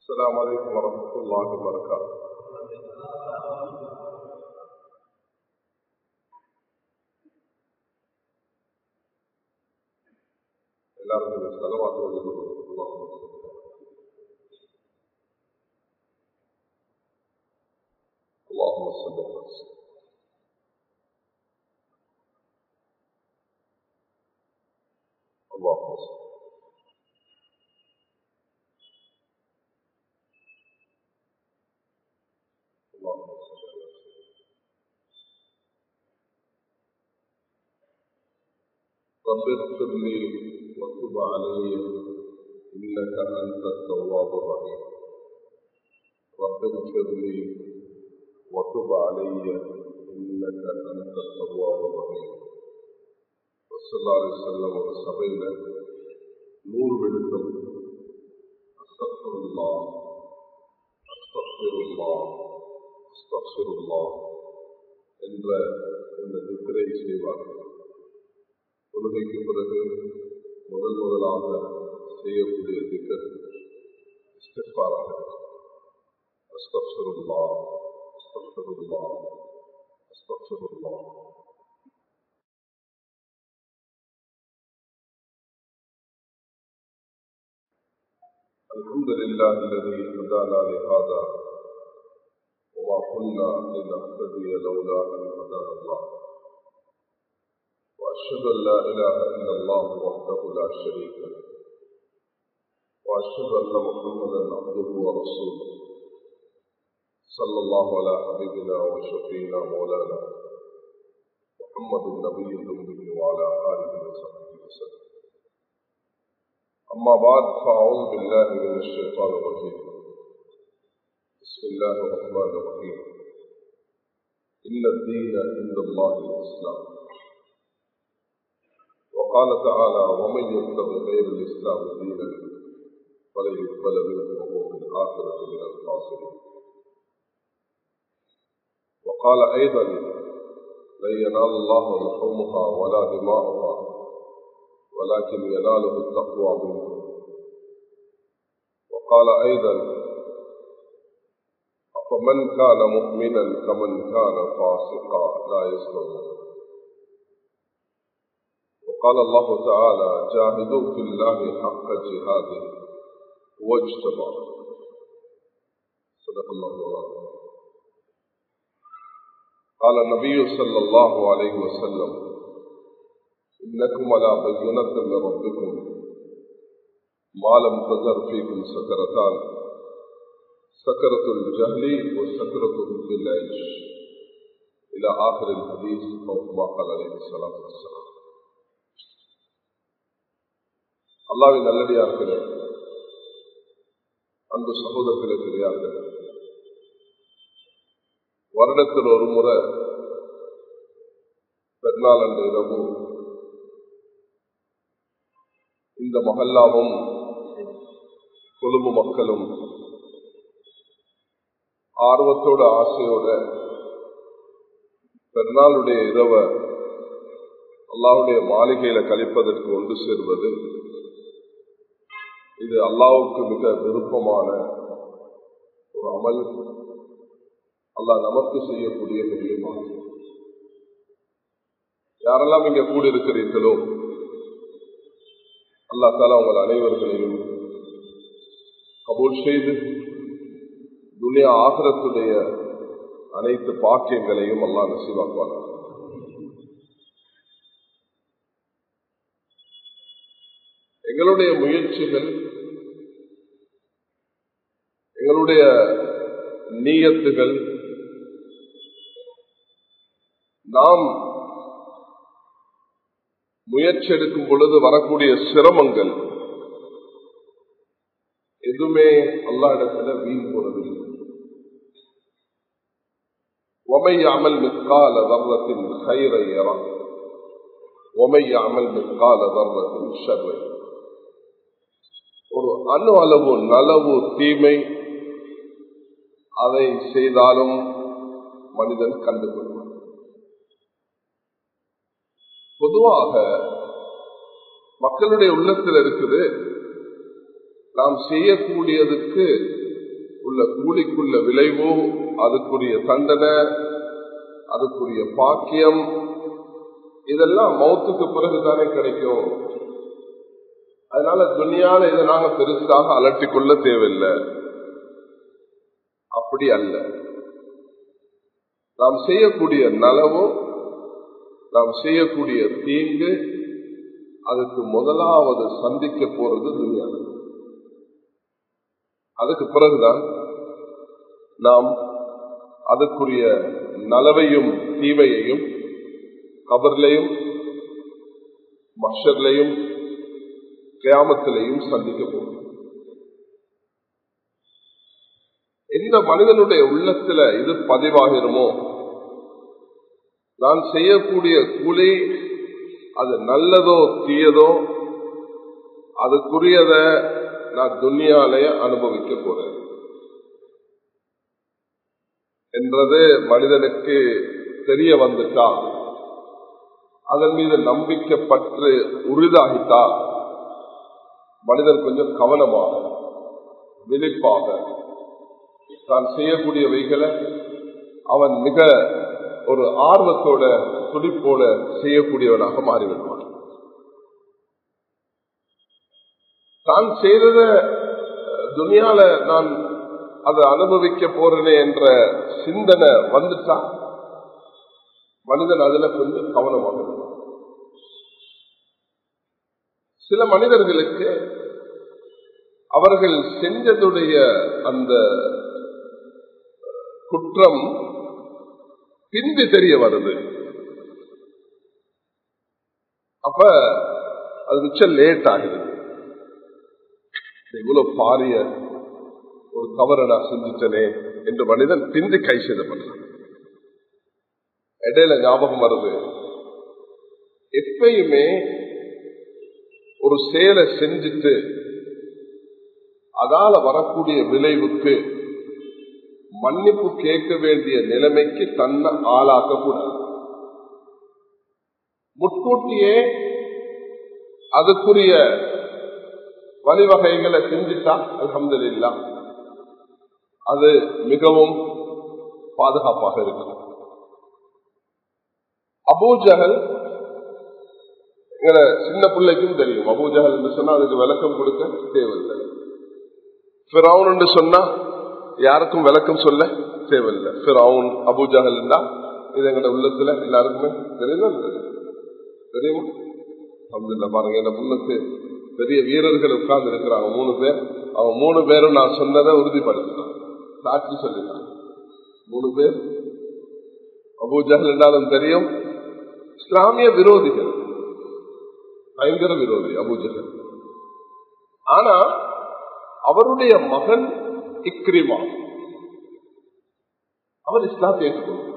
السلام عليكم ورحمة الله وبركاته எல்லாருக்கும் செலவாக اللهم صل وسلم اللهم صل اللهم صل وسلم رب اغفر لي وتب علي انك انت التواب الرحيم رب اغفر لي وتب علي انك انت التواب الرحيم صلى الله عليه وسلم ஒரு சபையில நூறு விழுத்தம் அஸ்தக்ஃபிருல்லா அஸ்தக்ஃபிருல்லா அஸ்தக்ஃபிருல்லா என்ற இந்த திக்கரை செய்வார்கள் தொழுகைக்கு பிறகு முதல் முதலாக செய்யக்கூடிய திக்கர் இஸ்திஃபாராக அஸ்தக்ஃபிருல்லா அஸ்தக்ஃபிருல்லா அஸ்தக்ஃபிருல்லா الحمد لله الذي هدانا لهذا وما كنا لنهتدي لولا ان هدانا الله واشهد ان لا اله الا الله وحده لا شريك له واشهد ان محمدا عبده ورسوله صلى الله على حبيبنا وشفينا مولانا محمد النبي الامي وعلى اله وصحبه وسلم أما بعد فأعوذ بالله من الشيطان الرجيم بسم الله الرحمن الرحيم إن الدين عند الله الإسلام وقال تعالى ومن يتبع غير الإسلام دينا فلن يقبل منه وهو في الآخرة من الخاسرين وقال أيضا لن ينال الله لحومها ولا دماؤها ولكن يناله التقوى منكم وقال أيضا أفمن كان مؤمنا كمن كان فاسقا لا يستوون وقال الله تعالى جاهدوا في الله حق جهاده واجتبى صدق الله العظيم قال النبي صلى الله عليه وسلم إنكم على بينة من ربكم ما لم تزر فيكم سكرتان سكرة الجهل وسكرة حب العيش إلى آخر الحديث أو كما قال عليه الصلاة والسلام அல்லாவின் நல்லடியார்களே அன்பு சகோதரர்களே பெரியார்கள் வருடத்தில் ஒரு முறை பெருநாள் அன்று இரவு இந்த மகல்லாவும் கொழும்பு மக்களும் ஆர்வத்தோட ஆசையோட பெருநாளுடைய இரவ அல்லாவுடைய மாளிகையில கழிப்பதற்கு ஒன்று சேர்வது இது அல்லாவுக்கு மிக விருப்பமான ஒரு அமல் அல்லாஹ் நமக்கு செய்யக்கூடிய பெரியமாகும் யாரெல்லாம் இங்க கூடியிருக்கிறீர்களோ அல்லா தாலா உங்கள் அனைவர்களையும் கபூல் செய்து துனியா ஆகரத்துடைய அனைத்து பாக்கியங்களையும் அல்லா நசீவாக்குவாங்க எங்களுடைய முயற்சிகள் எங்களுடைய நீயத்துகள் நாம் முயற்சி எடுக்கும் பொழுது வரக்கூடிய சிரமங்கள் எதுவுமே அல்லா இடத்துல வீண் போறதில்லை ஒமையாமல் மிக்கால வர்றத்தின் கயிறை ஏறான் ஒமையாமல் மிக்கால வர்றத்தின் ஷர்வை ஒரு அணு அளவு நலவு தீமை அதை செய்தாலும் மனிதன் கண்டுகொள்வான் பொதுவாக மக்களுடைய உள்ளத்தில் இருக்குது நாம் செய்யக்கூடியதுக்கு உள்ள கூலிக்குள்ள விளைவு அதுக்குரிய தண்டனை அதுக்குரிய பாக்கியம் இதெல்லாம் மௌத்துக்கு பிறகுதானே கிடைக்கும் அதனால துணியால இதை நாங்க பெருசாக அலட்டி கொள்ள தேவையில்லை அப்படி அல்ல நாம் செய்யக்கூடிய நலவும் நாம் செய்யக்கூடிய தீங்கு அதுக்கு முதலாவது சந்திக்க போறது துணியால அதுக்கு பிறகுதான் நாம் அதுக்குரிய நலவையும் தீமையையும் கபர்லையும் மஷர்லையும் கிராமத்திலையும் சந்திக்க போகும் எந்த மனிதனுடைய உள்ளத்துல இது பதிவாகிறமோ நான் செய்யக்கூடிய கூலி அது நல்லதோ தீயதோ அதுக்குரியத நான் துன்யாலய அனுபவிக்க போறேன் என்றது மனிதனுக்கு தெரிய வந்துட்டா அதன் மீது நம்பிக்கப்பட்டு உறுதாகிட்டா மனிதன் கொஞ்சம் கவனமாக விழிப்பாக தான் செய்யக்கூடியவைகளை அவன் மிக ஒரு ஆர்வத்தோட துடிப்போட செய்யக்கூடியவனாக மாறிவிடுவான் தான் செய்தத துணியால நான் அதை அனுபவிக்க போறேனே என்ற சிந்தனை வந்துட்டா மனிதன் அதுல கொஞ்சம் கவனமாக இருக்கும் சில மனிதர்களுக்கு அவர்கள் செஞ்சதுடைய அந்த குற்றம் பின்பு தெரிய வருது அப்ப அது மிச்சம் லேட் ஆகுது இவ்வளவு பாரிய ஒரு தவறை நான் செஞ்சுட்டனே என்று மனிதன் பிந்து கை செய்தப்படுறான் இடையில ஞாபகம் வருது எப்பயுமே ஒரு செயலை செஞ்சுட்டு அதால வரக்கூடிய விளைவுக்கு மன்னிப்பு கேட்க வேண்டிய நிலைமைக்கு தன்னை ஆளாக்க கூடாது முட்கூட்டியே அதுக்குரிய வழிவகைகளை செஞ்சுட்டா அலமது இல்லா அது மிகவும் பாதுகாப்பாக இருக்கும் அபூஜகல் சின்ன பிள்ளைக்கும் தெரியும் அபூஜகல் என்று சொன்னா அதுக்கு விளக்கம் கொடுக்க தேவையில்லை ஃபிரவுன் என்று சொன்னா யாருக்கும் விளக்கம் சொல்ல தேவையில்லை ஃபிரவுன் அபூஜகல் இது எங்கட உள்ளத்துல எல்லாருக்குமே தெரியுமா தெரியுமா அப்துல்லா பாருங்க என் முன்னுக்கு பெரிய வீரர்கள் உட்கார்ந்து இருக்கிறாங்க மூணு பேர் அவங்க மூணு பேரும் நான் சொன்னதை உறுதிப்படுத்தினான் சாட்சி சொல்லிட்டான் மூணு பேர் அபூஜகல் என்றாலும் தெரியும் இஸ்லாமிய விரோதிகள் பயங்கர விரோதி அபூஜகல் ஆனா அவருடைய மகன் இக்ரிமா அவர் இஸ்லாத்தை ஏற்றுக்கொண்டார்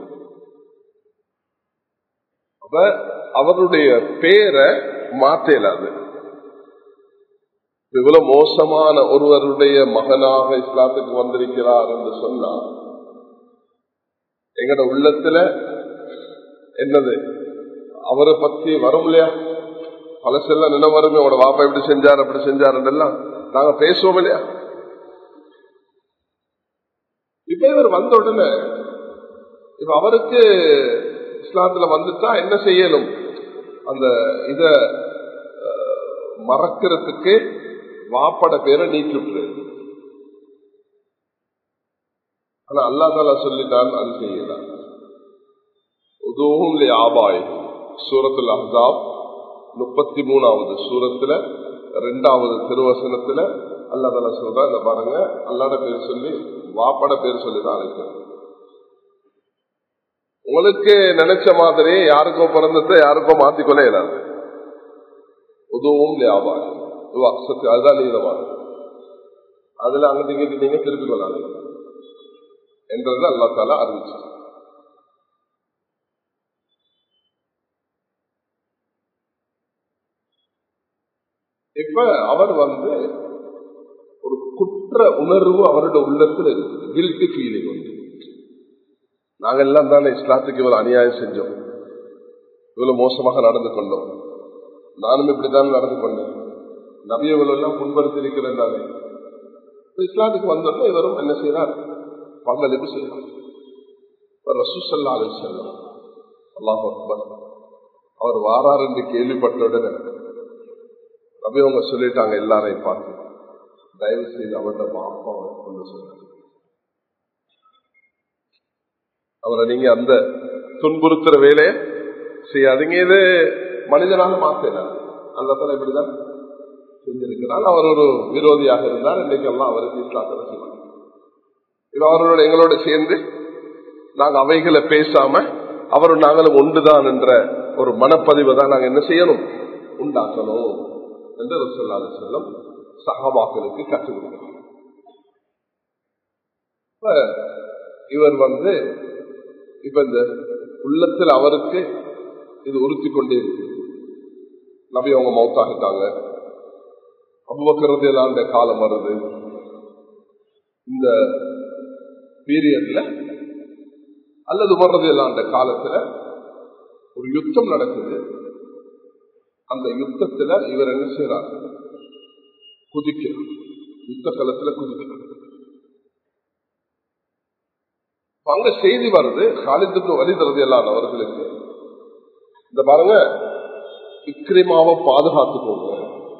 அப்ப அவருடைய பேரை மாத்த இயலாது இவ்வளவு மோசமான ஒருவருடைய மகனாக இஸ்லாத்துக்கு வந்திருக்கிறார் என்று சொன்னார் எங்கட உள்ளத்துல என்னது அவரை பத்தி வரும் இல்லையா பழசெல்லாம் நினைவு வருமே உங்களோட வாப்பா இப்படி செஞ்சார் அப்படி செஞ்சார் எல்லாம் நாங்க பேசுவோம் இல்லையா இப்ப இவர் வந்த உடனே இப்ப அவருக்கு இஸ்லாத்துல வந்துட்டா என்ன செய்யணும் அந்த இத மறக்கிறதுக்கு வாப்பட பேரை நீக்கிட்டு ஆனா அல்லா தாலா சொல்லிட்டான் அது செய்யலாம் உதவும் ஆபாய் சூரத்துல அஹாப் முப்பத்தி மூணாவது சூரத்துல ரெண்டாவது திருவசனத்துல அல்லா தாலா சொல்ற இந்த பாருங்க அல்லாட பேர் சொல்லி வாப்பட பேர் சொல்லி தான் அழைக்கிறேன் உங்களுக்கு நினைச்ச மாதிரி யாருக்கோ பிறந்ததை யாருக்கோ மாத்திக்கொள்ள இயலாது உதவும் லாபாய் அதுதான் நீளமான அதுல அங்கிட்டு இங்கிட்டு நீங்க திருப்பி கொள்ளாது என்றது அல்லா தாலா அறிவிச்சு இப்ப அவர் வந்து ஒரு குற்ற உணர்வு அவருடைய உள்ளத்தில் இருக்குது கில்ட்டி ஃபீலிங் வந்து நாங்க எல்லாம் தானே இஸ்லாத்துக்கு இவ்வளவு அநியாயம் செஞ்சோம் இவ்வளவு மோசமாக நடந்து கொண்டோம் நானும் இப்படித்தான் நடந்து கொண்டேன் நபியவர்கள் எல்லாம் புண்படுத்தி இருக்கிறேன் தானே இஸ்லாத்துக்கு வந்தோடனே இவரும் என்ன செய்யறார் பங்களிப்பு செய்யறார் ரசூசல்லா அலி செல்லம் அல்லாஹ் அக்பர் அவர் வாரார் என்று கேள்விப்பட்டவுடனே அப்படி அவங்க சொல்லிட்டாங்க எல்லாரையும் பார்த்து தயவு செய்து அவரோட அப்பாவை கொண்டு சொன்னார் அவரை நீங்க அந்த துன்புறுத்துற வேலையை செய்யாதீங்க இது மனிதனால மாத்தினார் அந்த தலை இப்படிதான் செஞ்சிருக்கிறார் அவர் ஒரு விரோதியாக இருந்தார் இன்னைக்கெல்லாம் அவருக்கு இஸ்லாத்தில் செய்வார் இது அவரோட எங்களோட சேர்ந்து நாங்க அவைகளை பேசாம அவரும் நாங்களும் ஒன்றுதான் என்ற ஒரு மனப்பதிவை தான் நாங்க என்ன செய்யணும் உண்டாக்கணும் என்று சொல்லாத செல்லம் சகாபாக்களுக்கு கற்றுக் கொடுக்கணும் இவர் வந்து இப்ப இந்த உள்ளத்தில் அவருக்கு இது உறுத்தி கொண்டே இருக்கு நபி அவங்க மௌத்தாகிட்டாங்க அவ்வக்கிறது எல்லாம் காலம் வருது இந்த பீரியட்ல அல்லது வர்றது எல்லாம் அந்த காலத்துல ஒரு யுத்தம் நடக்குது அந்த யுத்தத்துல இவர் என்ன செய்யறார் குதிக்கிறார் யுத்த காலத்துல குதிக்கிறார் அங்க செய்தி வருது காலித்துக்கு வழி தரது எல்லாம் அவர்களுக்கு இந்த பாருங்க இக்ரிமாவை பாதுகாத்துக்கோங்க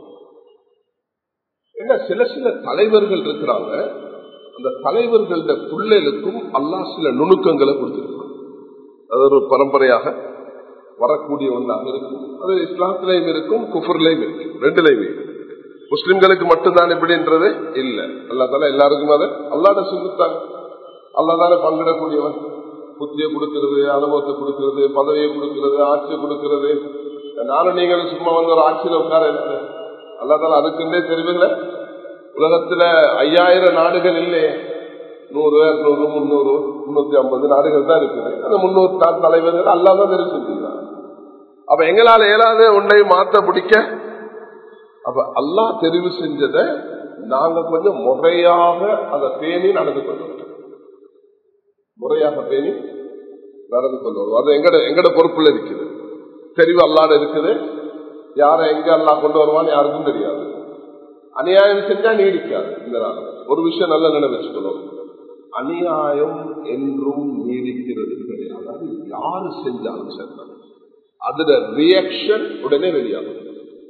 என்ன சில சில தலைவர்கள் இருக்கிறாங்க அந்த தலைவர்கள பிள்ளைகளுக்கும் அல்லா சில நுணுக்கங்களை கொடுத்திருக்காங்க அது ஒரு பரம்பரையாக வரக்கூடிய ஒன்றாக இருக்கும் அது இஸ்லாத்திலையும் இருக்கும் குஃபர்லையும் இருக்கும் ரெண்டுலையுமே முஸ்லிம்களுக்கு மட்டும்தான் எப்படின்றது இல்ல அல்லா தானே எல்லாருக்கும் அதை அல்லாட சொல்லித்தாங்க அல்லாதானே பங்கிடக்கூடியவன் புத்தியை கொடுக்கிறது அனுபவத்தை கொடுக்கிறது பதவியை கொடுக்கிறது ஆட்சியை கொடுக்கிறது நானும் நீங்களும் சும்மா வந்து ஒரு ஆட்சியில உட்கார அல்லாதால அதுக்குன்னே தெரிவுகளை உலகத்துல ஐயாயிரம் நாடுகள் இல்லையே நூறு இருநூறு முன்னூறு முன்னூத்தி ஐம்பது நாடுகள் தான் இருக்குது அந்த முன்னூறு நாள் தலைவர்கள் அல்லாதான் தெரிவு செஞ்சுக்கிறாங்க அப்ப எங்களால இயலாத உன்னை மாத்த பிடிக்க அப்ப அல்லா தெரிவு செஞ்சதை நாங்க கொஞ்சம் முறையாக அதை பேணி நடந்து கொள்வோம் முறையாக பேணி நடந்து கொள்வோம் அது எங்கட எங்கட பொறுப்புல இருக்குது தெரிவு அல்லாட இருக்குது யாரை எங்க அல்லா கொண்டு வருவான்னு யாருக்கும் தெரியாது அநியாயம் செஞ்சா நீடிக்காது இந்த நாள் ஒரு விஷயம் நல்ல நினைவச்சுக்கணும் அநியாயம் என்றும் நீடிக்கிறது கிடையாது அது யாரு செஞ்சாலும் சரி அதுல ரியாக்ஷன் உடனே வெளியாகும்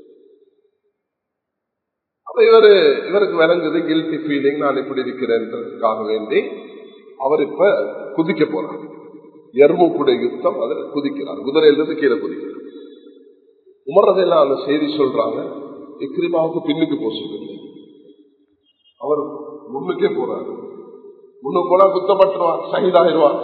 அப்ப இவரு இவருக்கு விளங்குது கில்டி ஃபீலிங் நான் இப்படி இருக்கிறேன்றதுக்காக வேண்டி அவர் இப்ப குதிக்க போறார் எர்முக்குடைய யுத்தம் அதுல குதிக்கிறார் குதிரையிலிருந்து கீழே குதிக்கிறார் உமர்றதெல்லாம் அந்த செய்தி சொல்றாங்க இக்ரிமாவுக்கு பின்னுக்கு போக சொல்லுங்க அவர் முன்னுக்கே போறாரு முன்னுக்கு போனா குத்தப்பட்டுருவார் சகிதாகிடுவார்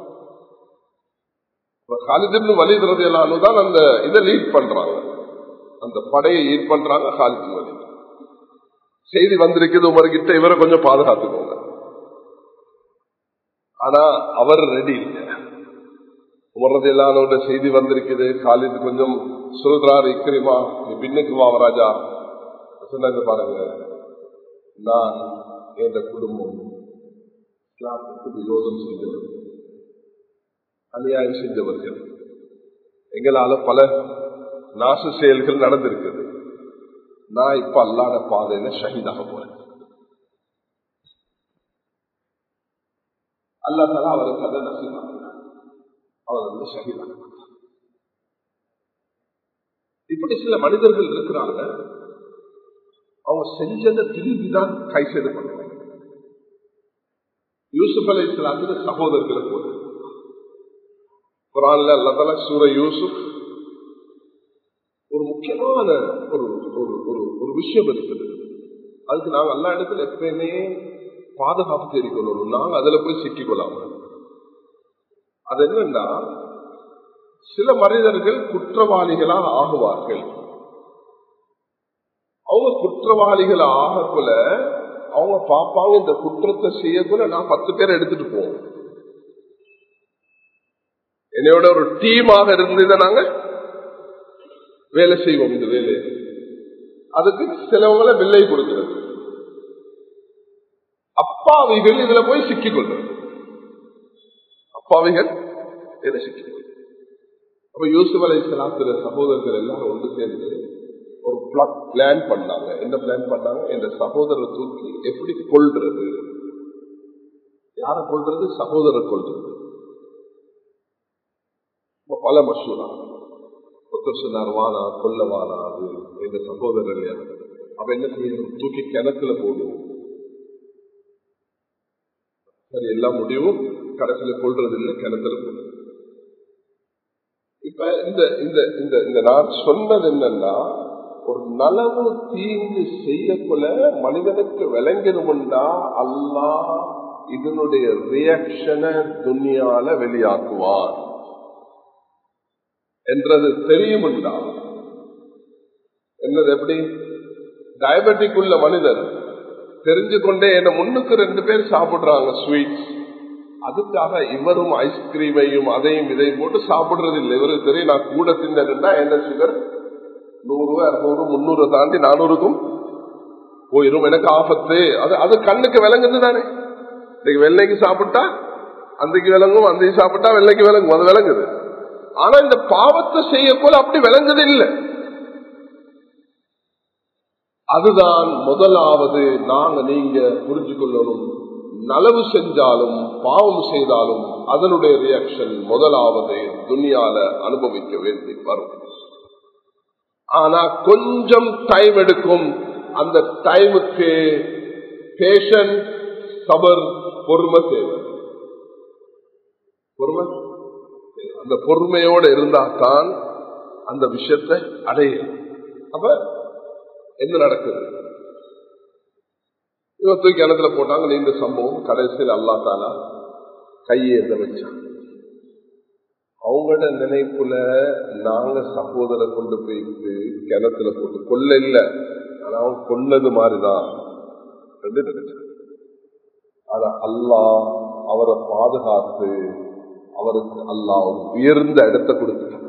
காலிதின் வலிதுறது எல்லாம் தான் அந்த இதை லீட் பண்றாங்க அந்த படையை லீட் பண்றாங்க காலிதின் வலி செய்தி வந்திருக்குது உமர்கிட்ட இவரை கொஞ்சம் பாதுகாத்துக்கோங்க ஆனா அவர் ரெடி இல்லை உமர்றது இல்லாத செய்தி வந்திருக்குது காலிது கொஞ்சம் சொல்றாரு இக்கிரிமா நீ பின்னுக்கு வா ராஜா சொன்னது பாருங்க நான் எந்த குடும்பம் இஸ்லாத்துக்கு விரோதம் செய்தவர்கள் அநியாயம் செஞ்சவர்கள் எங்களால பல நாச செயல்கள் நடந்திருக்குது நான் இப்ப அல்லாத பாதையில ஷஹீதாக போறேன் அல்லா தலா அவருக்கு அதை நசிவாக்கினார் அவர் வந்து ஷஹீதாக இப்படி சில மனிதர்கள் இருக்கிறாங்க அவங்க செஞ்சதை திரும்பிதான் கை செய்து பண்ணுவாங்க யூசுப் அலி இஸ்லாத்துல சகோதரர்களை போது குரான்ல அல்லதால சூர யூசுப் ஒரு முக்கியமான ஒரு ஒரு ஒரு ஒரு விஷயம் இருக்குது அதுக்கு நாங்க எல்லா இடத்துல எப்பயுமே பாதுகாப்பு தேடிக்கொள்ளணும் நாங்க அதுல போய் சிக்கிக்கொள்ளாம அது என்னன்னா சில மனிதர்கள் குற்றவாளிகளாக ஆகுவார்கள் அவங்க குற்றவாளிகள் ஆகக்குள்ள அவங்க பார்ப்பாங்க இந்த குற்றத்தை செய்யக்குள்ள நான் பத்து பேர் எடுத்துட்டு போவோம் என்னையோட ஒரு டீமாக இருந்து நாங்க வேலை செய்வோம் இந்த வேலையை அதுக்கு சிலவங்களை வில்லை கொடுக்கிறது அப்பாவிகள் இதுல போய் சிக்கிக் கொள்றது அப்பாவிகள் இதை சிக்கிக் கொள்றது அப்ப யூசுப் அலை சலாத்திர சகோதரர்கள் எல்லாரும் ஒன்று சேர்ந்து ஒரு பிளான் பண்ணாங்க என்ன பிளான் பண்ணாங்க என்ற சகோதரரை தூக்கி எப்படி கொள்றது யார கொள்றது சகோதரர் கொள்றது பல மசூரா ஒருத்தர் சொன்னார் வானா கொல்ல வானா அது எந்த சகோதரர் இல்லையா அப்ப என்ன செய்யணும் தூக்கி கிணத்துல போடுவோம் சரி எல்லா முடிவும் கடைசியில கொள்றது இல்லை கிணத்துல போடுவோம் இப்ப இந்த இந்த இந்த இந்த நான் சொன்னது என்னன்னா ஒரு நலவு தீங்கு செய்யக்குள்ள மனிதனுக்கு விளங்கணும்டா அல்லா இதனுடைய ரியாக்ஷனை துணியால வெளியாக்குவான் என்றது தெரியும்டா என்னது எப்படி டயபெட்டிக் உள்ள மனிதர் தெரிஞ்சு கொண்டே என்ன முன்னுக்கு ரெண்டு பேர் சாப்பிடுறாங்க ஸ்வீட்ஸ் அதுக்காக இவரும் ஐஸ்கிரீமையும் அதையும் இதையும் போட்டு சாப்பிடுறது இல்லை இவருக்கு தெரியும் நான் கூட தின்னா என்ன சுகர் நூறு அறுநூறு முன்னூறு தாண்டி நானூறுக்கும் போயிரும் எனக்கு ஆபத்து அது அது கண்ணுக்கு விளங்குது தானே இன்னைக்கு வெள்ளைக்கு சாப்பிட்டா அன்றைக்கு விளங்கும் அன்றைக்கு சாப்பிட்டா வெள்ளைக்கு விளங்கும் அது விளங்குது ஆனா இந்த பாவத்தை செய்ய போல அப்படி விளங்குது இல்லை அதுதான் முதலாவது நாங்க நீங்க புரிஞ்சு கொள்ளணும் நலவு செஞ்சாலும் பாவம் செய்தாலும் அதனுடைய ரியாக்ஷன் முதலாவது துணியால அனுபவிக்க வேண்டி வரும் ஆனா கொஞ்சம் டைம் எடுக்கும் அந்த டைமுக்கு பேஷன் சபர் பொறுமை தேவை பொறுமை அந்த பொறுமையோட இருந்தா தான் அந்த விஷயத்தை அடையும் அப்ப என்ன நடக்குது இவன் தூக்கி கிணத்துல போட்டாங்க நீண்ட சம்பவம் கடைசியில் அல்லா தாலா கையேந்த வச்சாங்க அவங்களோட நினைப்புல நாங்க சகோதர கொண்டு போயிட்டு கிணத்துல போட்டு கொல்ல இல்ல ஆனா அவன் கொன்னது மாதிரிதான் நினைச்சான் ஆனா அல்லா அவரை பாதுகாத்து அவருக்கு அல்லா உயர்ந்த இடத்தை கொடுத்துட்டாங்க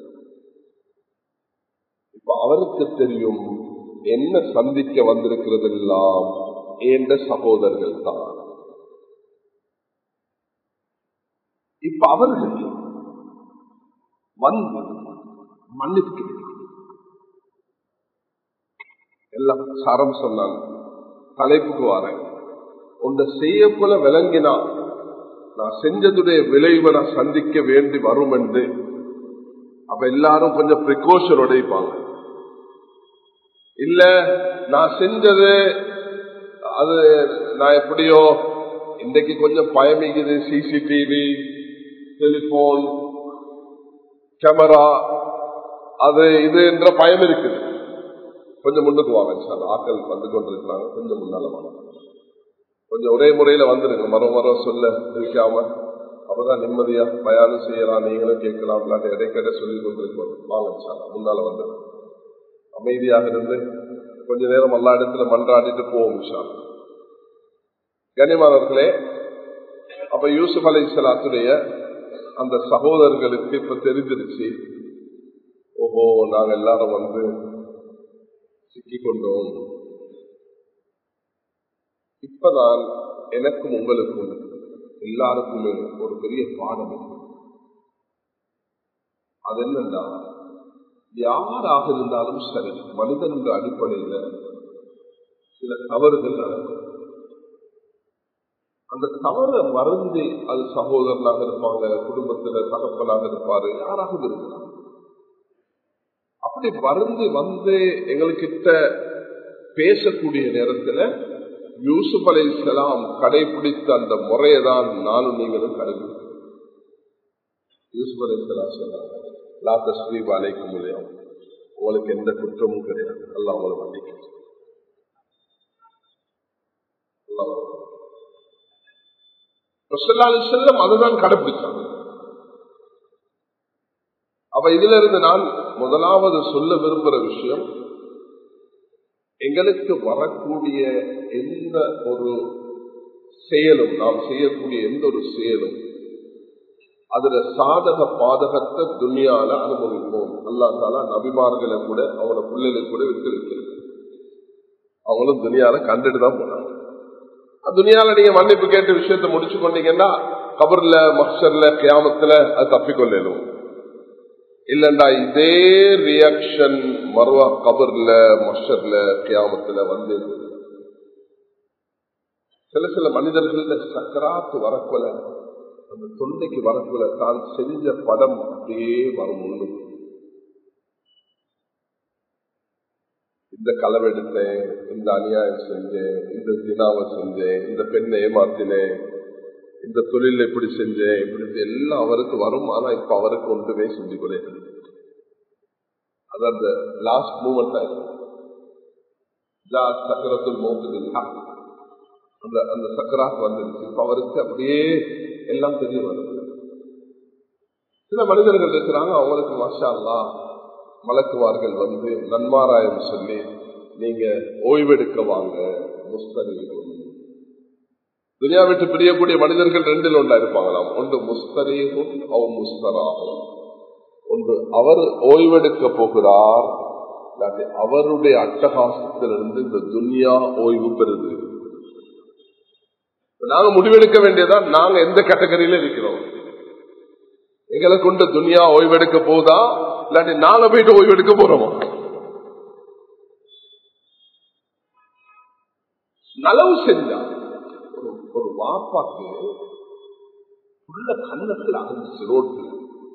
இப்ப அவருக்கு தெரியும் என்ன சந்திக்க வந்திருக்கிறது எல்லாம் என்ற சகோதரர்கள் தான் இப்ப அவர்கள் வந்து மன்னிப்பு எல்லாம் சாரம் சொன்னாங்க தலைப்புக்கு வரேன் உன்னை செய்ய போல விளங்கினா நான் செஞ்சதுடைய விளைவை நான் சந்திக்க வேண்டி வரும் என்று அப்ப எல்லாரும் கொஞ்சம் பிரிகாஷன் உடைப்பாங்க இல்ல நான் செஞ்சது அது நான் எப்படியோ இன்றைக்கு கொஞ்சம் பயமிக்குது சிசிடிவி டெலிபோன் கேமரா அது இது என்ற பயம் இருக்குது கொஞ்சம் முன்னுக்கு வாங்க சார் ஆக்கள் வந்து கொண்டிருக்கிறாங்க கொஞ்சம் முன்னால வாங்க கொஞ்சம் ஒரே முறையில வந்துருங்க மரம் மரம் சொல்ல இருக்காம அப்பதான் நிம்மதியா பயானம் செய்யலாம் நீங்களும் கேட்கலாம் இல்லாட்டி இடைக்கிட சொல்லி கொண்டிருக்கோம் வாங்க சார் முன்னால வந்து அமைதியாக இருந்து கொஞ்ச நேரம் எல்லா இடத்துல மன்றாடிட்டு போவோம் சார் கனிமானவர்களே அப்ப யூசுப் அலை சலாத்துடைய அந்த சகோதரர்களுக்கு இப்ப தெரிஞ்சிருச்சு ஓஹோ நாங்க எல்லாரும் வந்து சிக்கிக்கொண்டோம் இப்பதான் எனக்கும் உங்களுக்கும் எல்லாருக்குமே ஒரு பெரிய பாடம் அது என்னன்னா யாராக இருந்தாலும் சரி மனிதன் என்ற அடிப்படையில சில தவறுகள் நடக்கும் அந்த தவறை மறந்து அது சகோதரனாக இருப்பாங்க குடும்பத்துல தகப்பனாக இருப்பாரு யாராக இருக்கலாம் அப்படி மருந்து வந்து எங்கள்கிட்ட பேசக்கூடிய நேரத்துல யூசுப் அலை இஸ்லாம் கடைபிடித்த அந்த முறையை தான் நானும் நீங்களும் கடைபிடிக்கும் யூசுப் அலை இஸ்லாம் சொன்னாங்க லா தஸ்ரீப் அலைக்க முடியும் உங்களுக்கு எந்த குற்றமும் கிடையாது அல்ல அவங்களை மன்னிக்க செல்லம் அதுதான் கடைபிடிச்சாங்க அப்ப இதுல இருந்து நான் முதலாவது சொல்ல விரும்புற விஷயம் எங்களுக்கு வரக்கூடிய எந்த ஒரு செயலும் நாம் செய்யக்கூடிய எந்த ஒரு செயலும் அதுல சாதக பாதகத்தை துணியால அனுபவிப்போம் அல்லா தாலா நபிமார்களை கூட அவனோட பிள்ளைகளை கூட விட்டு வைக்கிறது அவங்களும் துணியால கண்டுட்டு தான் போனாங்க துணியால நீங்க மன்னிப்பு கேட்ட விஷயத்த முடிச்சு கொண்டீங்கன்னா கபர்ல மக்சர்ல கியாமத்துல அது தப்பிக்கொள்ளணும் இல்லண்டா இதே ரியாக்ஷன் மர்வா கபர்ல மஷர்ல கியாமத்துல வந்து சில சில மனிதர்கள சக்கராத்து வரக்குல அந்த தொண்டைக்கு வரக்குல தான் செஞ்ச படம் அப்படியே வரும் ஒண்ணு இந்த களவெடுத்தேன் இந்த அநியாயம் செஞ்சேன் இந்த தினாவை செஞ்சேன் இந்த பெண்ணை ஏமாத்தினேன் இந்த தொழில் எப்படி செஞ்சேன் இப்படி எல்லாம் அவருக்கு வரும் ஆனா இப்ப அவருக்கு ஒன்றுமே செஞ்சு கொள்ளையாது அது அந்த லாஸ்ட் மூமெண்ட் ஆயிடும் சக்கரத்தில் மோக்குது அந்த அந்த சக்கராத் வந்துருச்சு இப்ப அவருக்கு அப்படியே எல்லாம் தெரிய வருது சில மனிதர்கள் இருக்கிறாங்க அவங்களுக்கு மாஷா அல்லா மலக்குவார்கள் வந்து நன்மாராயம் சொல்லி நீங்க ஓய்வெடுக்க வாங்க முஸ்தரீகம் துனியா விட்டு பிரியக்கூடிய மனிதர்கள் ரெண்டில் ஒன்றா இருப்பாங்களாம் ஒன்று முஸ்தரீகும் அவ் முஸ்தராகும் ஒன்று அவர் ஓய்வெடுக்க போகிறார் அவருடைய அட்டகாசத்திலிருந்து இந்த துன்யா ஓய்வு பெறுது நாங்க முடிவெடுக்க வேண்டியதான் நாங்க எந்த கேட்டகரியில இருக்கிறோம் எங்களை கொண்டு துனியா ஓய்வெடுக்க போதா இல்லாட்டி நாங்க போயிட்டு ஓய்வெடுக்க போறோமா நலவு செஞ்சா ஒரு ஒரு வாப்பாக்கு உள்ள கண்ணத்தில் அகந்துச்சு ரோட்ல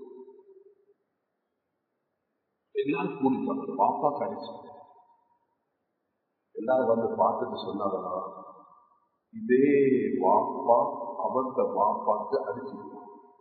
எல்லாரும் கூடிப்பாங்க வாப்பா கடிச்சு எல்லாரும் வந்து பார்த்துட்டு சொன்னாங்கன்னா இதே வாப்பா அவர்த வாப்பாக்கு அடிச்சிருக்கான்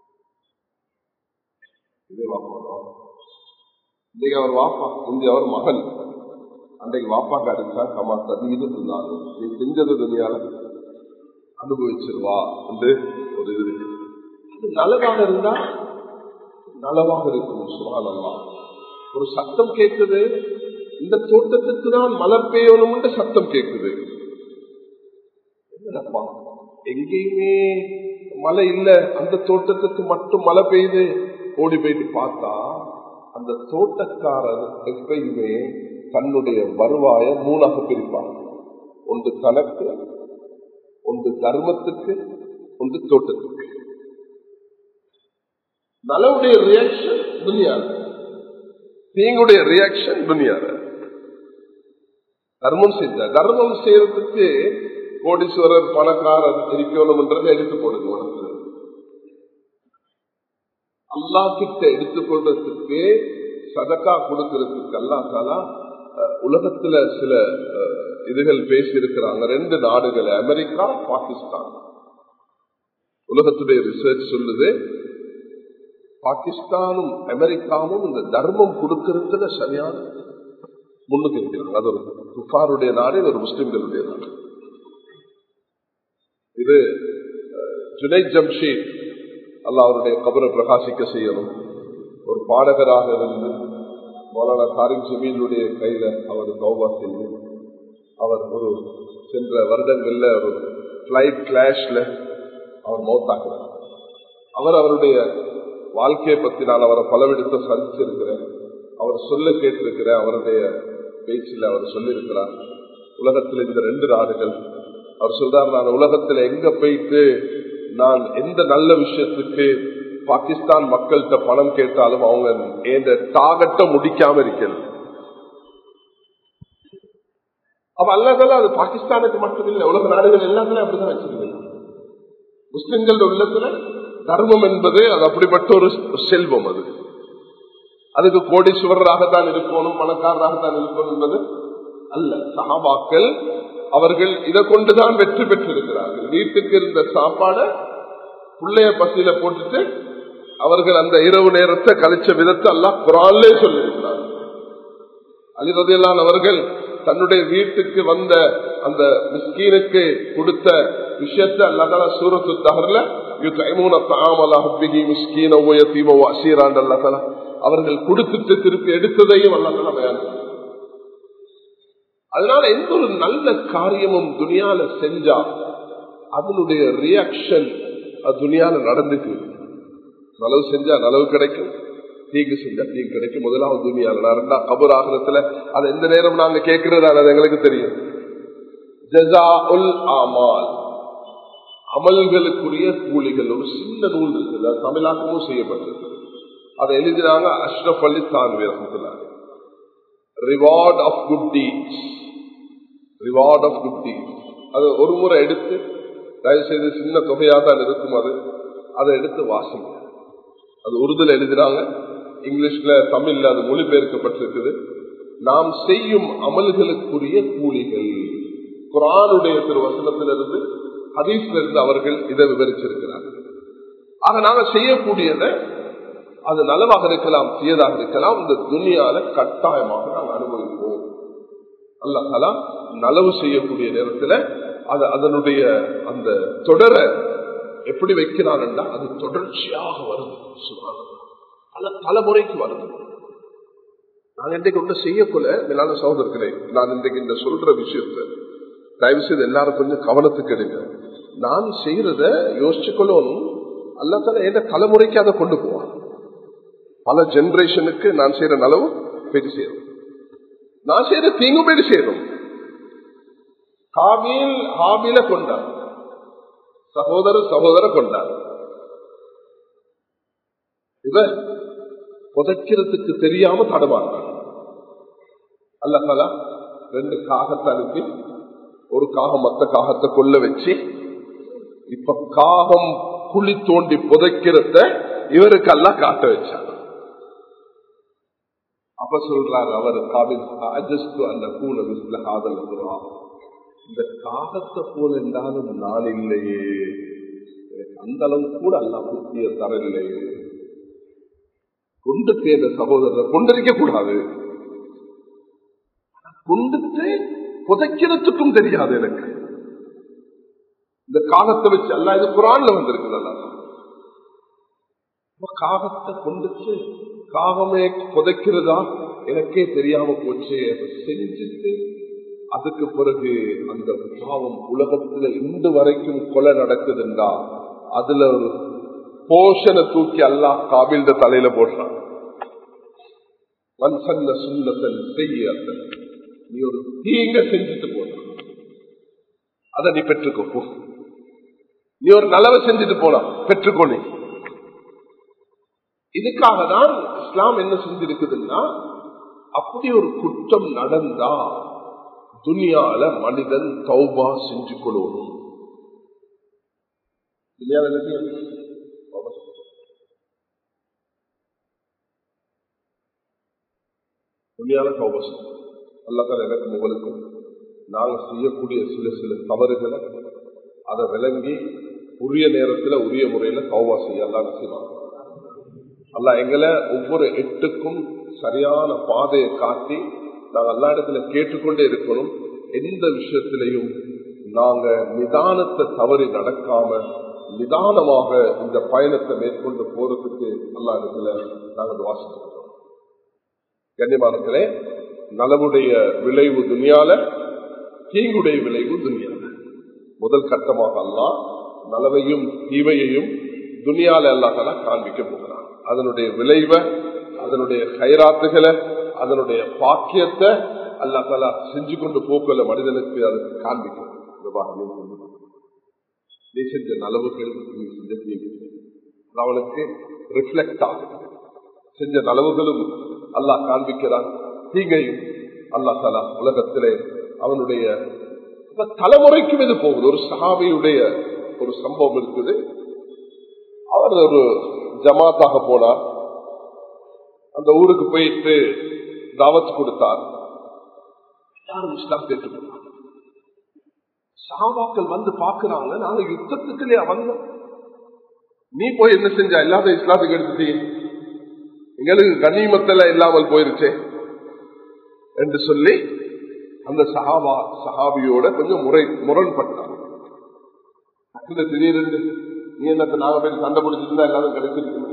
இதே வாப்பா இன்னைக்கு அவர் வாப்பா இங்க அவர் மகன் அன்றைக்கு வாப்பாக்கு அடிச்சா கமா தண்ணீர் இருந்தாரு நீ செஞ்சது துணியால அனுபவிச்சிருவா என்று ஒரு இது இருக்கு அது நலவாக இருந்தா நலவாக இருக்கும் சுகானல்லா ஒரு சத்தம் கேட்குது இந்த தோட்டத்துக்கு தான் மழை பெய்யணும் சத்தம் கேட்குது என்னடப்பா எங்கேயுமே மழை இல்ல அந்த தோட்டத்துக்கு மட்டும் மழை பெய்யுது ஓடி போயிட்டு பார்த்தா அந்த தோட்டக்காரர் எப்பயுமே தன்னுடைய வருவாய மூணாக பிரிப்பார் ஒன்று கணக்கு ஒன்று தர்மத்துக்கு ஒன்று தோட்டத்துக்கு நலவுடைய ரியாக்ஷன் துனியால தீங்குடைய ரியாக்ஷன் துனியால தர்மம் செஞ்ச தர்மம் செய்யறதுக்கு கோடீஸ்வரர் பணக்காரர் இருக்கணும்ன்றதை எடுத்து போடுங்க உனக்கு அல்லா கிட்ட எடுத்துக்கொள்றதுக்கு சதக்கா கொடுக்கறதுக்கு அல்லா தாலா உலகத்துல சில இதுகள் பேசி இருக்கிறாங்க ரெண்டு நாடுகள் அமெரிக்கா பாகிஸ்தான் உலகத்துடைய ரிசர்ச் சொல்லுது பாகிஸ்தானும் அமெரிக்காவும் இந்த தர்மம் கொடுக்கறதுல சரியான முன்னுக்கு இருக்கிறாங்க அது ஒரு துஃபாருடைய நாடு இது ஒரு முஸ்லிம்களுடைய நாடு இது ஜுனை ஜம்ஷீத் அல்ல அவருடைய கபரை பிரகாசிக்க செய்யணும் ஒரு பாடகராக இருந்து மௌலானா தாரிம் ஜமீனுடைய கையில அவர் தௌபா செய்து அவர் ஒரு சென்ற வருடங்கள்ல ஒரு பிளைட் கிளாஷ்ல அவர் மௌத்தாக்குறார் அவர் அவருடைய வாழ்க்கையை பத்தி நான் அவரை பலவிடத்தை சந்திச்சிருக்கிறேன் அவர் சொல்ல கேட்டிருக்கிறேன் அவருடைய பேச்சில் அவர் சொல்லியிருக்கிறார் உலகத்தில் இந்த ரெண்டு நாடுகள் அவர் சொல்றார் நான் உலகத்துல எங்க போயிட்டு நான் எந்த நல்ல விஷயத்துக்கு பாகிஸ்தான் மக்கள்கிட்ட பணம் கேட்டாலும் அவங்க எந்த டாகட்ட முடிக்காம இருக்கிறது அப்ப அல்லதால அது பாகிஸ்தானுக்கு மட்டும் இல்லை உலக நாடுகள் எல்லாத்துலயும் அப்படிதான் வச்சிருக்கீங்க முஸ்லிம்களோட உள்ளத்துல தர்மம் என்பது அது அப்படிப்பட்ட ஒரு செல்வம் அது அதுக்கு கோடீஸ்வரராகத்தான் இருக்கணும் பணக்காரராகத்தான் இருக்கணும் என்பது அல்ல சகாபாக்கள் அவர்கள் இதை கொண்டுதான் வெற்றி பெற்றிருக்கிறார்கள் வீட்டுக்கு இருந்த சாப்பாடை பிள்ளைய பசியில போட்டுட்டு அவர்கள் அந்த இரவு நேரத்தை கழிச்ச விதத்தை எல்லாம் குரான்லே சொல்லியிருக்கிறார்கள் அலிரதையிலான் அவர்கள் தன்னுடைய வீட்டுக்கு வந்த அந்த மிஸ்கீனுக்கு கொடுத்த விஷயத்தை அல்லாத சூரத்து தகர்ல அவர்கள் கொடுத்துட்டு திருப்பி எடுத்ததையும் அல்லாத பயன் அதனால எந்த ஒரு நல்ல காரியமும் துணியால செஞ்சா அதனுடைய ரியாக்ஷன் துணியால நடந்துக்கு நலவு செஞ்சா நலவு கிடைக்கும் தீங்கு செஞ்சா தீங்கு கிடைக்கும் முதலாவது துணியால நடந்தா கபர் ஆகிறதுல அது எந்த நேரம் நாங்க கேட்கிறது அது எங்களுக்கு தெரியும் ஜசா உல் ஆமால் அமல்களுக்குரிய கூலிகள் ஒரு சின்ன நூல் இருக்குது தமிழாக்கமும் செய்யப்பட்டிருக்கு அதை எழுதினாங்க அஷ்ரப் அலி தான்வி ரஹமத்துல்லாங்க reward of good deeds reward of good deeds அது ஒரு முறை எடுத்து தயவு செய்து சின்ன தொகையாக தான் இருக்கும் அது அதை எடுத்து வாசிங்க அது உருதுல எழுதினாங்க இங்கிலீஷ்ல தமிழ்ல அது மொழிபெயர்க்கப்பட்டிருக்குது நாம் செய்யும் அமல்களுக்குரிய கூலிகள் குரானுடைய திரு வசனத்திலிருந்து ஹதீஸ்ல இருந்து அவர்கள் இதை விவரிச்சிருக்கிறார்கள் ஆக நாங்க செய்யக்கூடியதை அது நலவாக இருக்கலாம் தீயதாக இருக்கலாம் இந்த துணியால கட்டாயமாக நாங்கள் அனுபவிப்போம் அல்லா நலவு செய்யக்கூடிய நேரத்தில் அது அதனுடைய அந்த தொடரை எப்படி வைக்கிறான்டா அது தொடர்ச்சியாக வருது பல தலைமுறைக்கு வருது நான் இன்றைக்கு ஒன்று செய்யக்குள்ள மேலான சகோதரர்களே நான் இன்றைக்கு இந்த சொல்ற விஷயத்த தயவு செய்து எல்லாரும் கொஞ்சம் கவனத்துக்கு எடுங்க நான் செய்யறத யோசிச்சு கொள்ளணும் அல்லத்தால எந்த தலைமுறைக்கு அதை கொண்டு போவான் பல ஜெனரேஷனுக்கு நான் செய்யற நலவு போயிட்டு சேரும் நான் செய்யற தீங்கும் போயிட்டு சேரும் ஹாபியில் ஹாபில கொண்டார் சகோதரர் சகோதர கொண்டார் இவ புதைக்கிறதுக்கு தெரியாம தடமாறான் அல்ல ரெண்டு காகத்தை அனுப்பி ஒரு காகம் மத்த காகத்தை கொல்ல வச்சு இப்ப காகம் குழி தோண்டி புதைக்கிறத இவருக்கெல்லாம் காட்ட வச்சார் அப்ப சொல்றாரு அவர் அந்த கூல விசில காதல் இந்த காகத்தை போல என்றாலும் நான் இல்லையே அந்த அளவு கூட அல்ல புத்திய தரவில்லையே கொண்டு தேர்ந்த சகோதரரை கொண்டிருக்க கூடாது கொண்டுட்டு புதைக்கிறதுக்கும் தெரியாது எனக்கு இந்த காகத்தை வச்சு அல்ல இது குரான்ல வந்திருக்கு நல்லா காகத்தை கொண்டுச்சு காகமே புதைக்கிறதா எனக்கே தெரியாம போச்சு செஞ்சுட்டு அதுக்கு பிறகு அந்த பாவம் உலகத்துல இன்று வரைக்கும் கொலை நடக்குதுண்டா அதுல ஒரு போஷனை தூக்கி அல்லா காபில்ட தலையில போடுறான் மன்சன்ன சுண்ணத்தன் செய்ய நீ ஒரு தீங்க செஞ்சுட்டு போன அதை நீ பெற்றுக்கோ போ நீ ஒரு நலவை செஞ்சுட்டு போனா பெற்றுக்கோ நீ இதுக்காக தான் இஸ்லாம் என்ன செஞ்சிருக்குதுன்னா அப்படி ஒரு குற்றம் நடந்தா துனியால மனிதன் தௌபா செஞ்சு கொள்ளணும் துனியால தௌபா அல்லாதான் எனக்கு உங்களுக்கும் நாங்க செய்யக்கூடிய சில சில தவறுகளை அதை விளங்கி உரிய நேரத்துல உரிய முறையில தௌபா செய்ய அல்லா செய்வாங்க அல்ல எங்களை ஒவ்வொரு எட்டுக்கும் சரியான பாதையை காட்டி நாங்கள் எல்லா இடத்துல கேட்டுக்கொண்டே இருக்கணும் எந்த விஷயத்திலையும் நாங்க நிதானத்தை தவறி நடக்காம நிதானமாக இந்த பயணத்தை மேற்கொண்டு போறதுக்கு எல்லா இடத்துல நாங்கள் வாசிக்கிறோம் கண்ணியமானத்திலே நலவுடைய விளைவு துணியால தீங்குடைய விளைவு துணியால முதல் கட்டமாக அல்லா நலவையும் தீவையையும் துணியால அல்லாஹலா காண்பிக்க போகிறான் அதனுடைய விளைவை அதனுடைய கைராத்துகளை அதனுடைய பாக்கியத்தை அல்லா தலா செஞ்சு கொண்டு போக்கல மனிதனுக்கு அது காண்பிக்கும் நீ செஞ்ச நலவுகள் நீ செஞ்ச தீங்குகள் அவனுக்கு ரிஃப்ளெக்ட் ஆகும் செஞ்ச நலவுகளும் அல்லாஹ் காண்பிக்கிறான் தீங்கையும் அல்லா தலா உலகத்திலே அவனுடைய தலைமுறைக்கும் இது போகுது ஒரு சஹாபியுடைய ஒரு சம்பவம் இருக்குது அவர் ஒரு ஜமாத்தாக போனார் அந்த ஊருக்கு போயிட்டு தாவத் கொடுத்தார் யாரும் இஸ்லாம் கேட்டுக்கொண்டார் சாபாக்கள் வந்து பாக்குறாங்க நாங்க யுத்தத்துக்குள்ளே வந்தோம் நீ போய் என்ன செஞ்சா இல்லாத இஸ்லாத்துக்கு எடுத்துட்டீங்க எங்களுக்கு கண்ணியமத்தல இல்லாமல் போயிருச்சே என்று சொல்லி அந்த சஹாபா சஹாபியோட கொஞ்சம் முறை முரண்பட்டார் திடீரென்று நீ என்னத்தை நாங்க போய் சண்டை பிடிச்சிருந்தா எல்லாரும் கிடைச்சிருக்கு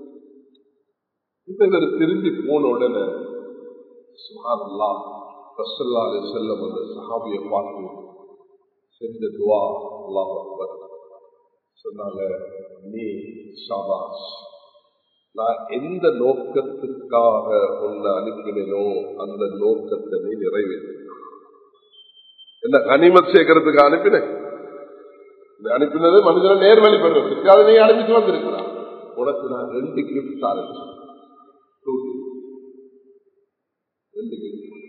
இப்ப இவர் திரும்பி போன உடனே சுமாரல்லா ரசல்லா செல்லம் அந்த சஹாபியை பார்த்து செஞ்ச துவா அல்லாஹ் சொன்னாங்க நீ ஷாபாஷ் நான் எந்த நோக்கத்துக்காக உன்னை அனுப்பினோ அந்த நோக்கத்தை நீ நிறைவேற்ற என்ன கனிமத் சேர்க்கறதுக்கு அனுப்பினேன் அனுப்பினது மனிதனை நேர்வழி பெறுவதற்கு அதை நீ அனுப்பிட்டு வந்திருக்கிறான் உனக்கு நான் ரெண்டு கிஃப்ட் ஆரம்பிச்சேன் ரெண்டு கிஃப்ட்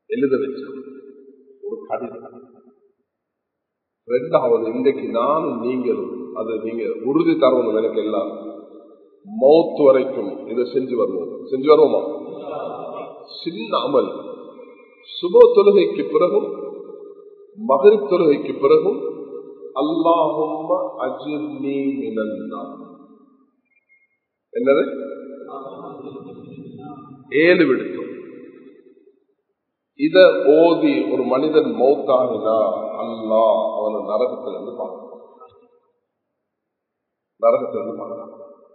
எழுத வச்ச ஒரு கடிதம் ரெண்டாவது இன்றைக்கு நானும் நீங்களும் அது நீங்க உறுதி தரணும் எனக்கு எல்லாம் மௌத் வரைக்கும் இதை செஞ்சு வருவோம் செஞ்சு வருவோமா சின்ன அமல் சுப தொழுகைக்கு பிறகும் மகரிப் தொழுகைக்கு பிறகும் அல்லாஹும்ம அஜிர்னி மினன்னா என்னது ஏழு விடுத்தோம் இத ஓதி ஒரு மனிதன் மௌத்தாகினா அல்லா அவனை நரகத்திலிருந்து பார்க்கலாம் நரகத்திலிருந்து பார்க்கலாம்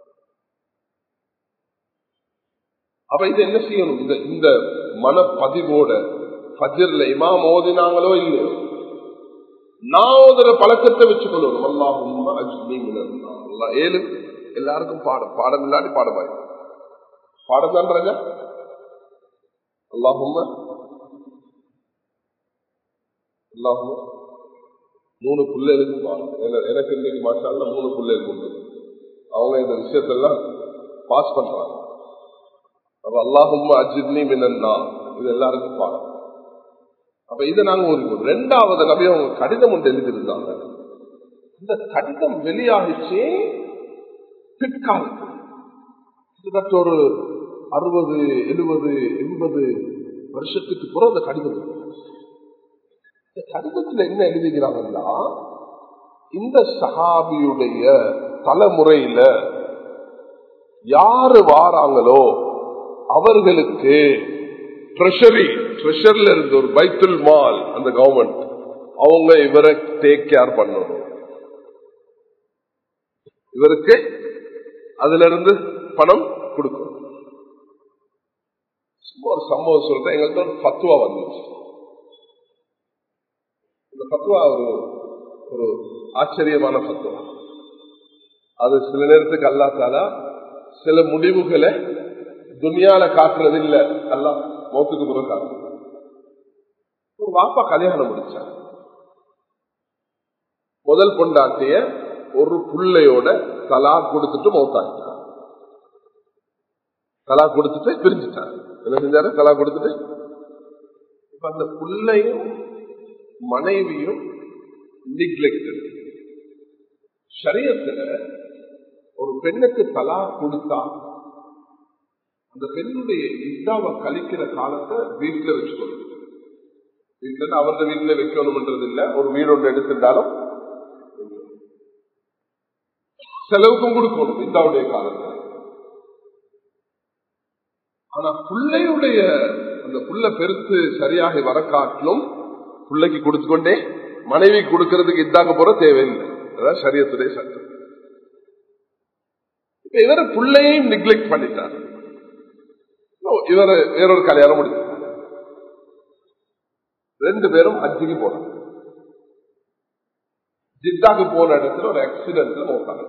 அப்ப இது என்ன செய்யணும் இந்த இந்த மனப்பதிவோட பஜர்ல இமாம் ஓதினாங்களோ இல்லையோ நான் ஓதுற பழக்கத்தை வச்சுக்கொள்ளணும் அல்லாஹும் அஜ்மி மினன்னா ஏழு எல்லாருக்கும் பாடம் பாடம் இல்லாட்டி பாடமாய் பாடம் தான் ராஜா அல்லாஹும் அல்லாஹும் மூணு பிள்ளைகளுக்கு பாடம் எனக்கு இன்னைக்கு மாசால மூணு பிள்ளைகள் உண்டு அவங்க இந்த விஷயத்தெல்லாம் பாஸ் பண்றாங்க அப்ப அல்லாஹும் அஜித்னி மினன்னா இது எல்லாருக்கும் பாடம் அப்ப இதை நாங்க ஒரு ரெண்டாவது நபி அவங்க கடிதம் ஒன்று எழுதியிருந்தாங்க இந்த கடிதம் வெளியாகிச்சு பிற்காலத்தில் கிட்டத்தட்ட ஒரு அறுபது எழுபது எண்பது வருஷத்துக்கு பிறகு அந்த கடிதம் இந்த கடிதத்தில் என்ன எழுதுகிறாங்கன்னா இந்த சஹாபியுடைய தலைமுறையில யாரு வாராங்களோ அவர்களுக்கு ட்ரெஷரி ட்ரெஷர்ல இருந்து ஒரு பைத்துல் மால் அந்த கவர்மெண்ட் அவங்க இவரை டேக் கேர் பண்ணணும் இவருக்கு அதுல இருந்து பணம் கொடுக்கணும் சும்மா ஒரு சம்பவம் சொல்றேன் எங்கள்கிட்ட ஒரு பத்துவா வந்துச்சு இந்த பத்துவா ஒரு ஒரு ஆச்சரியமான பத்துவா அது சில நேரத்துக்கு அல்லாத்தாலா சில முடிவுகளை துணியால காட்டுறது இல்ல அல்லா மௌத்துக்கு பிறகு காட்டுறது ஒரு வாப்பா கல்யாணம் முடிச்சார் முதல் பொண்டாட்டிய ஒரு புள்ளையோட தலா கொடுத்துட்டு மௌத்தாக்கிட்டார் தலா கொடுத்துட்டு பிரிஞ்சுட்டார் என்ன செஞ்சாரு தலா கொடுத்துட்டு இப்ப அந்த புள்ளையும் மனைவியும் நிக்லெக்டட் சரியத்துல ஒரு பெண்ணுக்கு தலா கொடுத்தா அந்த பெண்ணுடைய இதாவை கழிக்கிற காலத்தை வீட்டுல வச்சுக்கணும் வீட்டுல அவரது வீட்டுல வைக்கணும்ன்றது இல்ல ஒரு வீடு ஒன்று எடுத்துட்டாலும் செலவுக்கும் கொடுக்கணும் இதாவுடைய காலத்துல ஆனா பிள்ளையுடைய அந்த புள்ள பெருத்து சரியாக வர காட்டிலும் பிள்ளைக்கு கொடுத்துக்கொண்டே மனைவி கொடுக்கறதுக்கு இதாங்க போற தேவையில்லை அதான் சரியத்துடைய சட்டம் இப்ப இவர் பிள்ளையையும் நெக்லெக்ட் பண்ணிட்டார் இவர் வேறொரு கல்யாணம் முடிச்சு ரெண்டு பேரும் அஜிக்கு போனாங்க ஜித்தாக்கு போன இடத்துல ஒரு ஆக்சிடென்ட்ல மௌத்தாங்க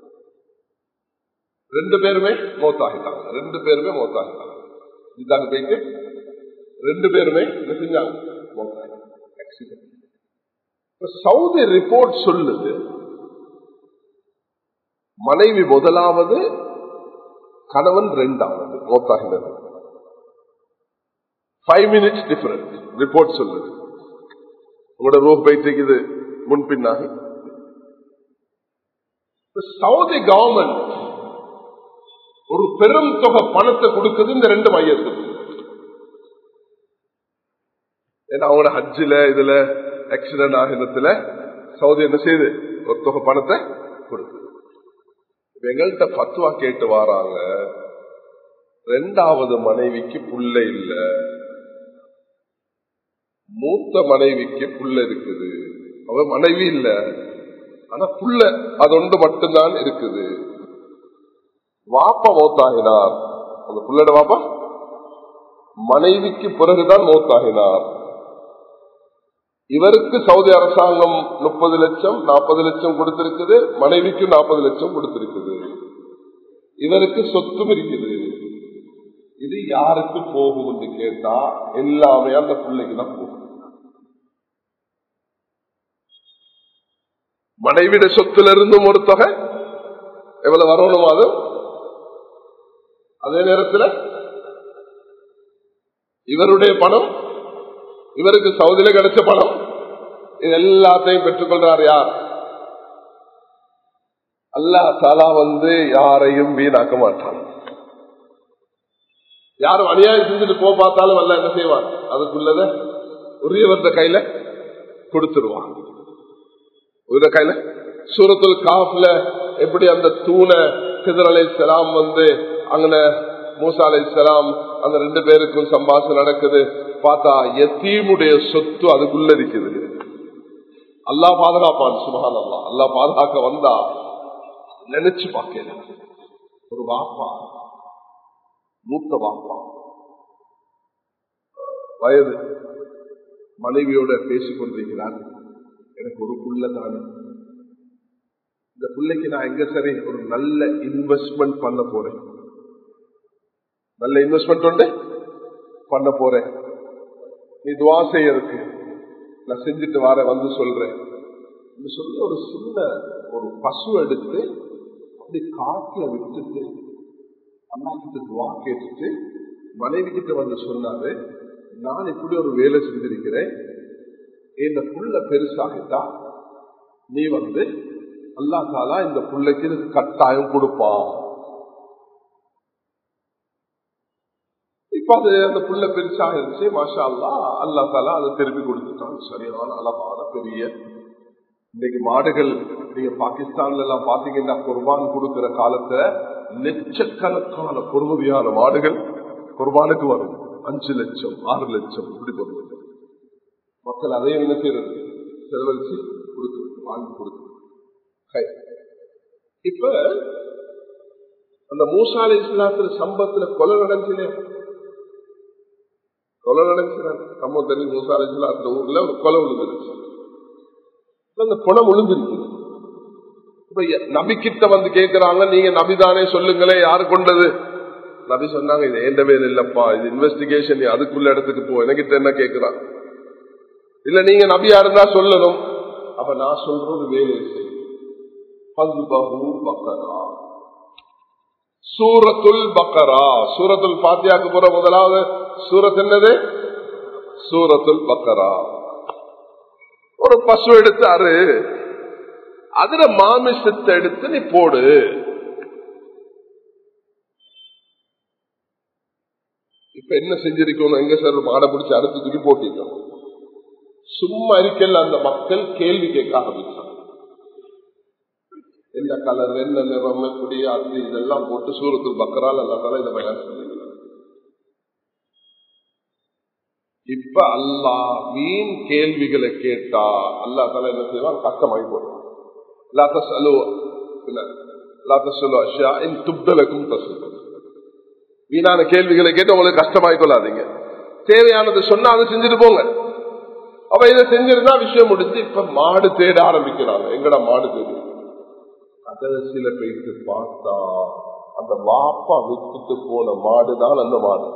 ரெண்டு பேருமே மௌத்தாகிட்டாங்க ரெண்டு பேருமே மௌத்தாகிட்டாங்க ஜித்தாக்கு போயிட்டு ரெண்டு பேருமே என்ன செஞ்சாங்க ஆக்சிடென்ட் சவுதி ரிப்போர்ட் சொல்லுது மனைவி முதலாவது கணவன் ரெண்டாவது மௌத்தாகினது ஃபைவ் மினிட்ஸ் டிஃபரன்ஸ் ரிப்போர்ட் சொல்லுது உங்களோட ரூ போயிட்டு முன்பின்னாகி சவுதி கவர்மெண்ட் ஒரு பெரும் தொகை பணத்தை கொடுக்குது இந்த ரெண்டு மையத்துக்கு ஏன்னா அவங்களோட ஹஜ்ஜில இதுல ஆக்சிடென்ட் ஆகினத்துல சவுதி என்ன செய்யுது ஒரு தொகை பணத்தை கொடுக்குது எங்கள்கிட்ட பத்துவா கேட்டு வராங்க ரெண்டாவது மனைவிக்கு புள்ள இல்ல மூத்த மனைவிக்கு புள்ள இருக்குது அவ மனைவி இல்ல ஆனா புள்ள அது ஒன்று மட்டும்தான் இருக்குது வாப்பா மௌத்தாகினார் அந்த புள்ளட வாப்பா மனைவிக்கு பிறகுதான் மௌத்தாகினார் இவருக்கு சவுதி அரசாங்கம் முப்பது லட்சம் நாற்பது லட்சம் கொடுத்திருக்குது மனைவிக்கு நாற்பது லட்சம் கொடுத்திருக்குது இவருக்கு சொத்தும் இருக்குது இது யாருக்கு போகும் என்று கேட்டா எல்லாமே அந்த பிள்ளைக்கு தான் போகும் மனைவிட சொத்துல இருந்தும் ஒரு தொகை எவ்வளவு வரணும் அது அதே நேரத்தில் இவருடைய பணம் இவருக்கு சவுதியில கிடைச்ச பணம் இது எல்லாத்தையும் பெற்றுக்கொள்றார் யார் அல்லா தாலா வந்து யாரையும் வீணாக்க மாட்டான் யாரும் அநியாயம் செஞ்சுட்டு போ பார்த்தாலும் அல்ல என்ன செய்வான் அதுக்குள்ளத உரியவர்த கையில கொடுத்துருவான் உரிய கையில சூரத்துல் காஃப்ல எப்படி அந்த தூணை கிதர் அலை சலாம் வந்து அங்கன மூசா அலை சலாம் அந்த ரெண்டு பேருக்கும் சம்பாஷம் நடக்குது பார்த்தா எத்தீமுடைய சொத்து அதுக்குள்ள இருக்குது அல்லா பாதுகாப்பான் சுபகான் அல்லா அல்லா பாதுகாக்க வந்தா நினைச்சு பார்க்கல ஒரு வாப்பா மூத்த வாப்பா வயது மனைவியோட பேசிக் கொண்டிருக்கிறார் எனக்கு ஒரு புள்ள தானே இந்த பிள்ளைக்கு நான் எங்க சரி ஒரு நல்ல இன்வெஸ்ட்மெண்ட் பண்ண போறேன் நல்ல இன்வெஸ்ட்மெண்ட் உண்டு பண்ண போறேன் நீ துவா செய்யறதுக்கு நான் செஞ்சுட்டு வர வந்து சொல்றேன் சொல்லி ஒரு சின்ன ஒரு பசு எடுத்து அப்படி காட்டுல விட்டுட்டு அண்ணா கிட்ட துவா கேட்டுட்டு மனைவி கிட்ட வந்து சொன்னாரு நான் இப்படி ஒரு வேலை செஞ்சிருக்கிறேன் இந்த புள்ள பெருசாகிட்டா நீ வந்து அல்லா தாலா இந்த பிள்ளைக்கு கட்டாயம் கொடுப்பான் இப்ப அது அந்த புள்ள பெருசாகிருச்சு மாஷா அல்லா அல்லா தாலா அதை திருப்பி கொடுத்துட்டான் சரியான அளவான பெரிய இன்னைக்கு மாடுகள் நீங்க பாகிஸ்தான்ல எல்லாம் பாத்தீங்கன்னா குர்பான் கொடுக்கிற காலத்துல லட்சக்கணக்கான பொறுமதியான மாடுகள் குர்பானுக்கு வரும் அஞ்சு லட்சம் ஆறு லட்சம் இப்படி பொறுமதி மக்கள் அதையும் என்ன செய்யறது செலவழிச்சு கொடுத்து வாங்கி கொடுத்து இப்ப அந்த மூசாலை இஸ்லாத்துல சம்பத்துல கொலை நடந்துச்சு கொலை நடந்துச்சு சம்பவம் தெரிஞ்சு மூசாலை இஸ்லாத்துல ஊர்ல ஒரு கொலை விழுந்துருச்சு அந்த பணம் விழுந்துருக்கு இப்ப நபிக்கிட்ட வந்து கேட்கிறாங்க நீங்க நபிதானே சொல்லுங்களே யாரு கொண்டது நபி சொன்னாங்க இது ஏண்ட வேலை இல்லப்பா இது இன்வெஸ்டிகேஷன் அதுக்குள்ள இடத்துக்கு போ எனக்கிட்ட என்ன கேட்கிறான் இல்ல நீங்க நபியா இருந்தா சொல்லணும் அப்ப நான் சொல்றது வேலை பக்கரா சூரத்துல் பக்கரா சூரத்துல் பாத்தியாக்கு போற முதலாவது சூரத் என்னது சூரத்துல் பக்கரா ஒரு பசு எடுத்தாரு அதுல மாமிசத்தை எடுத்து நீ போடு இப்ப என்ன செஞ்சிருக்கணும் எங்க சார் மாடை பிடிச்சி அடுத்து தூக்கி போட்டிருக்கோம் சும்மா இருக்கல அந்த மக்கள் கேள்வி கேட்க ஆரம்பிச்சாங்க என்ன கலர் என்ன நிறம் எப்படி அது இதெல்லாம் போட்டு சூரத்துக்கு பக்கரால் எல்லாம் இதை பயன் இப்ப அல்லா வீண் கேள்விகளை கேட்டா அல்லா தலை என்ன செய்வான் கஷ்டமாகி போடுவான் வீணான கேள்விகளை கேட்டு உங்களுக்கு கஷ்டமாய் கொள்ளாதீங்க தேவையானது சொன்னா அதை செஞ்சுட்டு போங்க அப்ப இதை செஞ்சிருந்தா விஷயம் முடிஞ்சு இப்ப மாடு தேட ஆரம்பிக்கிறாங்க எங்கடா மாடு தேடி அதை சில பேருக்கு பார்த்தா அந்த வாப்பா விட்டுட்டு போன மாடுதான் அந்த மாடு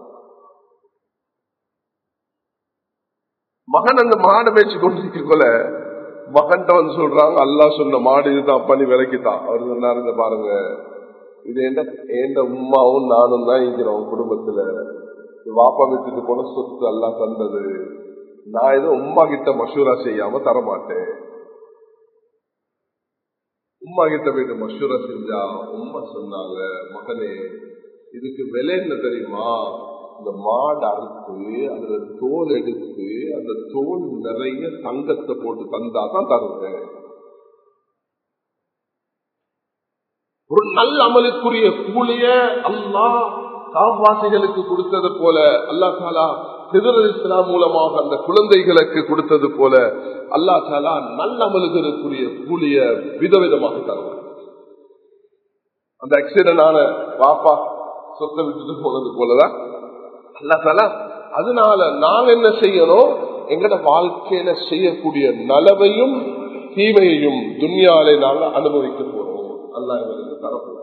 மகன் அந்த மாடு மேய்ச்சி கொண்டிருக்கல மகன்கிட்ட வந்து சொல்றாங்க அல்லா சொன்ன மாடு இதுதான் பண்ணி விலைக்குதான் அவர் சொன்னாரு இந்த பாருங்க இது என்ன எந்த உமாவும் நானும் தான் இருக்கிறோம் குடும்பத்துல வாப்பா விட்டுட்டு போன சொத்து எல்லாம் தந்தது நான் ஏதோ உமா கிட்ட மசூரா செய்யாம தரமாட்டேன் உமா கிட்ட போயிட்டு மசூரா செஞ்சா உமா சொன்னாங்க மகனே இதுக்கு விலை என்ன தெரியுமா இந்த மாடு அறுத்து அதுல தோல் எடுத்து அந்த தோல் நிறைய தங்கத்தை போட்டு தந்தா தான் தருவேன் ஒரு நல்ல அமலுக்குரிய கூலிய அல்லா காவாசிகளுக்கு கொடுத்தது போல அல்லா தாலா திரு இஸ்லாம் மூலமாக அந்த குழந்தைகளுக்கு கொடுத்தது போல அல்லா தாலா நல்ல அமலுகளுக்குரிய கூலிய விதவிதமாக தருவார் அந்த ஆக்சிடென்ட் ஆன பாப்பா சொத்தை விட்டுட்டு போனது போலதான் அல்லா தாலா அதனால நாங்க என்ன செய்யணும் எங்கட வாழ்க்கையில செய்யக்கூடிய நலவையும் தீமையையும் துன்யாலே நாங்க அனுபவிக்க போறோம் அல்லா எங்களுக்கு தரப்போம்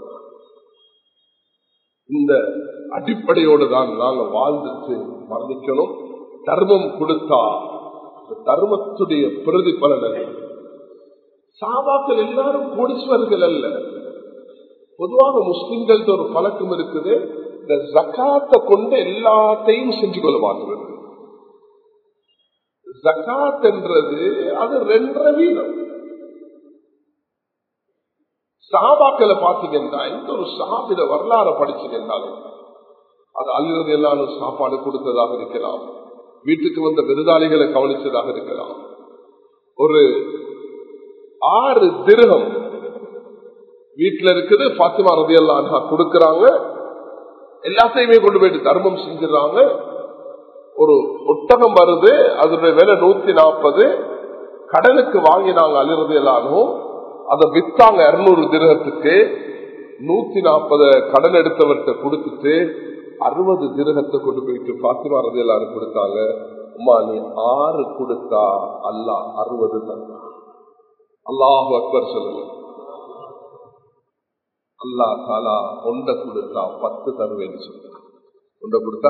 இந்த அடிப்படையோடு தான் நாங்க வாழ்ந்துட்டு மரணிக்கணும் தர்மம் கொடுத்தா தர்மத்துடைய பிரதிபலனை சாபாக்கள் எல்லாரும் கோடீஸ்வரர்கள் அல்ல பொதுவாக முஸ்லிம்கள் ஒரு பழக்கம் இருக்குது இந்த ஜக்காத்தை கொண்டு எல்லாத்தையும் செஞ்சு கொள்ள மாட்டுறது ஜக்காத் என்றது அது ரெண்டரை வீதம் சஹாபாக்களை பார்த்தீங்கன்னா எந்த ஒரு சஹாபிட வரலாறு படிச்சீங்கன்னாலும் அது அல்லது எல்லாரும் சாப்பாடு கொடுத்ததாக இருக்கலாம் வீட்டுக்கு வந்த விருதாளிகளை கவனிச்சதாக இருக்கலாம் ஒரு ஆறு திருகம் வீட்டுல இருக்குது பாத்திமா ரதி எல்லாம் கொடுக்கறாங்க எல்லாத்தையுமே கொண்டு போயிட்டு தர்மம் செஞ்சிடறாங்க ஒரு ஒட்டகம் வருது அதனுடைய விலை நூத்தி நாற்பது கடனுக்கு வாங்கினாங்க அலிரது எல்லாரும் அதை வித்தாங்க இருநூறு திருகத்துக்கு நூத்தி நாற்பது கடன் எடுத்தவர்கிட்ட கொடுத்துட்டு அறுபது திருகத்தை கொண்டு போயிட்டு பாத்திமா ரதி எல்லாரும் கொடுத்தாங்க அம்மா நீ ஆறு கொடுத்தா அல்லா அறுபது தந்தா அல்லாஹு அக்பர் சொல்லுங்க அல்லா தாலா ஒன்றை கொடுத்தா பத்து தருவேன்னு சொல்றான் ஒன்றை கொடுத்தா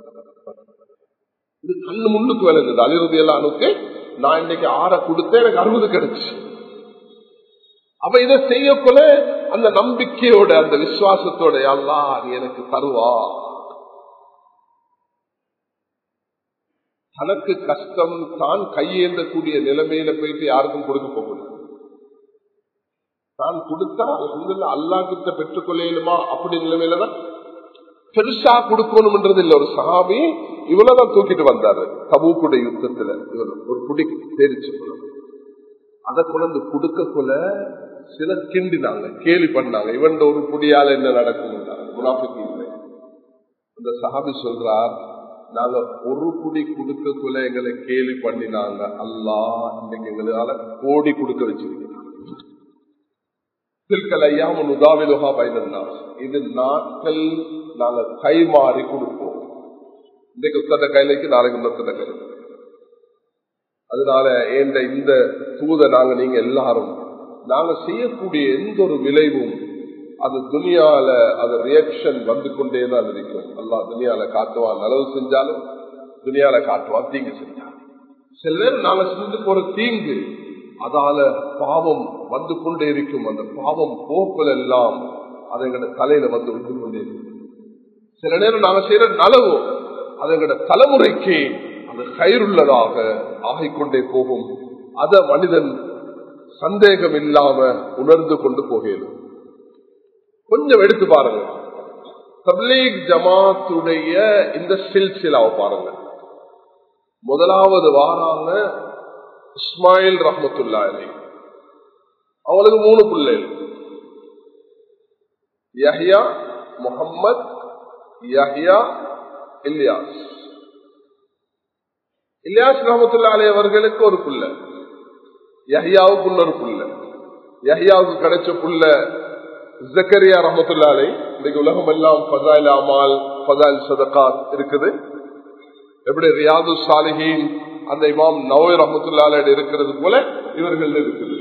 இது கண்ணு முன்னுக்கு விளைஞ்சது அலிரதி எல்லானுக்கு நான் இன்னைக்கு ஆற கொடுத்தேன் எனக்கு அறுபது கிடைச்சு அப்ப இதை செய்யக்குள்ள அந்த நம்பிக்கையோட அந்த விசுவாசத்தோட அல்லா நீ எனக்கு தருவா தனக்கு கஷ்டம் தான் கையேந்தக்கூடிய நிலைமையில போயிட்டு யாருக்கும் கொடுக்க போகணும் தான் கொடுத்தா அல்லா கிட்ட பெற்றுக்கொள்ளையிலுமா அப்படி நிலைமையில தான் பெருசா கொடுக்கணும்ன்றது இல்ல ஒரு சகாபி இவ்வளவுதான் தூக்கிட்டு வந்தாரு தபூக்குடைய யுத்தத்துல இவர் ஒரு குடி தெரிச்சு அதை கொண்டு கொடுக்க கொள்ள சிலர் கிண்டினாங்க கேலி பண்ணாங்க இவன் ஒரு குடியால என்ன நடக்கும் முனாஃபிக்கு இல்லை அந்த சஹாபி சொல்றார் நாங்க ஒரு குடி கொடுக்க கொள்ள எங்களை கேலி பண்ணினாங்க அல்லா இன்னைக்கு எங்களால கோடி கொடுக்க வச்சிருக்கிறாங்க இது நாட்கள் நாங்க கை மாறி கொடுப்போம் இன்னைக்கு உத்தட்ட கையிலைக்கு நாளைக்கு உத்தட்ட கையில அதனால ஏண்ட இந்த தூத நாங்க நீங்க எல்லாரும் நாங்க செய்யக்கூடிய எந்த ஒரு விளைவும் அது துனியால அது ரியாக்ஷன் வந்து கொண்டே தான் இருக்கும் அல்லா துனியால காட்டுவான் நலவு செஞ்சாலும் துனியால காட்டுவான் தீங்கு செஞ்சாலும் சில நேரம் நாங்க செஞ்சு போற தீங்கு அதால பாவம் வந்து கொண்டே இருக்கும் அந்த பாவம் போக்கள் எல்லாம் அது எங்கட தலையில வந்து விட்டு கொண்டே இருக்கும் சில நேரம் நாங்க செய்யற நலவு அது எங்கட தலைமுறைக்கு அது கயிறுள்ளதாக ஆகிக்கொண்டே போகும் அத மனிதன் சந்தேகம் இல்லாம உணர்ந்து கொண்டு போகணும் கொஞ்சம் எடுத்து பாருங்க தப்லீக் ஜமாத்துடைய இந்த சில்சிலாவை பாருங்க முதலாவது வாராங்க இஸ்மாயில் ரஹமத்துல்லா அவங்களுக்கு மூணு பிள்ளைகள் யஹ்யா முகம்மது யஹ்யா இல்யாஸ் இல்யாஸ் ரஹமத்துல்லா அலி அவர்களுக்கு ஒரு புள்ள யஹ்யாவுக்கு இன்னொரு புள்ள யஹ்யாவுக்கு கிடைச்ச புள்ள ஜக்கரியா ரஹமத்துல்லா அலை இன்னைக்கு உலகம் எல்லாம் ஃபசாயில் அமால் ஃபசாயில் சதகாத் இருக்குது எப்படி ரியாது சாலிஹின் அந்த இமாம் நவை ரஹமத்துல்லால இருக்கிறது போல இவர்கள் இருக்குது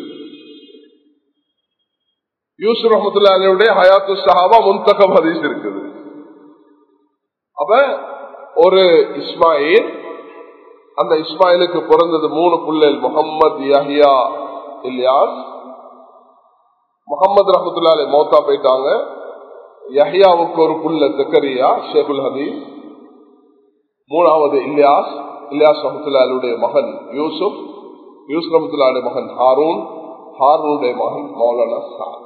யூசுப் ரஹமத்துல்லாவுடைய ஹயாத்து சஹாபா முன்தகம் ஹதீஸ் இருக்குது அப்ப ஒரு இஸ்மாயில் அந்த இஸ்மாயிலுக்கு பிறந்தது மூணு புள்ளல் முகம்மது யஹியா இல்யாஸ் முகமது ரஹமத்துல்லாலே மௌத்தா போயிட்டாங்க யஹியாவுக்கு ஒரு புள்ள ஜக்கரியா ஷேகுல் ஹதீஸ் மூணாவது இல்யாஸ் இல்யாஸ் ரஹமத்துல்லாலுடைய மகன் யூசுப் யூசுப் ரஹமத்துல்லாவுடைய மகன் ஹாரூன் ஹாரூனுடைய மகன் மௌலானா சாத்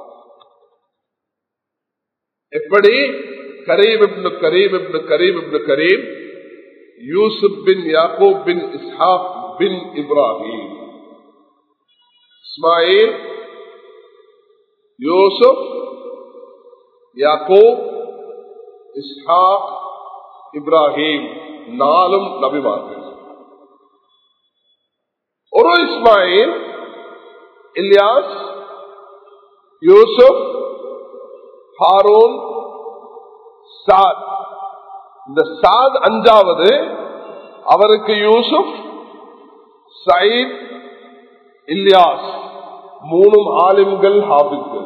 எப்படி கரீம் இப்னு கரீம் இப்னு கரீம் இப்னு கரீம் யூசுப் பின் யாக்கூப் பின் இஸ்ஹாக் பின் இப்ராஹிம் இஸ்மாயில் யூசுப் யாக்கூப் இஸ்ஹாக் இப்ராஹிம் நாலும் நபிமார்கள் ஒரு இஸ்மாயில் இல்யாஸ் யூசுப் ஹாரூன் சாத் இந்த சாத் அஞ்சாவது அவருக்கு யூசுப் சயித் இல்யாஸ் மூணும் ஆலிம்கள் ஹாபித்கள்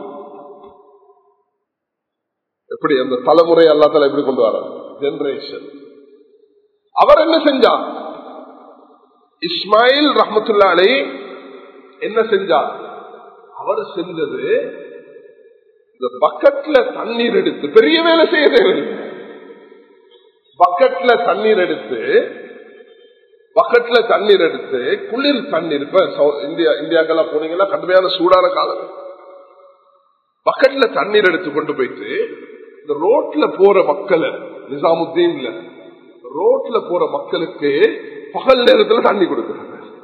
எப்படி அந்த தலைமுறை அல்லாத்தால எப்படி கொண்டு வர ஜெனரேஷன் அவர் என்ன செஞ்சார் இஸ்மாயில் ரஹமத்துல்லா அலை என்ன செஞ்சார் அவர் செஞ்சது இந்த பக்கெட்ல தண்ணீர் எடுத்து பெரிய வேலை செய்ய தேவையில்லை பக்கெட்ல தண்ணீர் எடுத்து பக்கெட்ல தண்ணீர் எடுத்து குளிர் தண்ணீர் இப்ப சௌ- இந்தியா இந்தியாக்கெல்லாம் போனீங்கன்னா கடுமையான சூடான காலம் பக்கெட்ல தண்ணீர் எடுத்து கொண்டு போயிட்டு இந்த ரோட்ல போற மக்களை நிசாமுத்தீன்ல ரோட்ல போற மக்களுக்கு பகல் நேரத்துல தண்ணி கொடுக்குறாங்க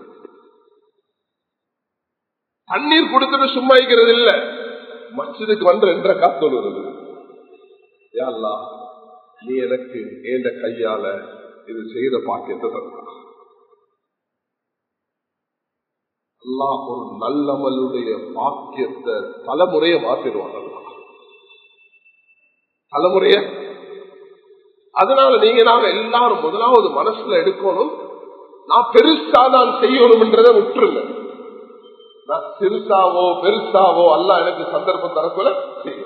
தண்ணீர் கொடுத்துட்டு சும்மா இருக்கிறது இல்ல மஸ்ஜிதுக்கு வந்து ரெண்டரை காத்து வருது யா அல்லாஹ், நீ எனக்கு ஏந்த கையால இது செய்த பாக்கியத்தை தந்தா அல்லாஹ் ஒரு நல்லமலுடைய பாக்கியத்தை தலைமுறைய மாத்திடுவான் அல்லாஹ். தலைமுறைய அதனால நீங்க நாங்க எல்லாரும் முதலாவது மனசுல எடுக்கணும் நான் பெருசா நான் செய்யணும்ன்றதை விட்டுருங்க நான் சிறுசாவோ பெருசாவோ அல்ல எனக்கு சந்தர்ப்பம் தரக்குள்ள செய்யணும்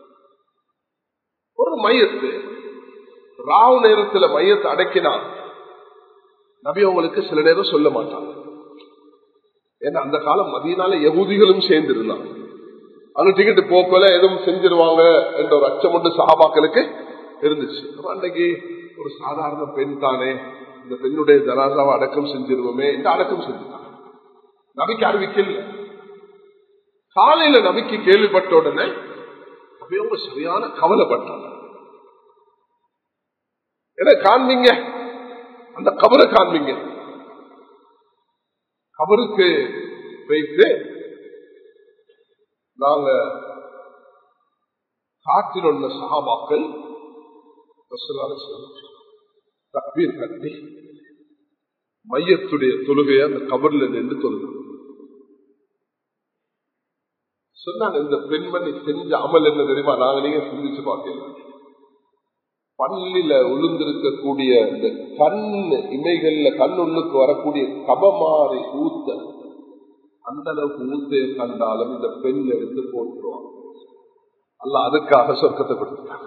ஒரு மையத்து ராவு நேரத்துல மையத்தை அடக்கினா நபி உங்களுக்கு சில நேரம் சொல்ல மாட்டாங்க ஏன்னா அந்த காலம் மதியனால யகுதிகளும் சேர்ந்து இருந்தாங்க அங்க டிக்கெட் போக்கல எதுவும் செஞ்சிருவாங்க என்ற ஒரு அச்சம் ஒன்று சகாபாக்களுக்கு இருந்துச்சு அப்ப அன்னைக்கு ஒரு சாதாரண பெண் தானே இந்த பெண்ணுடைய ஜனாசாவை அடக்கம் செஞ்சிருவோமே இந்த அடக்கம் செஞ்சுட்டாங்க நபிக்கு அறிவிக்கல காலையில நபிக்கு கேள்விப்பட்ட உடனே நபி அவங்க சரியான கவலைப்பட்டாங்க என்ன காண்பீங்க அந்த கபரை காண்பீங்க கபருக்கு வைத்து நாங்க காட்டில் உள்ள சகாபாக்கள் தக்பீர் கட்டி மையத்துடைய தொழுகையை அந்த கபர்ல நின்று தொழுது சொன்னாங்க இந்த பெண்மணி செஞ்ச அமல் என்ன தெரியுமா நாங்க நீங்க சிந்திச்சு பார்க்கல பள்ளியில உளுந்திருக்கக்கூடிய இந்த கண் இமைகள்ல கண்ணுள்ளுக்கு வரக்கூடிய கபமாறி ஊத்த அந்த அளவுக்கு ஊத்தைய கண்டாலும் இந்த பெண் எடுத்து போட்டுருவாங்க அல்ல அதுக்காக சொர்க்கத்தை கொடுத்தாங்க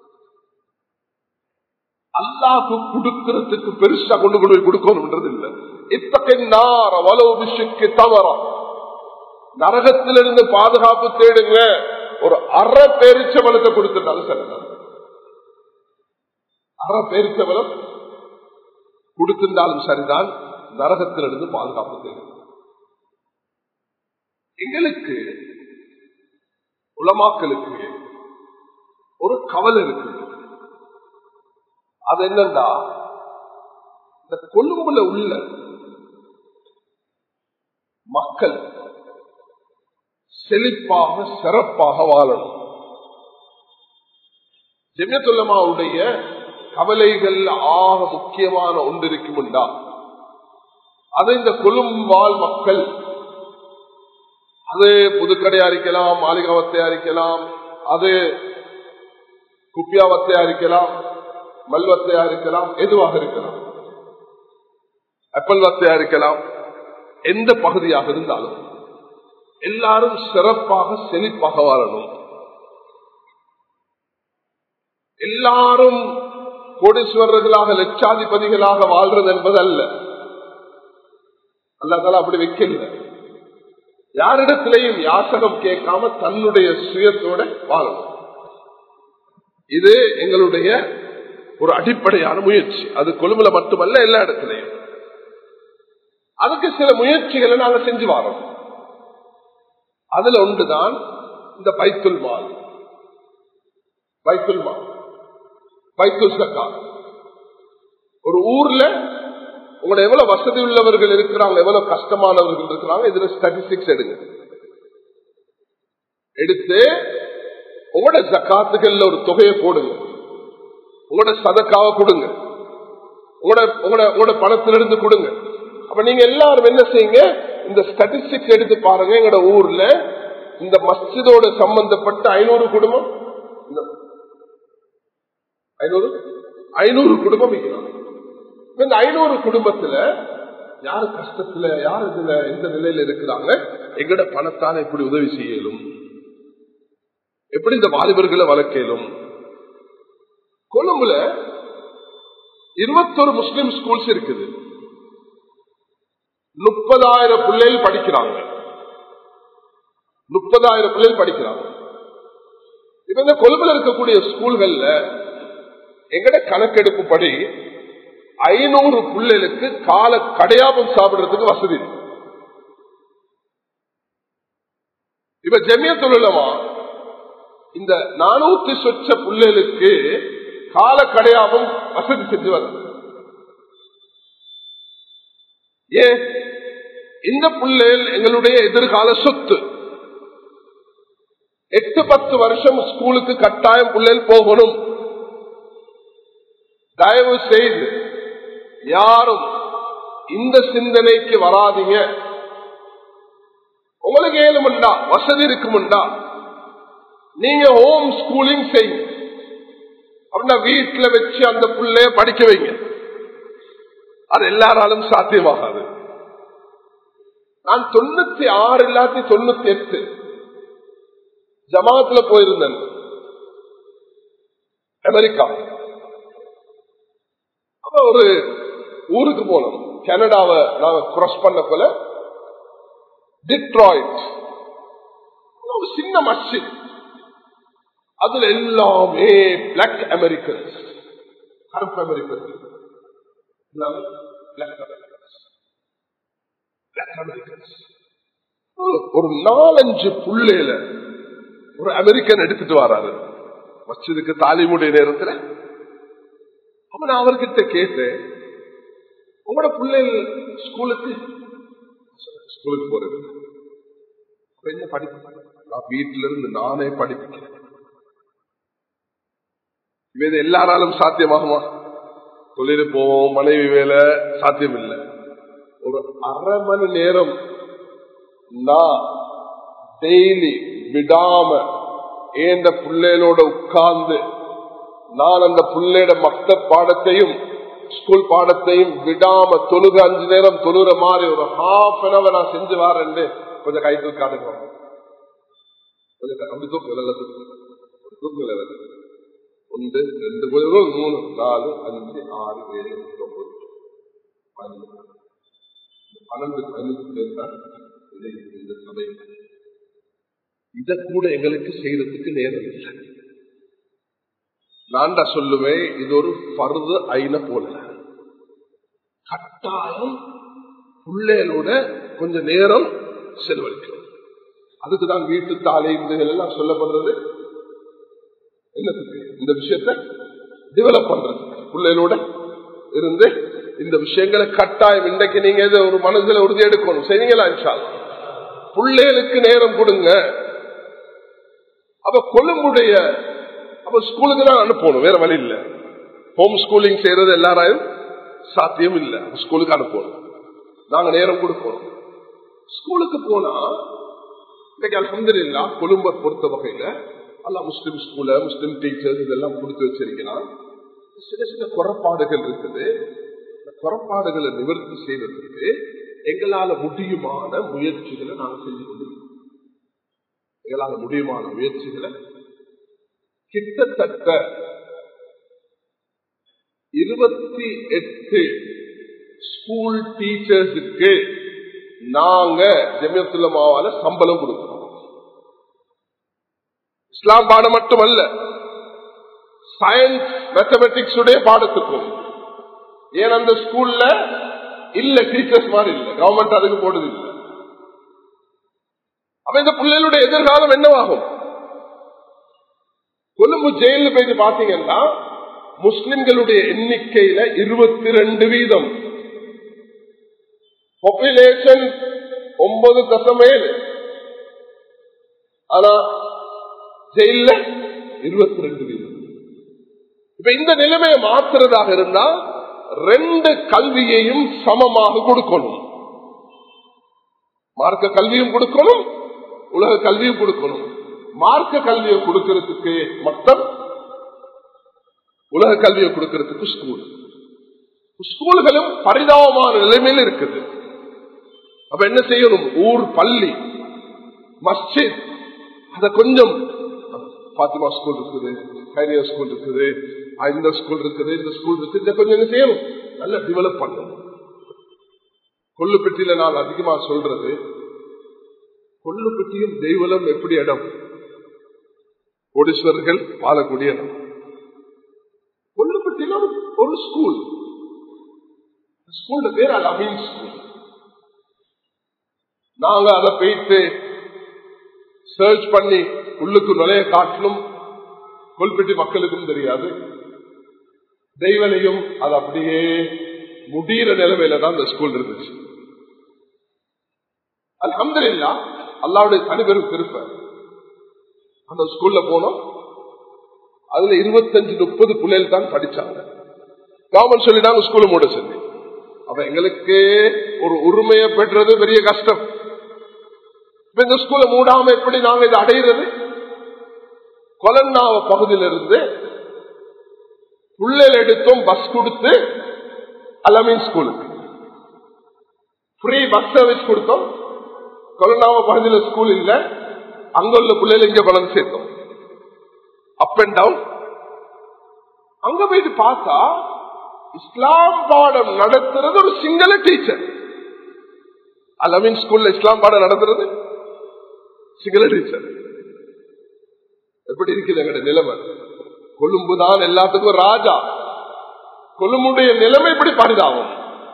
அல்லாஹ் கொடுக்கறதுக்கு பெருசா கொண்டு கொண்டு போய் கொடுக்கணும்ன்றது இல்ல இத்தகைய வளவு விஷயக்கு தவறம் நரகத்திலிருந்து பாதுகாப்பு தேடுங்க ஒரு அற பேரிச்ச பலத்தை கொடுத்துட்டாலும் சரிதான் அற பேரிச்ச பலம் கொடுத்திருந்தாலும் சரிதான் நரகத்திலிருந்து பாதுகாப்பு தேடுங்க எங்களுக்கு உலமாக்களுக்கு ஒரு கவலை இருக்கு அது என்னன்னா இந்த கொழும்புல உள்ள மக்கள் செழிப்பாக சிறப்பாக வாழணும் ஜெமியத்துல்லமாவுடைய கவலைகள் ஆக முக்கியமான ஒன்று இருக்குமுண்டா அது இந்த கொழும்பால் மக்கள் அது புதுக்கடையா இருக்கலாம் மாளிகாவத்தையா இருக்கலாம் அது குப்பியாவத்தையா இருக்கலாம் மல்வத்தையா இருக்கலாம் எதுவாக இருக்கலாம் அப்பல் வத்தையா இருக்கலாம் எந்த பகுதியாக இருந்தாலும் எல்லாரும் சிறப்பாக செழிப்பாக வாழணும் எல்லாரும் கோடீஸ்வரர்களாக லட்சாதிபதிகளாக வாழ்றது என்பது அல்ல அல்லாதால அப்படி வைக்கல யாரிடத்திலையும் யாசகம் கேட்காம தன்னுடைய சுயத்தோட வாழணும் இது எங்களுடைய ஒரு அடிப்படையான முயற்சி அது கொழும்புல மட்டுமல்ல எல்லா இடத்திலையும் அதுக்கு சில முயற்சிகளை நாங்க செஞ்சு வரோம் அதுல ஒன்றுதான் இந்த பைத்துல் மால் பைத்துல் மால் பைத்துல் சக்கா ஒரு ஊர்ல உங்களோட எவ்வளவு வசதி உள்ளவர்கள் இருக்கிறாங்க எவ்வளவு கஷ்டமானவர்கள் இருக்கிறாங்க இதுல ஸ்டாட்டிஸ்டிக்ஸ் எடுங்க எடுத்து உங்களோட ஜக்காத்துகள்ல ஒரு தொகையை போடுங்க உங்களோட சதக்காவை கொடுங்க உங்களோட உங்களோட உங்களோட பணத்திலிருந்து கொடுங்க அப்ப நீங்க எல்லாரும் என்ன செய்யுங்க இந்த ஸ்டாட்டிஸ்டிக்ஸ் எடுத்து பாருங்க எங்களோட ஊர்ல இந்த மஸ்ஜிதோட சம்பந்தப்பட்ட ஐநூறு குடும்பம் ஐநூறு ஐநூறு குடும்பம் இருக்கிறாங்க இந்த ஐநூறு குடும்பத்துல யாரு கஷ்டத்துல யார் இதுல எந்த நிலையில இருக்கிறாங்க எங்கட பணத்தால எப்படி உதவி செய்யலும் எப்படி இந்த வாலிபர்களை வளர்க்கலும் கொழும்புல இருபத்தொரு முஸ்லிம் ஸ்கூல்ஸ் இருக்குது முப்பதாயிரம் பிள்ளைகள் படிக்கிறாங்க முப்பதாயிரம் பிள்ளைகள் படிக்கிறாங்க இப்ப இந்த கொழும்புல இருக்கக்கூடிய ஸ்கூல்கள்ல எங்கட கணக்கெடுப்பு படி ஐநூறு புள்ளைகளுக்கு கால கடையாபம் சாப்பிடுறதுக்கு வசதி இருக்கு. இப்ப ஜெமிய தொழிலமா இந்த நானூத்தி சொச்ச புள்ளைகளுக்கு கால கடையாபம் வசதி செஞ்சு வருது ஏன் இந்த பிள்ளைகள் எங்களுடைய எதிர்கால சொத்து எட்டு பத்து வருஷம் ஸ்கூலுக்கு கட்டாயம் பிள்ளைகள் போகணும் தயவு செய்து யாரும் இந்த சிந்தனைக்கு வராதீங்க உங்களுக்கு ஏழுமுண்டா வசதி இருக்குமுண்டா நீங்க ஹோம் ஸ்கூலிங் செய்யுங்க அப்படின்னா வீட்டுல வச்சு அந்த பிள்ளைய படிக்க வைங்க அது எல்லாராலும் சாத்தியமாகாது நான் தொண்ணூத்தி ஆறு இல்லாத்தி தொண்ணூத்தி எட்டு ஜமாத்துல போயிருந்தேன் அமெரிக்கா அப்ப ஒரு ஊருக்கு போனோம் கனடாவை நாங்க கிராஸ் பண்ண போல டிட்ராய்ட் ஒரு சின்ன மஸ்ஜித் அதுல எல்லாமே பிளாக் அமெரிக்கன்ஸ் கருப்பு அமெரிக்கன்ஸ் எல்லாமே பிளாக் அமெரிக்கன்ஸ் பிளாக் அமெரிக்கன்ஸ் ஒரு நாலஞ்சு புள்ளையில ஒரு அமெரிக்கன் எடுத்துட்டு வராரு மச்சதுக்கு தாலிமுடைய நேரத்துல அப்ப நான் அவர்கிட்ட கேட்டேன் உங்களோட பிள்ளைகள் ஸ்கூலுக்கு ஸ்கூலுக்கு போறது அப்ப என்ன படிப்பு நான் வீட்டில இருந்து நானே படிப்பிக்கிறேன் இது எல்லாராலும் சாத்தியமாகுமா தொழில் போவோம் மனைவி வேலை சாத்தியம் இல்லை ஒரு அரை மணி நேரம் நான் டெய்லி விடாம ஏந்த பிள்ளைகளோட உட்கார்ந்து நான் அந்த பிள்ளையோட மத்த பாடத்தையும் ஸ்கூல் பாடத்தையும் விடாம தொழுக அஞ்சு நேரம் தொழுற மாதிரி ஒரு ஹாஃப் அன் அவர் நான் செஞ்சு வரேன் கொஞ்சம் கை தூக்கி காட்டுங்க கொஞ்சம் அப்படி தூக்கு தூக்கு ஒன்று ரெண்டு பேரும் மூணு நாலு அஞ்சு ஆறு ஏழு எட்டு ஒன்பது பன்னெண்டு பதினஞ்சு பேர் தான் இந்த சபை இத கூட எங்களுக்கு செய்யறதுக்கு நேரம் இல்லை நான் தான் சொல்லுவேன் இது ஒரு பருது ஐன போல கட்டாயம் பிள்ளைகளோட கொஞ்ச நேரம் செலவழிக்கணும் அதுக்குதான் வீட்டு தாலை எல்லாம் சொல்லப்படுறது என்னத்துக்கு இந்த விஷயத்தை டெவலப் பண்றது பிள்ளைகளோட இருந்து இந்த விஷயங்களை கட்டாயம் இன்றைக்கு நீங்க இதை ஒரு மனசுல உறுதி எடுக்கணும் செய்வீங்களா இன்ஷால் பிள்ளைகளுக்கு நேரம் கொடுங்க அப்ப கொழும்புடைய அப்ப ஸ்கூலுக்கு தான் அனுப்பணும் வேற வழி இல்ல ஹோம் ஸ்கூலிங் செய்யறது எல்லாராயும் சாத்தியம் இல்ல ஸ்கூலுக்கு அனுப்பணும் நாங்க நேரம் கொடுக்கணும் ஸ்கூலுக்கு போனா இன்னைக்கு அலமதுல்லா கொழும்பை பொறுத்த வகையில அல்ல முஸ்லிம் ஸ்கூல முஸ்லிம் டீச்சர்ஸ் இதெல்லாம் கொடுத்து வச்சிருக்கிறான் சில சில குறைபாடுகள் இருக்குது குறைபாடுகளை நிவர்த்தி செய்வதற்கு எங்களால முடியுமான முயற்சிகளை நாங்கள் செஞ்சு கொண்டிருக்கோம் எங்களால முடியுமான முயற்சிகளை கிட்டத்தட்ட இருபத்தி எட்டு ஸ்கூல் டீச்சர்ஸுக்கு நாங்க ஜெமியத்துல்லமாவால சம்பளம் கொடுக்கிறோம் இஸ்லாம் பாடம் மட்டுமல்ல சயின்ஸ் மேத்தமெட்டிக்ஸ் உடைய பாடத்துக்கும் ஏன் அந்த ஸ்கூல்ல இல்ல டீச்சர்ஸ் மாதிரி இல்ல கவர்மெண்ட் அதுக்கு போடுது இல்ல அப்ப இந்த பிள்ளைகளுடைய எதிர்காலம் என்னவாகும் கொழும்பு ஜெயில போயிட்டு பாத்தீங்கன்னா முஸ்லிம்களுடைய எண்ணிக்கையில இருபத்தி ரெண்டு வீதம் பாப்புலேஷன் ஒன்பது தசம் ஏழு ஆனா ஜெயில இருபத்தி ரெண்டு வீதம் இப்ப இந்த நிலைமையை மாற்றுறதாக இருந்தா ரெண்டு கல்வியையும் சமமாக கொடுக்கணும் மார்க்க கல்வியும் கொடுக்கணும் உலக கல்வியும் கொடுக்கணும் மார்க்க கல்வியை கொடுக்கறதுக்கு மொத்தம் உலக கல்வியை கொடுக்கறதுக்கு ஸ்கூல் ஸ்கூல்களும் பரிதாபமான நிலைமையில் இருக்குது அப்ப என்ன செய்யணும் ஊர் பள்ளி மஸ்ஜித் அத கொஞ்சம் பாத்திமா ஸ்கூல் இருக்குது கைரியா ஸ்கூல் இருக்குது இந்த ஸ்கூல் இருக்குது இந்த ஸ்கூல் இருக்குது இதை கொஞ்சம் என்ன செய்யணும் நல்லா டெவலப் பண்ணணும் கொல்லுப்பட்டியில நான் அதிகமா சொல்றது கொல்லுப்பட்டியும் தெய்வலம் எப்படி இடம் கோடீஸ்வரர்கள் வாழக்கூடிய இடம் கொல்லுப்பட்டியில ஒரு ஸ்கூல் ஸ்கூல் பேர் அல் அமீன் ஸ்கூல் நாங்க அதை போயிட்டு சர்ச் பண்ணி உள்ளுக்கு நுழைய காட்டணும் கொல்பெட்டி மக்களுக்கும் தெரியாது தெய்வனையும் அது அப்படியே முடிகிற நிலைமையில தான் அந்த ஸ்கூல் இருந்துச்சு அல்ஹம்துலில்லா அல்லாவுடைய தனிபெரும் திருப்ப அந்த ஸ்கூல்ல போனோம் அதுல இருபத்தஞ்சு முப்பது பிள்ளைகள் தான் படிச்சாங்க கவர்மெண்ட் சொல்லிட்டாங்க ஸ்கூல மூட சொல்லி அப்ப எங்களுக்கு ஒரு உரிமையை பெற்றது பெரிய கஷ்டம் இப்ப இந்த ஸ்கூல மூடாம எப்படி நாங்க இதை அடையிறது கொலன்னாவ பகுதியிலிருந்து பிள்ளைகள் எடுத்தோம் பஸ் கொடுத்து அலமீன் ஸ்கூலுக்கு ஃப்ரீ பஸ் சர்வீஸ் கொடுத்தோம் கொலனாவ பகுதியில் ஸ்கூல் இல்ல அங்க உள்ள பிள்ளைகள் இங்க வளர்ந்து சேர்த்தோம் அப் அண்ட் டவுன் அங்க போயிட்டு பார்த்தா இஸ்லாம் பாடம் நடத்துறது ஒரு சிங்கள டீச்சர் அலமீன் ஸ்கூல்ல இஸ்லாம் பாடம் நடத்துறது சிங்கள டீச்சர் எப்படி இருக்குது எங்கட நிலைமை கொழும்பு தான் எல்லாத்துக்கும் ராஜா கொழும்புடைய நிலைமை இப்படி பரிதாகும்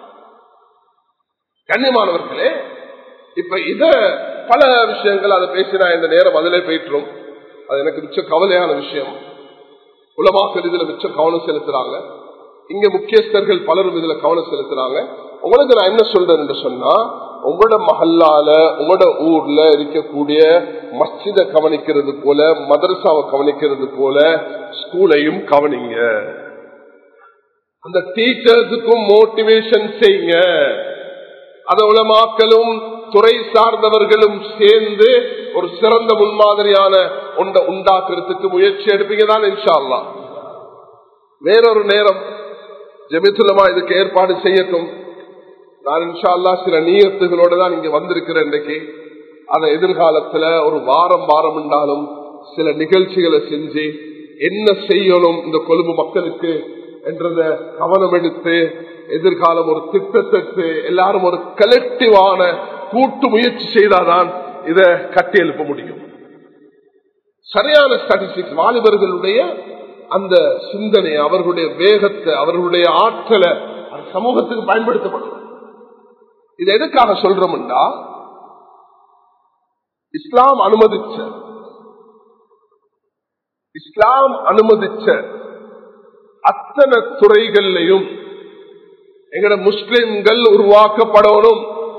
கண்ணியமானவர்களே இப்ப இத பல விஷயங்கள் அதை பேசினா இந்த நேரம் அதிலே போயிட்டுரும் அது எனக்கு மிச்ச கவலையான விஷயம் உலமாக்கள் இதுல மிச்ச கவனம் செலுத்துறாங்க இங்க முக்கியஸ்தர்கள் பலரும் இதுல கவனம் செலுத்துறாங்க உங்களுக்கு நான் என்ன சொல்றேன் என்று சொன்னா உங்களோட மஹல்லால உங்களோட ஊர்ல இருக்கக்கூடிய மஸ்ஜித கவனிக்கிறது போல மதரசாவை கவனிக்கிறது போல ஸ்கூலையும் கவனிங்க அந்த டீச்சர்ஸுக்கும் மோட்டிவேஷன் செய்யுங்க அத உலமாக்களும் துறை சார்ந்தவர்களும் சேர்ந்து ஒரு சிறந்த முன்மாதிரியான ஒன்றை உண்டாக்குறதுக்கு முயற்சி எடுப்பீங்க தான் இன்ஷால்லா வேறொரு நேரம் ஜெமித்துலமா இதுக்கு ஏற்பாடு செய்யட்டும் நான் இன்ஷால்லா சில நீயத்துகளோட தான் இங்க வந்திருக்கிறேன் இன்றைக்கு அதை எதிர்காலத்துல ஒரு வாரம் வாரம் இருந்தாலும் சில நிகழ்ச்சிகளை செஞ்சு என்ன செய்யணும் இந்த கொழும்பு மக்களுக்கு என்றத கவனம் எடுத்து எதிர்காலம் ஒரு திட்டத்திற்கு எல்லாரும் ஒரு கலெக்டிவான கூட்டு முயற்சி செய்தாதான் இதை கட்டி எழுப்ப முடியும் சரியான ஸ்டாட்டிஸ்டிக்ஸ் வாலிபர்களுடைய அந்த சிந்தனை அவர்களுடைய வேகத்தை அவர்களுடைய ஆற்றலை சமூகத்துக்கு பயன்படுத்தப்படும் இது எதுக்காக சொல்றோம்னா இஸ்லாம் அனுமதிச்ச இஸ்லாம் அனுமதிச்ச அத்தனை துறைகள்லையும் எங்கட முஸ்லிம்கள் உருவாக்கப்படணும்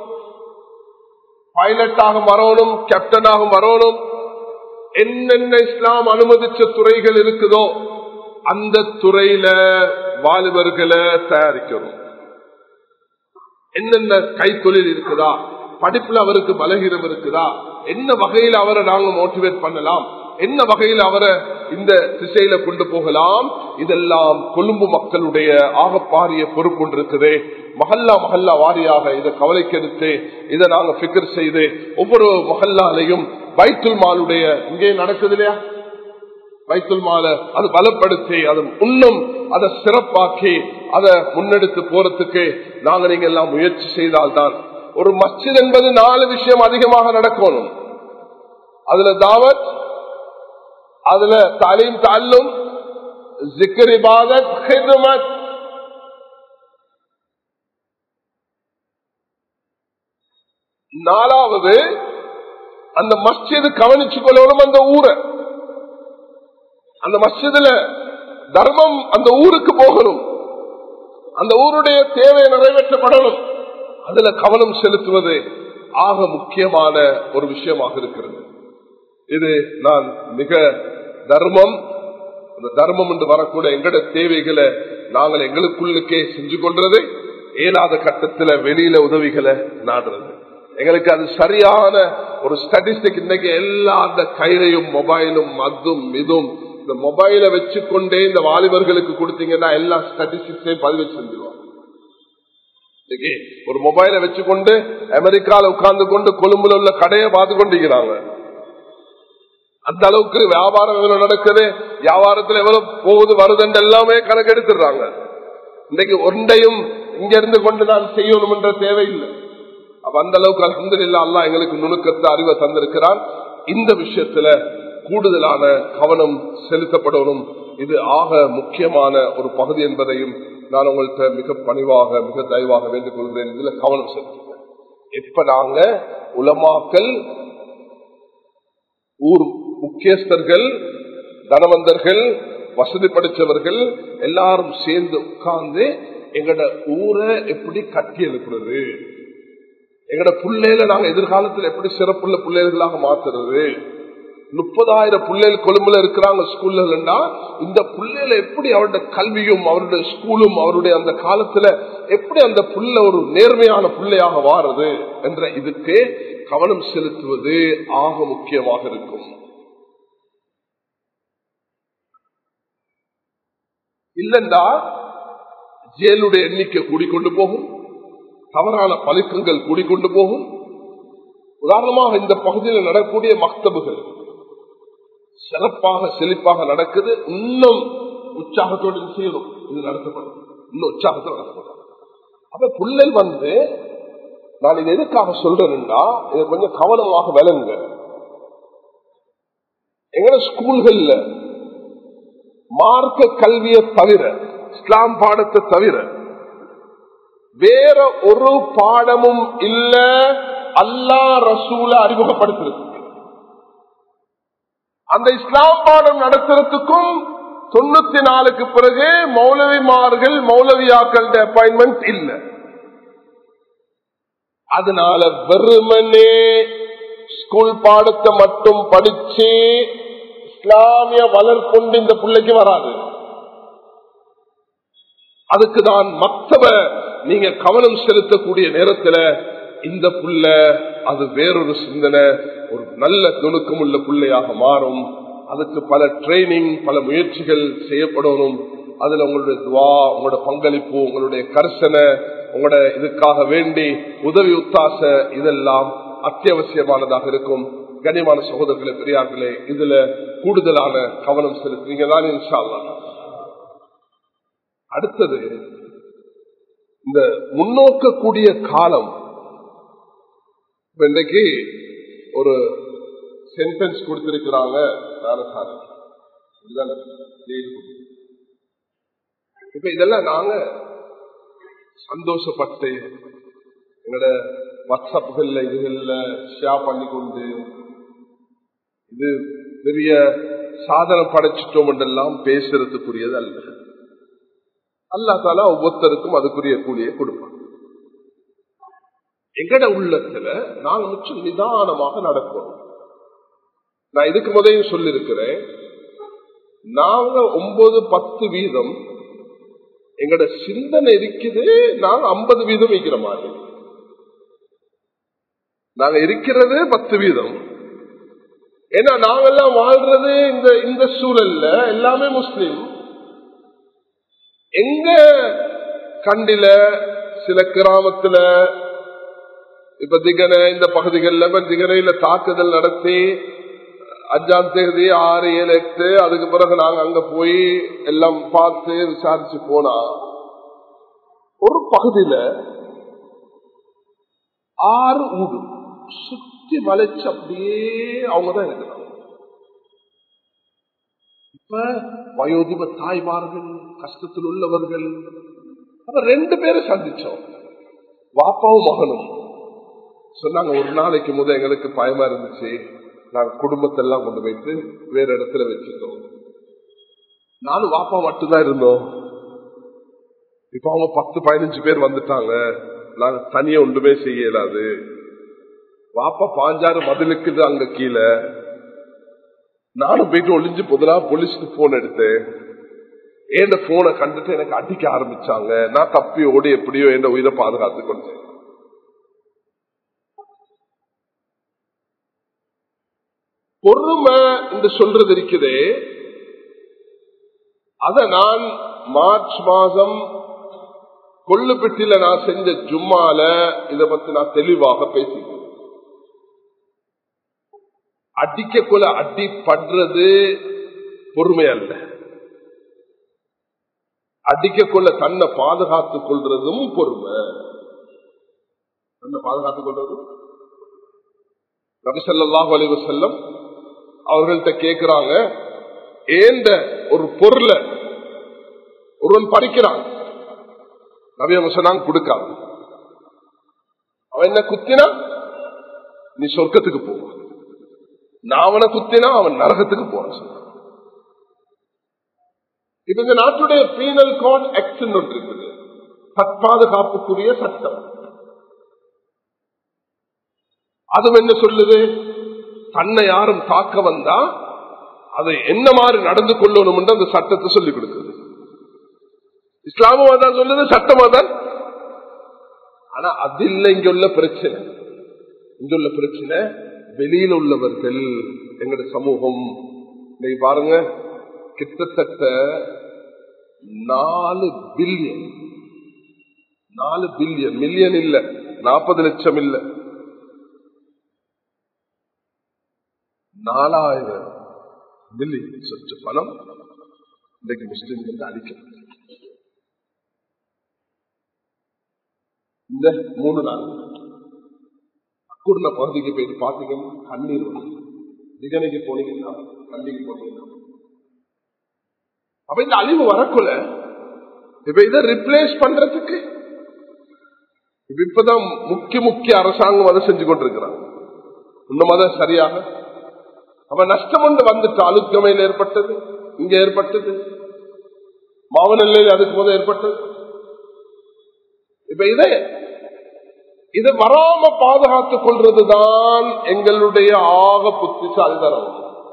பைலட்டாக வரணும் கேப்டனாக வரணும் என்னென்ன இஸ்லாம் அனுமதிச்ச துறைகள் இருக்குதோ அந்த துறையில வாலிபர்களை தயாரிக்கணும் என்னென்ன கைத்தொழில் இருக்குதா படிப்புல அவருக்கு பலகீனம் இருக்குதா என்ன வகையில் அவரை நாங்க மோட்டிவேட் பண்ணலாம் என்ன வகையில் அவரை இந்த திசையில கொண்டு போகலாம் இதெல்லாம் கொழும்பு மக்களுடைய ஆகப்பாரிய பொறுப்பு ஒன்று இருக்குது மஹல்லா மஹல்லா வாரியாக இதை கவலைக்கெடுத்து இதை நாங்க பிக்கர் செய்து ஒவ்வொரு மஹல்லாலையும் வைத்துல் மாலுடைய இங்கே நடக்குது இல்லையா வைத்துல் மால அது பலப்படுத்தி அதை இன்னும் அதை சிறப்பாக்கி அதை முன்னெடுத்து போறதுக்கு நாங்க நீங்க எல்லாம் முயற்சி செய்தால்தான் ஒரு மஸ்ஜித் என்பது நாலு விஷயம் அதிகமாக நடக்கணும் அதுல தாவத் அதுல தாலீம் தாலும் ஜிக்கர் இபாதத் ஹிதமத் நாலாவது அந்த மஸ்ஜிது கவனிச்சு கொள்ளணும் அந்த ஊரை அந்த மஸ்ஜிதுல தர்மம் அந்த ஊருக்கு போகணும் அந்த ஊருடைய தேவை நிறைவேற்றப்படணும் அதுல கவனம் செலுத்துவது ஆக முக்கியமான ஒரு விஷயமாக இருக்கிறது இது நான் மிக தர்மம் அந்த தர்மம் என்று வரக்கூடிய எங்கட தேவைகளை நாங்கள் எங்களுக்குள்ளுக்கே செஞ்சு கொள்றது ஏனாத கட்டத்துல வெளியில உதவிகளை நாடுறது எங்களுக்கு அது சரியான ஒரு ஸ்டாட்டிஸ்டிக் இன்னைக்கு எல்லா அந்த கையிலையும் மொபைலும் அதும் இதும் இந்த மொபைல வச்சுக்கொண்டே இந்த வாலிபர்களுக்கு கொடுத்தீங்கன்னா எல்லா ஸ்டாட்டிஸ்டிக்ஸையும் பதிவு செஞ்சிருவாங்க இன்னைக்கு ஒரு மொபைலை வச்சுக்கொண்டு அமெரிக்கால உட்கார்ந்து கொண்டு கொழும்புல உள்ள கடையை பார்த்து கொண்டிருக்கிறாங்க அந்த அளவுக்கு வியாபாரம் எவ்வளவு நடக்குது வியாபாரத்துல எவ்வளவு போகுது வருதுன்னு எல்லாமே கணக்கெடுத்துடுறாங்க இன்னைக்கு ஒன்றையும் இங்க இருந்து கொண்டு நான் செய்யணும் என்ற தேவையில்லை அப்ப அந்த அளவுக்கு அலமது இல்லா அல்லா எங்களுக்கு நுணுக்கத்தை அறிவை தந்திருக்கிறான் இந்த விஷயத்துல கூடுதலான கவனம் செலுத்தப்படணும் இது ஆக முக்கியமான ஒரு பகுதி என்பதையும் நான் உங்கள்கிட்ட மிக பணிவாக மிக தயவாக வேண்டிக் கொள்கிறேன் இதுல கவனம் செலுத்துங்க எப்ப நாங்க உலமாக்கல் ஊர் முக்கியஸ்தர்கள் தனவந்தர்கள் வசதி படித்தவர்கள் எல்லாரும் சேர்ந்து உட்கார்ந்து எங்கட ஊரை எப்படி கட்டி எழுப்புறது எங்கட பிள்ளைகளை நாங்க எதிர்காலத்தில் எப்படி சிறப்புள்ள பிள்ளைகளாக மாத்துறது முப்பதாயிரம் பிள்ளைகள் கொழும்புல இருக்கிறாங்க ஸ்கூல்ல இந்த பிள்ளைகளை எப்படி அவருடைய கல்வியும் அவருடைய ஸ்கூலும் அவருடைய அந்த காலத்துல எப்படி அந்த புள்ள ஒரு நேர்மையான பிள்ளையாக வாரது என்ற இதுக்கு கவனம் செலுத்துவது ஆக முக்கியமாக இருக்கும் இல்லண்டா ஜெயலுடைய எண்ணிக்கை கூடிக்கொண்டு போகும் தவறான பழுக்கங்கள் கூடிக்கொண்டு போகும் உதாரணமாக இந்த பகுதியில் நடக்கக்கூடிய மக்தபுகள் சிறப்பாக செழிப்பாக நடக்குது இன்னும் உற்சாகத்தோடு செய்யணும் இது நடத்தப்படும் இன்னும் உற்சாகத்தோடு நடத்தப்படும் அப்ப பிள்ளை வந்து நான் இது எதுக்காக சொல்றேன்னா இதை கொஞ்சம் கவனமாக விளங்க எங்கட ஸ்கூல்கள்ல மார்க்க கல்வியை தவிர இஸ்லாம் பாடத்தை தவிர வேற ஒரு பாடமும் இல்ல அல்லா ரசூல அறிமுகப்படுத்துறது அந்த இஸ்லாம் பாடம் நடத்துறதுக்கும் தொண்ணூத்தி நாலுக்கு பிறகு மௌலவிமார்கள் மௌலவியாக்கள் அப்பாயின்மெண்ட் இல்ல அதனால வெறுமனே ஸ்கூல் பாடத்தை மட்டும் படிச்சு இஸ்லாமிய வளர்கொண்டு இந்த பிள்ளைக்கு வராது அதுக்கு தான் மக்தவ நீங்க கவனம் செலுத்தக்கூடிய நேரத்துல இந்த புள்ள அது வேறொரு சிந்தனை ஒரு நல்ல நுணுக்கம் உள்ள பிள்ளையாக மாறும் அதுக்கு பல ட்ரைனிங் பல முயற்சிகள் செய்யப்படணும் அதுல உங்களுடைய துவா உங்களோட பங்களிப்பு உங்களுடைய கர்சனை உங்களோட இதுக்காக வேண்டி உதவி உத்தாச இதெல்லாம் அத்தியாவசியமானதாக இருக்கும் கனிமான சகோதரர்களே பெரியார்களே இதுல கூடுதலான கவனம் செலுத்துறீங்க தான் இன்ஷால்லா அடுத்தது இந்த முன்னோக்கக்கூடிய காலம் இன்றைக்கு ஒரு சென்டென்ஸ் கொடுத்திருக்கிறாங்க இப்ப இதெல்லாம் நாங்க சந்தோஷப்பட்டு எங்களோட வாட்ஸ்அப்புகள்ல இதுகள்ல ஷேர் பண்ணி கொண்டு இது பெரிய சாதனை படைச்சிட்டோம் என்றெல்லாம் பேசுறதுக்குரியது அல்ல அல்லா தாலா ஒவ்வொருத்தருக்கும் அதுக்குரிய கூலியை கொடுப்பான் எங்கட உள்ளத்துல நாங்க முற்றும் நிதானமாக நடக்கணும் நான் இதுக்கு முதலையும் சொல்லிருக்கிறேன் நாங்க ஒன்பது பத்து வீதம் எங்கட சிந்தனை இருக்குது நாங்க ஐம்பது வீதம் வைக்கிற மாதிரி நாங்க இருக்கிறது பத்து வீதம் ஏன்னா நாங்கெல்லாம் வாழ்றது இந்த இந்த சூழல்ல எல்லாமே முஸ்லீம் எங்க கண்டில சில கிராமத்துல இப்ப திகனை இந்த பகுதிகளில் திகனையில தாக்குதல் நடத்தி அஞ்சாம் தேதி ஆறு ஏழு எட்டு அதுக்கு பிறகு நாங்க அங்க போய் எல்லாம் பார்த்து விசாரிச்சு போனா ஒரு பகுதியில ஆறு ஊடு சுத்தி வளைச்சு அப்படியே அவங்கதான் இருக்கிறாங்க இப்ப வயோதிப தாய்மார்கள் கஷ்டத்தில் உள்ளவர்கள் அப்ப ரெண்டு பேரும் சந்திச்சோம் வாப்பாவும் மகனும் சொன்னாங்க ஒரு நாளைக்கு முத எங்களுக்கு பயமா இருந்துச்சு நாங்க குடும்பத்தை எல்லாம் கொண்டு போயிட்டு வேற இடத்துல வச்சுட்டோம் நானும் வாப்பா மட்டும்தான் இருந்தோம் இப்ப அவங்க பத்து பதினஞ்சு பேர் வந்துட்டாங்க நாங்க தனியா ஒன்றுமே செய்ய இயலாது வாப்பா பாஞ்சாறு மதிலுக்குது அங்க கீழே நானும் போயிட்டு ஒளிஞ்சு புதலா போலீஸ்க்கு போன் எடுத்தேன் என் போனை கண்டுட்டு எனக்கு அடிக்க ஆரம்பிச்சாங்க நான் தப்பி ஓடி எப்படியோ என் உயிரை பாதுகாத்து கொண்டேன் பொறுமை என்று சொல்றது இருக்குதே அத நான் மார்ச் மாதம் கொள்ளுப்பட்டியில நான் செஞ்ச ஜும்மால இத பத்தி நான் தெளிவாக பேசிக்கிறேன் அடிக்க கொல அடி படுறது பொறுமை அல்ல அடிக்க கொள்ள தன்னை பாதுகாத்துக் கொள்றதும் பொறுமை தன்னை பாதுகாத்துக் கொள்றதும் நபிசல்லாஹு அலைவு செல்லம் அவர்கள்ட்ட கேட்கிறாங்க ஏந்த ஒரு பொருளை ஒருவன் பறிக்கிறான் நபி அவங்க சொன்னாங்க கொடுக்காது அவன் என்ன குத்தினா நீ சொர்க்கத்துக்கு போவான் நான் அவனை குத்தினா அவன் நரகத்துக்கு போறான் சொன்னான் இப்ப இந்த நாட்டுடைய பீனல் கோட் ஆக்ட் ஒன்று இருக்குது தற்பாதுகாப்புக்குரிய சட்டம் அதுவும் என்ன சொல்லுது தன்னை யாரும் தாக்க வந்தா அதை என்ன மாதிரி நடந்து கொள்ளணும் என்று அந்த சட்டத்தை சொல்லிக் கொடுக்குது இஸ்லாமும் அதான் சொல்லுது சட்டமா தான் ஆனா அது இல்லை இங்க உள்ள பிரச்சனை இங்க உள்ள பிரச்சனை வெளியில் உள்ளவர்கள் எங்களுடைய சமூகம் இன்னைக்கு பாருங்க கிட்டத்தட்ட நாலு பில்லியன் நாலு பில்லியன் மில்லியன் இல்ல நாற்பது லட்சம் இல்ல நாலாயிரம் மில்லியன் சொச்சு பணம் இன்றைக்கு முஸ்லிம்கள் அளிக்கப்பட்டது இந்த மூணு நாள் அக்குர்ண பகுதிக்கு போயிட்டு பாத்தீங்கன்னா கண்ணீர் வரும் திகனைக்கு போனீங்கன்னா கண்ணிக்கு போனீங்கன்னா அப்ப இந்த அழிவு வரக்குள்ள இப்ப இதை ரிப்ளேஸ் பண்றதுக்கு இப்ப இப்பதான் முக்கிய முக்கிய அரசாங்கம் அதை செஞ்சு கொண்டிருக்கிறாங்க இன்னும் அதை சரியாக அப்ப நஷ்டம் ஒன்று வந்துட்டு அழுக்கமையில் ஏற்பட்டது இங்க ஏற்பட்டது மாவனல்லையில் அதுக்கு போது ஏற்பட்டது இப்ப இதை இதை வராம பாதுகாத்துக் கொள்றதுதான் எங்களுடைய ஆக புத்திசாலிதனம்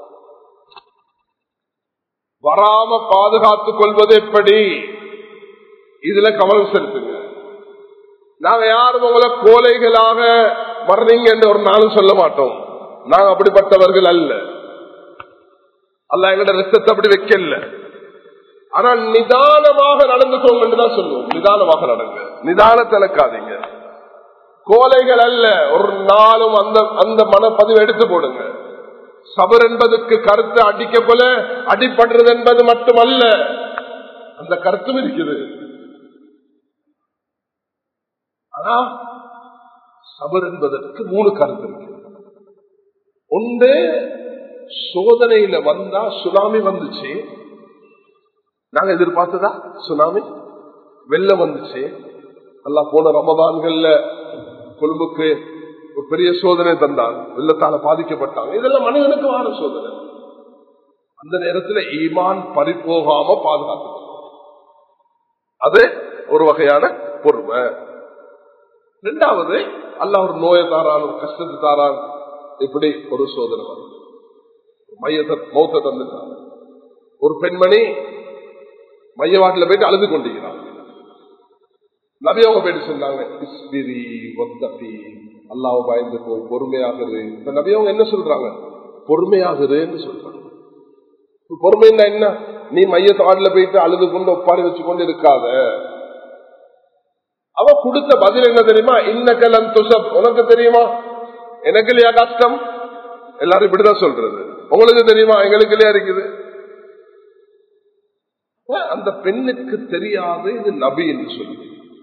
வராம பாதுகாத்துக் கொள்வது எப்படி இதுல கவனம் செலுத்துங்க நாங்க யாரும் உங்களை கோலைகளாக வர்றீங்க என்று ஒரு நாளும் சொல்ல மாட்டோம் நாங்க அப்படிப்பட்டவர்கள் அல்ல அல்ல எங்களோட ரத்தத்தை அப்படி வைக்கல ஆனா நிதானமாக நடந்துக்கோங்க என்றுதான் சொல்லுவோம் நிதானமாக நடங்க நிதானத்தை இழக்காதீங்க கோலைகள் அல்ல ஒரு நாளும் அந்த அந்த மனப்பதிவு எடுத்து போடுங்க சபர் என்பதற்கு கருத்து அடிக்க போல அடிப்படுறது என்பது மட்டுமல்ல அந்த கருத்தும் இருக்குது ஆனா சபர் என்பதற்கு மூணு கருத்து இருக்கு ஒன்று சோதனையில வந்தா சுனாமி வந்துச்சு நாங்க எதிர்பார்த்ததா சுனாமி வெள்ளம் வந்துச்சு எல்லாம் போன ரமதான்கள்ல கொழும்புக்கு ஒரு பெரிய சோதனை தந்தான் வெள்ளத்தால பாதிக்கப்பட்டாங்க இதெல்லாம் மனிதனுக்கு வார சோதனை அந்த நேரத்தில் ஈமான் பறிப்போகாம பாதுகாத்து அது ஒரு வகையான பொறுமை ரெண்டாவது அல்ல ஒரு நோயை தாரான் ஒரு கஷ்டத்தை தாரான் இப்படி ஒரு சோதனை வரும் மையத்தை மௌத்த தந்துட்டான் ஒரு பெண்மணி மையவாட்டில் போயிட்டு அழுது கொண்டிருக்கிறான் நபியவங்க போயிட்டு சொன்னாங்க இஸ்பிரி ஒத்தப்பி அல்லாவ பயந்து போ பொறுமையாகுது இப்ப நபியவங்க என்ன சொல்றாங்க பொறுமையாகுதுன்னு சொல்றாங்க பொறுமைன்னா என்ன நீ மையத்தாடுல போயிட்டு அழுது கொண்டு ஒப்பாரி வச்சு கொண்டு இருக்காத அவ கொடுத்த பதில் என்ன தெரியுமா இன்னக்கலம் துசப் உனக்கு தெரியுமா எனக்கு இல்லையா கஷ்டம் எல்லாரும் இப்படிதான் சொல்றது உங்களுக்கு தெரியுமா எங்களுக்கு இல்லையா இருக்குது அந்த பெண்ணுக்கு தெரியாது இது நபி என்று சொல்லி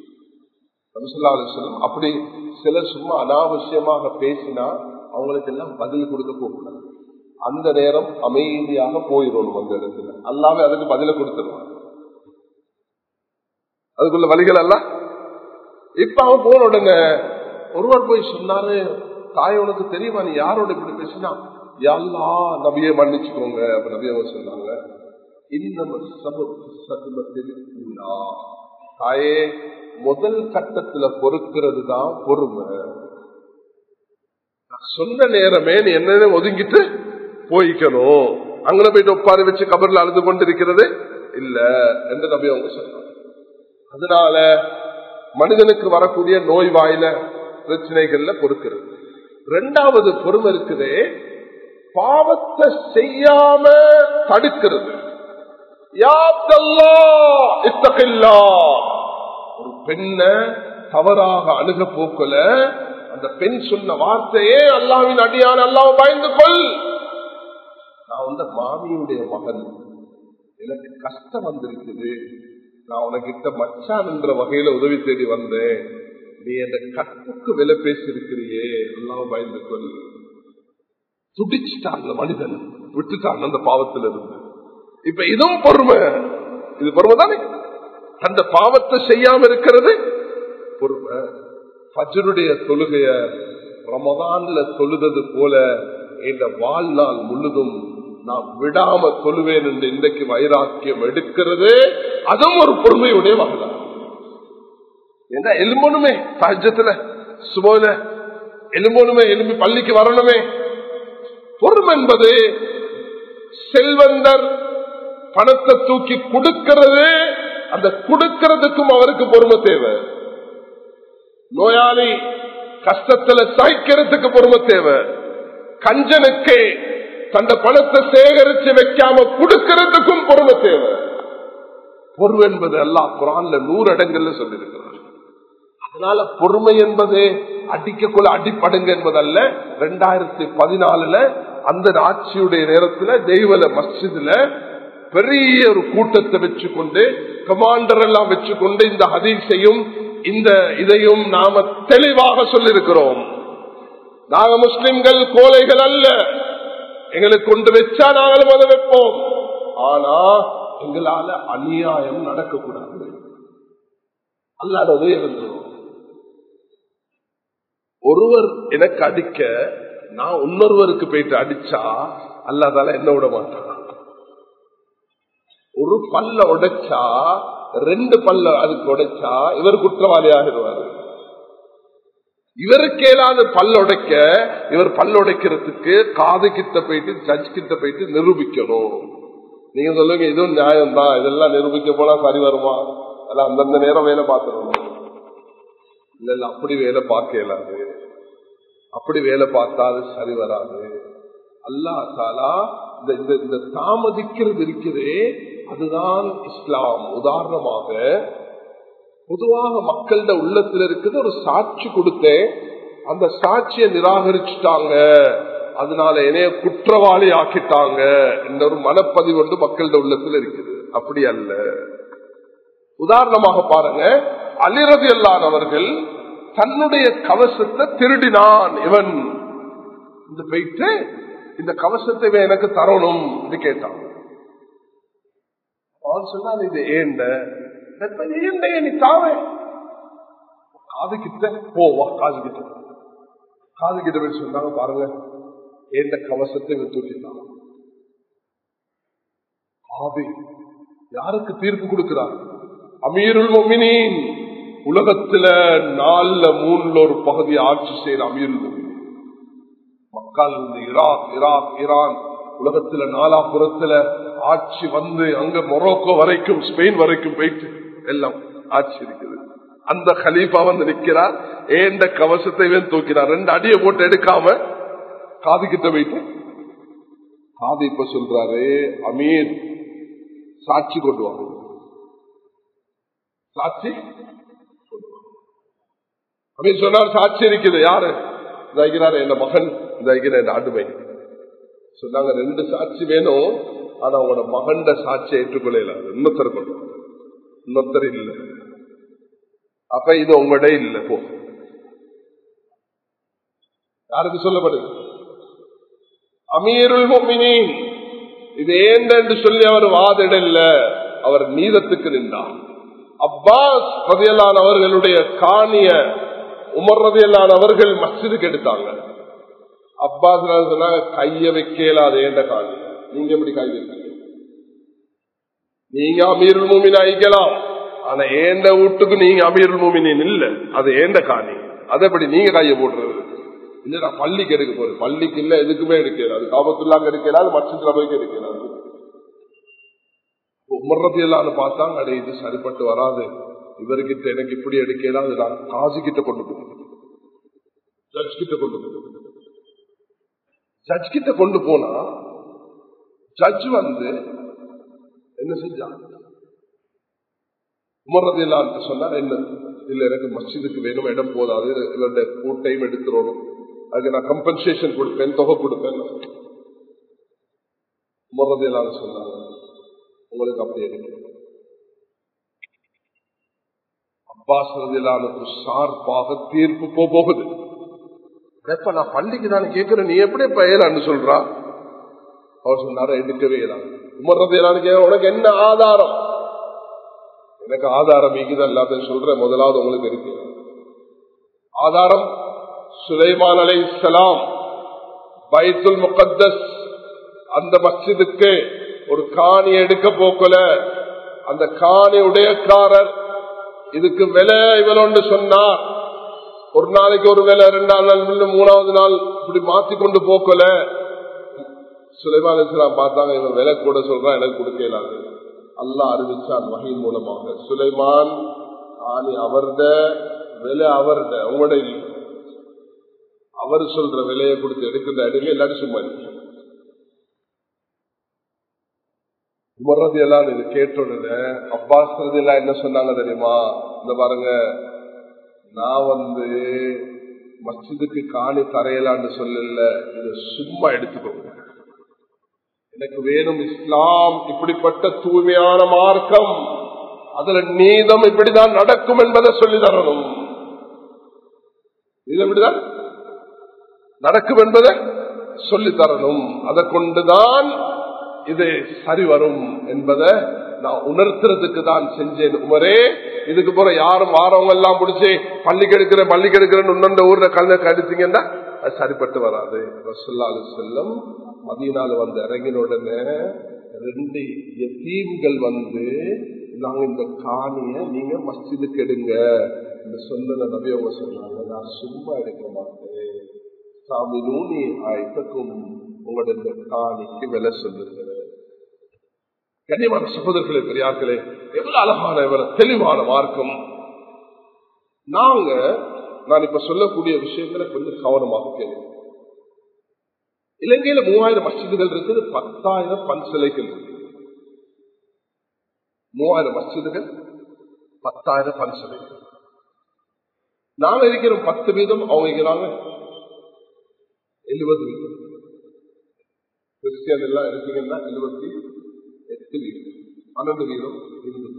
அப்படி சிலர் சும்மா அனாவசியமாக பேசினா அவங்களுக்கு எல்லாம் பதில் கொடுக்க போகக்கூடாது அந்த நேரம் அமைதியாக போயிடணும் அந்த இடத்துல அல்லாமே அதுக்கு பதில கொடுத்துருவான் அதுக்குள்ள வழிகள் எல்லாம் இப்ப அவன் போன உடனே ஒருவர் போய் சொன்னாரு தாய் உனக்கு தெரியுமா நீ யாரோட இப்படி பேசினா யாழ்லா நபியை மன்னிச்சுக்கோங்க அப்ப நபியவங்க சொன்னாங்க தாயே முதல் கட்டத்துல பொறுக்கிறது தான் பொறுமை சொன்ன நேரமே நீ என்ன ஒதுங்கிட்டு போய்க்கணும் அங்கே போயிட்டு ஒப்பாரி வச்சு கபர்ல அழுது கொண்டு இருக்கிறது இல்ல என்று நபி அவங்க சொன்னாங்க அதனால மனிதனுக்கு வரக்கூடிய நோய் வாயில பிரச்சனைகள்ல பொறுக்கிறது ரெண்டாவது பொறுமை இருக்குதே பாவத்தை செய்யாம தடுக்கிறது ஒரு பெண்ண தவறாக அணுக போக்கல அந்த பெண் சொன்ன வார்த்தையே அல்லாவின் அடியான அல்லாவை பயந்து கொள் நான் வந்து மாமியுடைய மகன் எனக்கு கஷ்டம் வந்திருக்குது நான் உனக்கிட்ட மச்சான் என்ற வகையில உதவி தேடி வந்தேன் நீ அந்த கற்புக்கு விலை பேசியிருக்கிறியே எல்லாம் பயந்து கொள் துடிச்சுட்டான் அந்த மனிதன் விட்டுட்டான் அந்த பாவத்தில் இருந்து இப்ப இதுவும் பொறுமை இது பொறுமை தானே அந்த பாவத்தை செய்யாம இருக்கிறது பொறுமை ஃபஜ்ருடைய தொழுகைய ரமதான்ல தொழுதது போல இந்த வாழ்நாள் முழுதும் நான் விடாம தொழுவேன் என்று இன்றைக்கு வைராக்கியம் எடுக்கிறது அதுவும் ஒரு பொறுமையுடைய வரலாறு என்ன எலும்பணுமே சஹஜத்துல சுபோல எலும்பணுமே எலும்பி பள்ளிக்கு வரணுமே பொறுமை என்பது செல்வந்தர் பணத்தை தூக்கி கொடுக்கிறது அந்த கொடுக்கிறதுக்கும் அவருக்கு பொறுமை தேவை நோயாளி கஷ்டத்துல சகிக்கிறதுக்கு பொறுமை தேவை கஞ்சனுக்கு தந்த பணத்தை சேகரிச்சு வைக்காம கொடுக்கிறதுக்கும் பொறுமை தேவை பொறுமை என்பது எல்லாம் குரான்ல நூறு இடங்கள்ல சொல்லியிருக்கிறார் அதனால பொறுமை என்பது அடிக்கக்குள்ள அடிப்படுங்க என்பதல்ல ரெண்டாயிரத்தி பதினாலுல அந்த ஆட்சியுடைய நேரத்துல தெய்வல மஸ்ஜிதுல பெரிய ஒரு கூட்டத்தை வச்சுக்கொண்டு கமாண்டர் எல்லாம் வச்சுக்கொண்டு இந்த ஹதீஸையும் இந்த இதையும் நாம தெளிவாக சொல்லிருக்கிறோம் நாங்க முஸ்லிம்கள் கோலைகள் அல்ல எங்களுக்கு கொண்டு வச்சா நாங்களும் அதை வைப்போம் ஆனா எங்களால அநியாயம் நடக்கக்கூடாது அல்லாடவே இருந்தோம் ஒருவர் எனக்கு அடிக்க நான் இன்னொருவருக்கு போயிட்டு அடிச்சா அல்லாதால என்ன விட மாட்டான் ஒரு பல்ல உடைச்சா ரெண்டு பல்ல அதுக்கு உடைச்சா இவர் குற்றவாளி ஆகிடுவாரு இவருக்கு ஏதாவது பல்ல உடைக்க இவர் பல்ல உடைக்கிறதுக்கு காது கிட்ட போயிட்டு ஜட்ஜ் கிட்ட போயிட்டு நிரூபிக்கணும் நீங்க சொல்லுங்க இதுவும் நியாயம் தான் இதெல்லாம் நிரூபிக்க போனா சரி வருமா அல்ல அந்தந்த நேரம் வேலை பார்த்துடணும் இல்ல இல்ல அப்படி வேலை பார்க்க இயலாது அப்படி வேலை பார்த்தா அது சரி வராது அல்லா தாலா இந்த இந்த இந்த தாமதிக்கிறது இருக்குதே அதுதான் இஸ்லாம் உதாரணமாக பொதுவாக மக்கள்கிட்ட உள்ளத்துல இருக்குது ஒரு சாட்சி கொடுத்தேன் அந்த சாட்சியை நிராகரிச்சுட்டாங்க அதனால என்னைய குற்றவாளி ஆக்கிட்டாங்க என்ற ஒரு மனப்பதிவு வந்து மக்கள்கிட்ட உள்ளத்துல இருக்குது அப்படி அல்ல உதாரணமாக பாருங்க அலிரதி அல்லாதவர்கள் தன்னுடைய கவசத்தை திருடினான் இவன் இந்த போயிட்டு இந்த கவசத்தை இவன் எனக்கு தரணும் என்று கேட்டான் அவன் சொன்னான் இது ஏண்ட ஏண்ட நீ தாவே காது கிட்ட போவா காது கிட்ட காது கிட்ட போய் சொன்னாங்க பாருங்க ஏண்ட கவசத்தை இவன் தூக்கிட்டான் காது யாருக்கு தீர்ப்பு கொடுக்கிறார் அமீருல் மொமினின் உலகத்துல நாலுல மூணுல ஒரு பகுதி ஆட்சி செய்யற அமீருல் மொமினின் மக்கள் ஈராக் ஈராக் ஈரான் உலகத்துல நாலாபுரத்துல ஆட்சி வந்து அங்க மொரோக்கோ வரைக்கும் ஸ்பெயின் வரைக்கும் போயிட்டு எல்லாம் ஆட்சி இருக்குது அந்த கலீஃபா வந்து நிக்கிறார் ஏண்ட கவசத்தை தூக்கினார் ரெண்டு அடியை போட்டு எடுக்காம காது கிட்ட போயிட்டு காது இப்ப சொல்றாரு அமீர் சாட்சி கொண்டு வாங்க சாட்சி அமீர் சொன்னார் சாட்சி இருக்குது யாரு இதாகிறாரு என் மகன் இதாகிற என் ஆண்டுமை சொன்னாங்க ரெண்டு சாட்சி வேணும் ஆனா உங்களோட மகண்ட சாட்சியை ஏற்றுக்கொள்ள இன்னொருத்தர் கொண்டு இன்னொருத்தர் இல்லை அப்ப இது உங்களோட இல்ல போ யாருக்கு சொல்லப்படுது அமீருல் மொமினின் இது ஏண்ட என்று சொல்லி அவர் வாதிடல அவர் நீதத்துக்கு நின்றார் அப்பாஸ் ரதியலான் அவர்களுடைய காணிய உமர் ரதியலான் அவர்கள் மசிதுக்கு எடுத்தாங்க அப்பாஸ் சொன்னாங்க கைய வைக்கலாது ஏண்ட காணி நீங்க எப்படி கை வைக்கீங்க நீங்க அமீருல் மூமின் அழிக்கலாம் ஆனா ஏண்ட வீட்டுக்கு நீங்க அமீருல் மூமினின் இல்ல அது ஏண்ட காணி அதை எப்படி நீங்க கைய போடுறது இல்ல நான் பள்ளிக்கு எடுக்க போறேன் பள்ளிக்கு இல்ல எதுக்குமே எடுக்கல அது காபத்துள்ளாங்க எடுக்கல அது மற்ற போய்க்கு எடுக்கல உமர்றது எல்லாம் பார்த்தாங்க அடே இது சரிப்பட்டு வராது இவர்கிட்ட எனக்கு இப்படி எடுக்கலாம் அது நான் காசு கிட்ட கொண்டு போகணும் ஜட்ஜ் கிட்ட கொண்டு போகணும் ஜட்ஜ் கிட்ட கொண்டு போனா ஜட்ஜ் வந்து என்ன செஞ்சாங்க உமர்றது எல்லாம் சொன்னா என்ன இல்ல எனக்கு மஸ்ஜிதுக்கு வேணும் இடம் போதாது இவருடைய ஃபுல் டைம் எடுத்துடணும் அதுக்கு நான் கம்பன்சேஷன் கொடுப்பேன் தொகை கொடுப்பேன் உமர்றது எல்லாம் சொன்னாங்க உங்களுக்கு அப்படி இருக்கு அப்பாஸ் ரதிலானுக்கு சார்பாக தீர்ப்பு போகுது எப்ப நான் பள்ளிக்கு நான் கேட்கிறேன் நீ எப்படி பயலான்னு சொல்றா அவர் சொன்னார எடுக்கவே இயலாது உமர்றது எல்லான்னு உனக்கு என்ன ஆதாரம் எனக்கு ஆதாரம் மிகுது எல்லாத்தையும் சொல்றேன் முதலாவது உங்களுக்கு இருக்கு ஆதாரம் சுலைமான் அலை இஸ்லாம் பைத்துல் முகத்தஸ் அந்த மஸ்ஜிதுக்கு ஒரு காணி எடுக்க போக்கல அந்த காணி உடையக்காரர் இதுக்கு விலை இவளோன்னு சொன்னார் ஒரு நாளைக்கு ஒரு வேலை ரெண்டாம் நாள் மூணாவது நாள் இப்படி மாத்தி கொண்டு போக்கல சுலைமான் இஸ்லாம் பார்த்தாங்க இவன் விலை கூட சொல்றான் எனக்கு கொடுக்கலாது அல்லா அறிவிச்சான் வகையின் மூலமாக சுலைமான் ஆணி அவர்த விலை அவர்த உங்களோட அவர் சொல்ற விலையை கொடுத்து எடுக்கிற எடுங்க இல்லாட்டி சும்மா உமர்றது எல்லாம் இது கேட்டோன்னு அப்பாஸ் எல்லாம் என்ன சொன்னாங்க தெரியுமா இந்த பாருங்க நான் வந்து மஸ்ஜிதுக்கு காணி தரையலான்னு சொல்லல இதை சும்மா எடுத்துக்கோங்க எனக்கு வேணும் இஸ்லாம் இப்படிப்பட்ட தூய்மையான மார்க்கம் அதுல நீதம் இப்படிதான் நடக்கும் என்பதை சொல்லி தரணும் இது எப்படிதான் நடக்கும் என்பதை சொல்லி தரணும் அதை கொண்டுதான் இது சரி வரும் என்பதை நான் உணர்த்துறதுக்கு தான் செஞ்சேன் உமரே இதுக்கு போற யாரும் வாரவங்க எல்லாம் பிடிச்சி பள்ளிக்கு எடுக்கிறேன் பள்ளிக்கு எடுக்கிறேன்னு இன்னொன்று ஊர்ல கல்ல கடிச்சிங்கன்னா அது சரிப்பட்டு வராது ரசுல்லாலு செல்லம் மதியனால வந்து இறங்கின உடனே ரெண்டு தீம்கள் வந்து நாங்க இந்த காணிய நீங்க மஸ்ஜிதுக்கு எடுங்க இந்த சொன்ன நபி அவங்க சொன்னாங்க நான் சும்மா எடுக்க மாட்டேன் சாமி நூனி ஆயத்தக்கும் உங்களோட இந்த காணிக்கு விலை சொல்லுங்க கண்ணியமான சகோதரர்களே பெரியார்களே எவ்வளவு அழகான எவ்வளவு தெளிவான மார்க்கம் நாங்க நான் இப்ப சொல்லக்கூடிய விஷயங்களை கொஞ்சம் கவனமாக கேள்வி இலங்கையில மூவாயிரம் மஸ்ஜிதுகள் இருக்குது பத்தாயிரம் பன்சிலைகள் இருக்கு மூவாயிரம் மஸ்ஜிதுகள் பத்தாயிரம் பன்சிலைகள் நாங்க இருக்கிறோம் பத்து வீதம் அவங்க இருக்கிறாங்க எழுபது வீதம் கிறிஸ்டியன் எல்லாம் இருக்கீங்கன்னா எழுபத்தி எட்டு வீதம் பன்னெண்டு வீதம் இந்து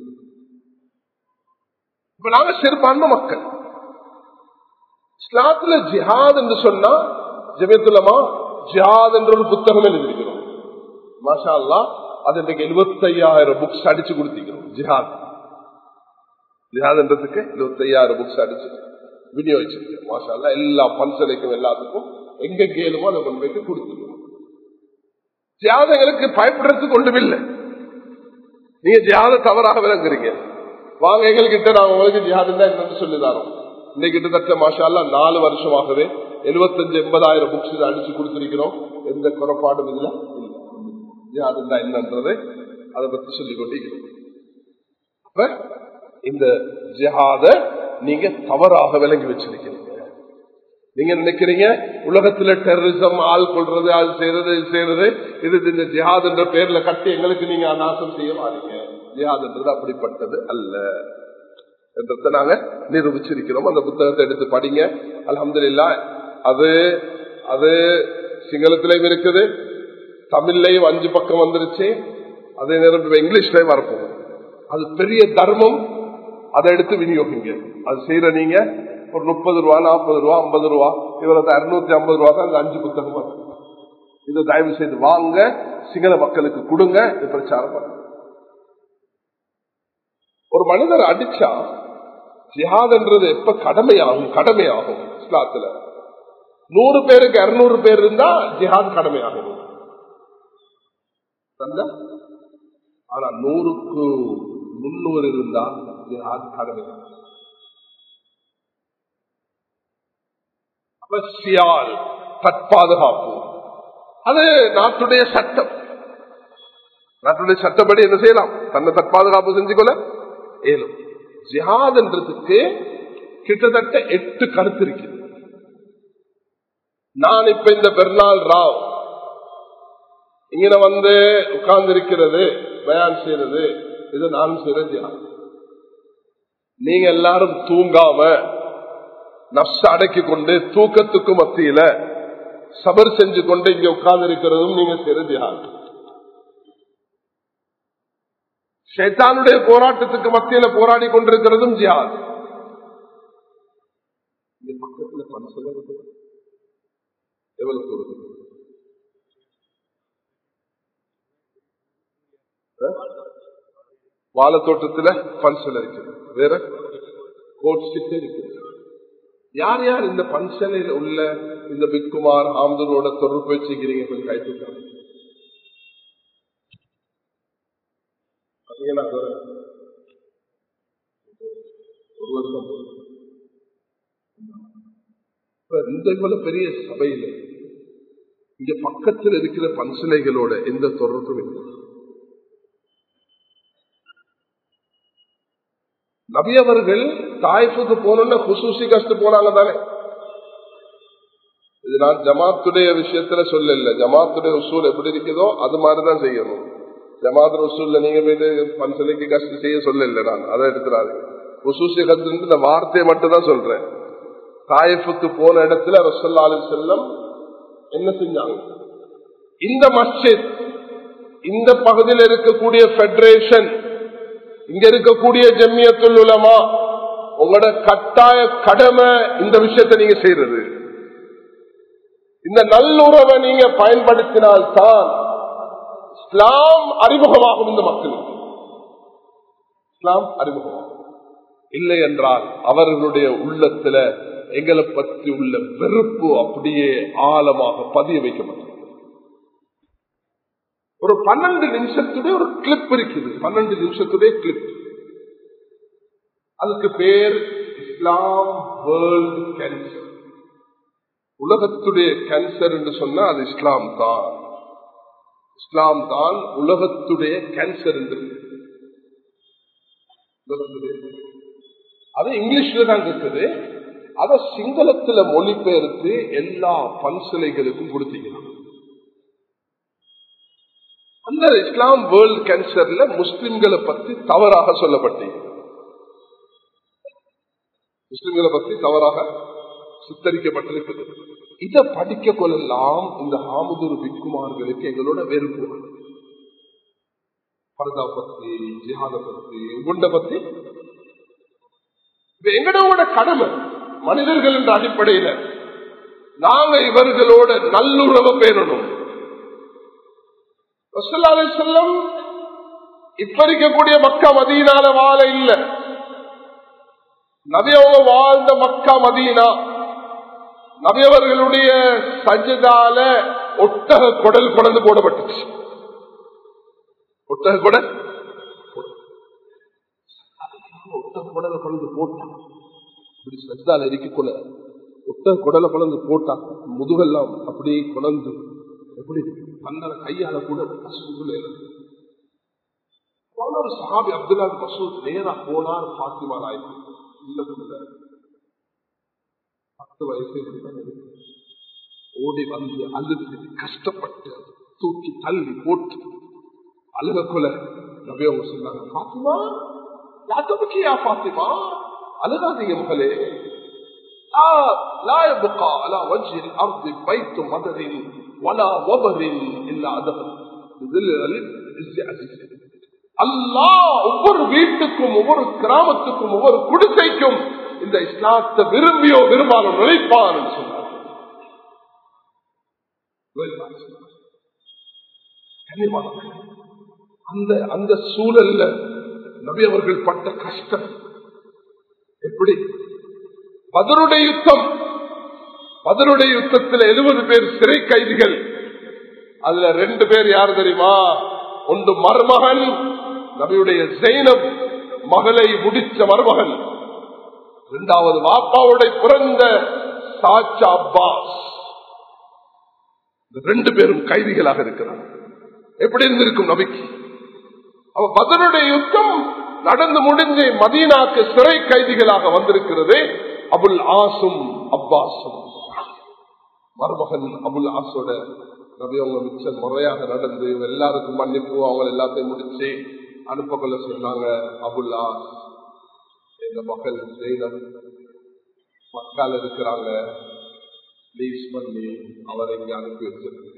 இப்ப நாங்க சிறுபான்மை மக்கள் இஸ்லாத்துல ஜிஹாத் என்று சொன்னா ஜெமியத்துலமா ஜிஹாத் என்ற ஒரு புத்தகம் எழுதியிருக்கிறோம் மாஷா அல்லா அது இன்றைக்கு எழுபத்தி ஐயாயிரம் புக்ஸ் அடிச்சு கொடுத்திருக்கிறோம் ஜிஹாத் ஜிஹாத் என்றதுக்கு எழுபத்தி ஐயாயிரம் புக்ஸ் அடிச்சு விநியோகிச்சிருக்கோம் மாஷா அல்லா எல்லா பன்சலைக்கும் எல்லாத்துக்கும் எங்க கேளுமோ அதை கொண்டு போயிட்டு கொடுத்துருக்கோம் ஜியாதங்களுக்கு பயப்படுறதுக்கு ஒன்றுமில்லை நீங்க ஜியாத தவறாக விளங்குறீங்க வாங்க எங்ககிட்ட நான் உங்களுக்கு ஜிஹாத் என்னன்னு சொல்லி தரோம் இன்னைக்கு கிட்டத்தட்ட மாஷால்லா நாலு வருஷமாகவே எழுபத்தஞ்சு எண்பதாயிரம் புக்ஸ் அடிச்சு கொடுத்திருக்கிறோம் எந்த குறைபாடும் இல்ல ஜிஹாதுண்டா என்னன்றது அதை பத்தி சொல்லிக் கொண்டிருக்கிறோம் அப்ப இந்த ஜிஹாத நீங்க தவறாக விளங்கி வச்சிருக்கீங்க நீங்க நினைக்கிறீங்க உலகத்துல டெரரிசம் ஆள் கொள்றது ஆள் செய்யறது இது செய்யறது இது இந்த ஜிஹாத் என்ற பேர்ல கட்டி எங்களுக்கு நீங்க நாசம் செய்ய மாறீங்க ஜிஹாத் என்றது அப்படிப்பட்டது அல்ல என்றதை நாங்க நிரூபிச்சிருக்கிறோம் அந்த புத்தகத்தை எடுத்து படிங்க அலமது இல்லா அது அது சிங்களத்திலையும் இருக்குது தமிழ்லையும் அஞ்சு பக்கம் வந்துருச்சு அதே நேரம் இங்கிலீஷ்லயும் வரப்போகும் அது பெரிய தர்மம் அதை எடுத்து விநியோகிங்க அது செய்யற நீங்க ஒரு முப்பது ரூபா நாற்பது ரூபா ஐம்பது ரூபா இவரது அறுநூத்தி ஐம்பது ரூபா தான் அஞ்சு புத்தகம் வரும் இதை தயவு செய்து வாங்க சிங்கள மக்களுக்கு கொடுங்க இது பிரச்சாரம் பண்ணுங்க ஒரு மனிதர் அடிச்சா ஜிஹாத்ன்றது எப்ப கடமையாகும் கடமையாகும் இஸ்லாத்துல நூறு பேருக்கு இருநூறு பேர் இருந்தா ஜிஹாத் கடமையாகும் ஆனா நூறுக்கு முன்னூறு இருந்தா ஜிஹாத் கடமையாகும் அவசியால் தற்பாதுகாப்பு அது நாட்டுடைய சட்டம் நாட்டுடைய சட்டப்படி என்ன செய்யலாம் தன்னை தற்பாதுகாப்பு செஞ்சுக்கொள்ள ஏழும் ஜிஹாத்ன்றதுக்கு கிட்டத்தட்ட எட்டு கருத்து இருக்கு நான் இப்ப இந்த பெருநாள் ராவ் இங்க வந்து உட்கார்ந்து இருக்கிறது பயான் செய்யறது இது நான் செய்யற ஜிஹாத் நீங்க எல்லாரும் தூங்காம நஷ்ட அடக்கி கொண்டு தூக்கத்துக்கு மத்தியில சபர் செஞ்சு கொண்டு இங்க உட்கார்ந்து இருக்கிறதும் நீங்க செய்யற ஜிஹாத் ஷேத்தானுடைய போராட்டத்துக்கு மத்தியில போராடி கொண்டிருக்கிறதும் ஜியாத் பக்கத்துல பணம் எவ்வளவு தூரம் வாழத்தோட்டத்துல பன்சல் இருக்குது வேற கோட் ஸ்டிக் இருக்குது யார் யார் இந்த பன்சலையில் உள்ள இந்த பிக்குமார் ஆம்தனோட தொடர்பு வச்சுக்கிறீங்க கொஞ்சம் கைப்பிட்டாங்க பாத்தீங்கன்னா அது ஒரு வருஷம் போகுது. இப்ப இந்த இவ்வளவு பெரிய சபையில இங்க பக்கத்தில் இருக்கிற பன்சிலைகளோட எந்த தொடர்பும் இல்லை நபி அவர்கள் தாய்ஃபுக்கு போனோம்னா குசூசி கஷ்டு போனாங்க தானே இது நான் ஜமாத்துடைய விஷயத்துல சொல்லல ஜமாத்துடைய உசூல் எப்படி இருக்குதோ அது மாதிரிதான் செய்யணும் ஜமாத்து உசூல்ல நீங்க போயிட்டு பன்சலைக்கு கஷ்டம் செய்ய சொல்லல நான் அதை எடுத்துறாரு குசூசி கஷ்டு இந்த வார்த்தையை மட்டும் தான் சொல்றேன் தாயிஃபுக்கு போன இடத்துல ரசல்லா அலி செல்லம் என்ன செஞ்சாங்க இந்த மஸ்ஜித் இந்த பகுதியில் இருக்கக்கூடிய பெடரேஷன் இங்க இருக்கக்கூடிய ஜம்மியத்துல் உலமா உங்களோட கட்டாய கடமை இந்த விஷயத்தை நீங்க செய்யறது இந்த நல்லுறவை நீங்க பயன்படுத்தினால்தான் இஸ்லாம் அறிமுகமாகும் இந்த மக்களுக்கு இஸ்லாம் அறிமுகமாகும் இல்லை என்றால் அவர்களுடைய உள்ளத்துல எங்களை பற்றி உள்ள வெறுப்பு அப்படியே ஆழமாக பதிய வைக்கப்பட்டது ஒரு பன்னெண்டு நிமிஷத்துடைய ஒரு கிளிப் இருக்குது பன்னெண்டு நிமிஷத்துடைய கிளிப் அதுக்கு பேர் இஸ்லாம் வேர்ல்டு கேன்சர் உலகத்துடைய கேன்சர் என்று சொன்னா அது இஸ்லாம் தான் இஸ்லாம் தான் உலகத்துடைய கேன்சர் என்று அது இங்கிலீஷ்ல தான் இருக்குது அத சிங்களத்துல மொழிபெயர்த்து எல்லா பன்சிலைகளுக்கும் கொடுத்தீங்கன்னா அந்த இஸ்லாம் வேர்ல்ட் கேன்சர்ல முஸ்லிம்களை பத்தி தவறாக சொல்லப்பட்டீங்க முஸ்லிம்களை பத்தி தவறாக சித்தரிக்கப்பட்டிருக்கிறது இதை படிக்க கொள்ளலாம் இந்த ஆமுதூர் விக்குமார்களுக்கு எங்களோட வெறுப்பு பரதா பத்தி ஜிஹாத பத்தி குண்ட பத்தி இது எங்களோட கடமை மனிதர்கள் என்ற அடிப்படையில நாங்க இவர்களோட நல்லுறவை பேணணும் செல்லம் இப்ப இருக்கக்கூடிய மக்கா மதியினால வாழ இல்ல நபியவங்க வாழ்ந்த மக்கா மதீனா நபியவர்களுடைய சஜதால ஒட்டக குடல் கொடந்து போடப்பட்டுச்சு ஒட்டக குடல் ஒட்டக குடலை கொண்டு போட்டான் இப்படி சஜதால இருக்கக்குள்ள ஒட்டக குடலை கொண்டு போட்டா முதுகெல்லாம் அப்படியே குழந்து எப்படி தன்னோட கையால கூட கசுகுல ஒரு சஹாபி அப்துல்லா மசூத் நேரா போனார் பாத்திமா நாய்க்கு இல்ல புள்ள பத்து வயசு ஓடி வந்து அழுது கஷ்டப்பட்டு தூக்கி தள்ளி போட்டு அழுக கொல நபியவங்க சொன்னாங்க பாத்திமா யாத்தபக்கியா பாத்திமா அழுகாதீங்க மகளே لا يبقى على وجه الارض بيت مدر ولا وبر الا ادخل بظل عزيز அல்லாஹ் ஒவ்வொரு வீட்டுக்கும் ஒவ்வொரு கிராமத்துக்கும் ஒவ்வொரு குடிசைக்கும் இந்த இஸ்லாத்தை விரும்பியோ விரும்பாலும் நுழைப்பான் சொன்னார் அந்த அந்த சூழல்ல நபி அவர்கள் பட்ட கஷ்டம் எப்படி பதிலுடைய யுத்தம் பதிலுடைய யுத்தத்தில் எழுபது பேர் சிறை கைதிகள் அதுல ரெண்டு பேர் யார் தெரியுமா ஒன்று மருமகன் நபியுடைய ஜெயினப் மகளை முடிச்ச மருமகன் இரண்டாவது வாப்பாவுடைய பிறந்த சாச்சா அப்பாஸ் இந்த ரெண்டு பேரும் கைதிகளாக இருக்கிறார் எப்படி இருந்திருக்கும் நபிக்கு அவ பதிலுடைய யுத்தம் நடந்து முடிஞ்சு மதீனாக்கு சிறை கைதிகளாக வந்திருக்கிறது அபுல் ஆசும் அப்பாசும் மருமகன் அபுல் ஆசோட நபி அவங்க மிச்ச முறையாக நடந்து எல்லாருக்கும் மன்னிப்பு அவங்க எல்லாத்தையும் முடிச்சு அனுப்ப கொள்ள சொன்னாங்க அபுல் ஆஸ் எங்க மகள் ஜெயினம் மக்கால் இருக்கிறாங்க ப்ளீஸ் பண்ணி அவரை இங்க அனுப்பி வச்சிருக்க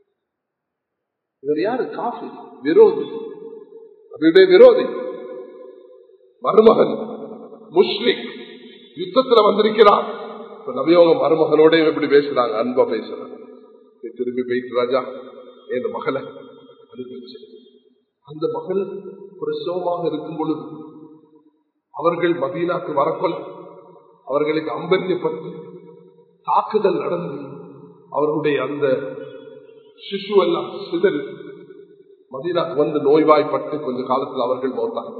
இவர் யாரு காஃபி விரோதி நபியுடைய விரோதி மருமகன் முஸ்லிக் யுத்தத்துல வந்திருக்கிறார் நபியவங்க மருமகனோட எப்படி பேசுறாங்க அன்பா பேசுறாங்க திரும்பி போயிட்டு ராஜா என் மகளை அனுப்பி வச்சு அந்த மகள் பிரசவமாக இருக்கும் பொழுது அவர்கள் மதீனாக்கு வரப்பல் அவர்களுக்கு அம்பரியப்பட்டு தாக்குதல் நடந்து அவர்களுடைய அந்த சிசு எல்லாம் சிதறி மதீனாக்கு வந்து நோய்வாய்ப்பட்டு கொஞ்ச காலத்தில் அவர்கள் மோத்தாங்க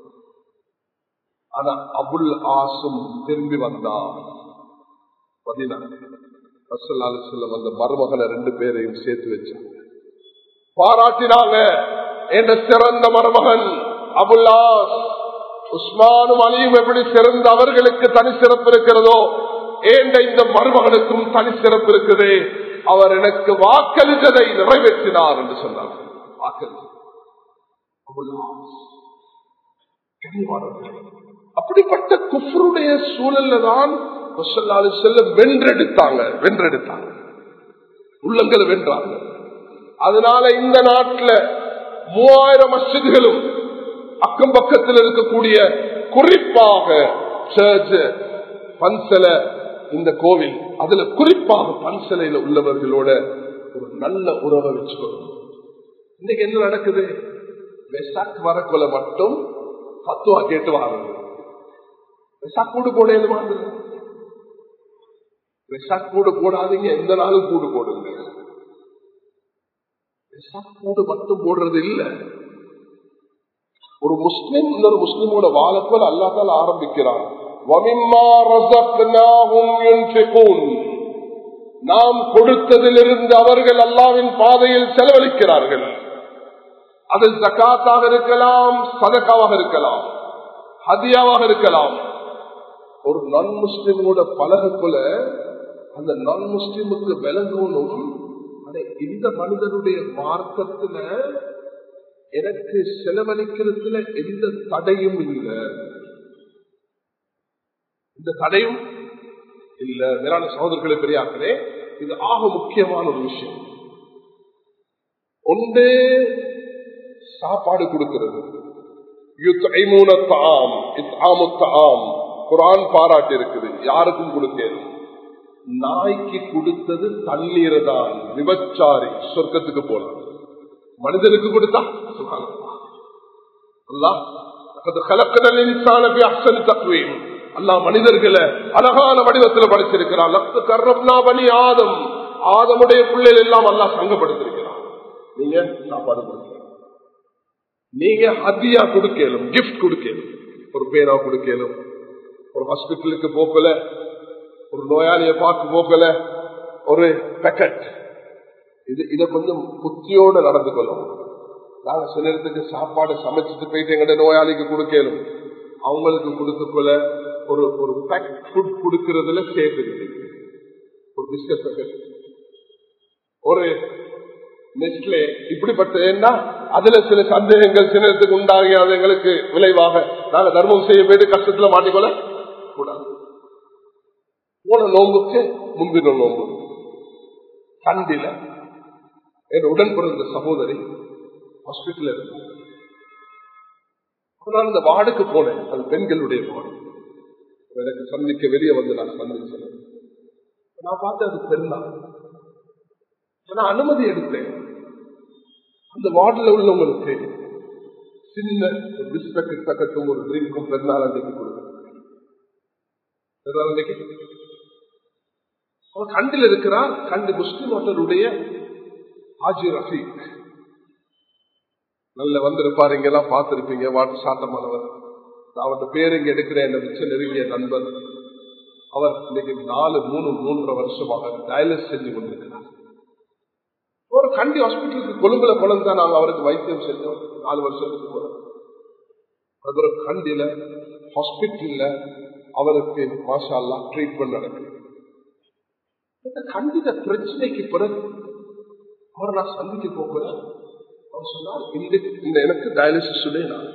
ஆனா அபுல் ஆசும் திரும்பி வந்தார் மதீனா ரசல்லாலு செல்லம் அந்த மருமகனை ரெண்டு பேரையும் சேர்த்து வச்சாங்க பாராட்டினாங்க என்ற சிறந்த மருமகன் அபுல்லாஸ் உஸ்மானும் அலியும் எப்படி சிறந்த அவர்களுக்கு தனி சிறப்பு இருக்கிறதோ ஏண்ட இந்த மருமகனுக்கும் தனி சிறப்பு இருக்குது அவர் எனக்கு வாக்களித்ததை நிறைவேற்றினார் என்று சொன்னார் அப்படிப்பட்ட குஃபருடைய சூழல்ல தான் செல்ல வென்றெடுத்தாங்க வென்றெடுத்தாங்க உள்ளங்களை வென்றாங்க அதனால இந்த நாட்டில் மூவாயிரம் மசிதிகளும் அக்கம் பக்கத்தில் இருக்கக்கூடிய குறிப்பாக சர்ச் பன்சல இந்த கோவில் அதுல குறிப்பாக பன்சலையில உள்ளவர்களோட ஒரு நல்ல உறவை வச்சுக்கணும் இன்னைக்கு என்ன நடக்குது வெசாக் வரக்குள்ள மட்டும் பத்துவா கேட்டு வாங்க வெசாக் கூடு போட வெசாக் கூடு போடாதீங்க எந்த நாளும் கூடு போடுங்க வெசாக் கூடு மட்டும் போடுறது இல்லை ஒரு முஸ்லிம் இன்னொரு முஸ்லிமோட வாழப்போல் அல்லாத்தால் ஆரம்பிக்கிறான் நாம் கொடுத்ததிலிருந்து அவர்கள் அல்லாவின் பாதையில் செலவழிக்கிறார்கள் அது ஜக்காத்தாக இருக்கலாம் சதக்காவாக இருக்கலாம் ஹதியாவாக இருக்கலாம் ஒரு நான் முஸ்லிமோட பழகக்குள்ள அந்த நான் முஸ்லிமுக்கு விளங்கணும் இந்த மனிதனுடைய மார்க்கத்துல எனக்கு செலவழிக்கிறதுல எந்த தடையும் இல்லை இந்த தடையும் இல்ல மேலான சகோதரர்களை பெரியார்களே இது ஆக முக்கியமான ஒரு விஷயம் ஒன்று சாப்பாடு கொடுக்கிறது குரான் பாராட்டு இருக்குது யாருக்கும் கொடுக்கிறது நாய்க்கு கொடுத்தது தண்ணீர் தான் விபச்சாரி சொர்க்கத்துக்கு போலாம் மனிதனுக்கு கொடுத்தா அல்லா மனிதர்களை அழகான வடிவத்தில் படைச்சிருக்கிறான் லத்து கர்ணப்னா பணி ஆதம் ஆதமுடைய பிள்ளைகள் எல்லாம் அல்லா சங்கப்படுத்திருக்கிறான் நீங்க சாப்பாடு கொடுக்கலாம் நீங்க ஹத்தியா கொடுக்கலும் கிஃப்ட் கொடுக்கலும் ஒரு பேரா கொடுக்கலும் ஒரு ஹாஸ்பிட்டலுக்கு போக்கல ஒரு நோயாளியை பார்க்க போக்கல ஒரு பேக்கெட் இது இதை கொஞ்சம் புத்தியோட நடந்து கொள்ளும் நாங்க சில இடத்துக்கு சாப்பாடு சமைச்சிட்டு போயிட்டு எங்கிட்ட நோயாளிக்கு கொடுக்கலும் அவங்களுக்கு கொடுத்துக்கொள்ள ஒரு ஒரு பேக் ஃபுட் கொடுக்கறதுல சேஃப் இருக்கு ஒரு பிஸ்கட் பேக்கெட் ஒரு நெஸ்ட்லே இப்படிப்பட்ட ஏன்னா அதுல சில சந்தேகங்கள் சின்னத்துக்கு உண்டாகி அது எங்களுக்கு விளைவாக நாங்க தர்மம் செய்ய போயிட்டு கஷ்டத்துல மாட்டிக்கொள்ள கூடாது போன நோம்புக்கு முந்தின நோம்பு கண்டில என் உடன் பிறந்த சகோதரி ஹாஸ்பிட்டல் இருந்தாங்க நான் இந்த வார்டுக்கு போனேன் அது பெண்களுடைய வார்டு எனக்கு சந்திக்க வெளியே வந்து நான் சந்திச்சேன் நான் பார்த்தேன் அது பெண்ணா நான் அனுமதி எடுத்தேன் அந்த வார்டில் உள்ளவங்களுக்கு சின்ன ஒரு பிஸ்கட் பக்கத்தும் ஒரு ட்ரிங்க்கும் பெருநாள் அன்றைக்கு கொடுத்தேன் பெருநாள் அன்றைக்கு அவர் கண்டில் இருக்கிறார் கண்டு முஸ்லிம் மக்களுடைய ஆஜி ரஃபீக் நல்ல வந்திருப்பார் இங்கெல்லாம் பார்த்திருப்பீங்க வாட்டு சாத்தமானவர் அவருடைய பேர் இங்க எடுக்கிறேன் என்ன மிச்ச நெருங்கிய நண்பர் அவர் இன்னைக்கு நாலு மூணு மூன்றரை வருஷமாக டயலிஸ் செஞ்சு கொண்டிருக்கிறார் ஒரு கண்டி ஹாஸ்பிட்டலுக்கு கொழும்புல குழந்தை நாங்க அவருக்கு வைத்தியம் செஞ்சோம் நாலு வருஷத்துக்கு போறோம் அது ஒரு கண்டில ஹாஸ்பிட்டல்ல அவருக்கு மாஷா ட்ரீட்மெண்ட் நடக்குது இந்த கண்டித பிரச்சனைக்கு பிறகு அவர் நான் சந்திக்க போகிறேன் அவர் சொன்னார் இந்த இந்த எனக்கு டயாலிசிஸ் நான்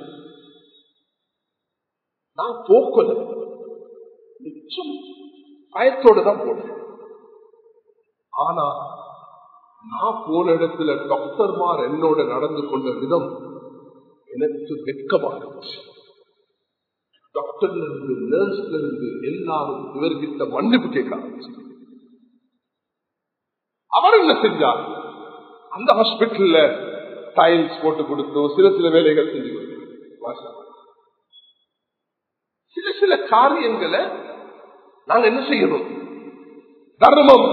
நான் போக்கல மிச்சம் பயத்தோடு தான் போனேன் ஆனா நான் போன இடத்துல டாக்டர்மார் என்னோட நடந்து கொண்ட விதம் எனக்கு வெட்கமா இருந்துச்சு டாக்டர்ல இருந்து நர்ஸ்ல இருந்து எல்லாரும் இவர்கிட்ட மன்னிப்பு கேட்க ஆரம்பிச்சு அவர் என்ன செஞ்சார் அந்த ஹாஸ்பிட்டல்ல டைல்ஸ் போட்டு கொடுத்து சில சில வேலைகள் செஞ்சு கொடுத்தார் சில சில காரியங்களை நாங்க என்ன செய்யணும் தர்மம்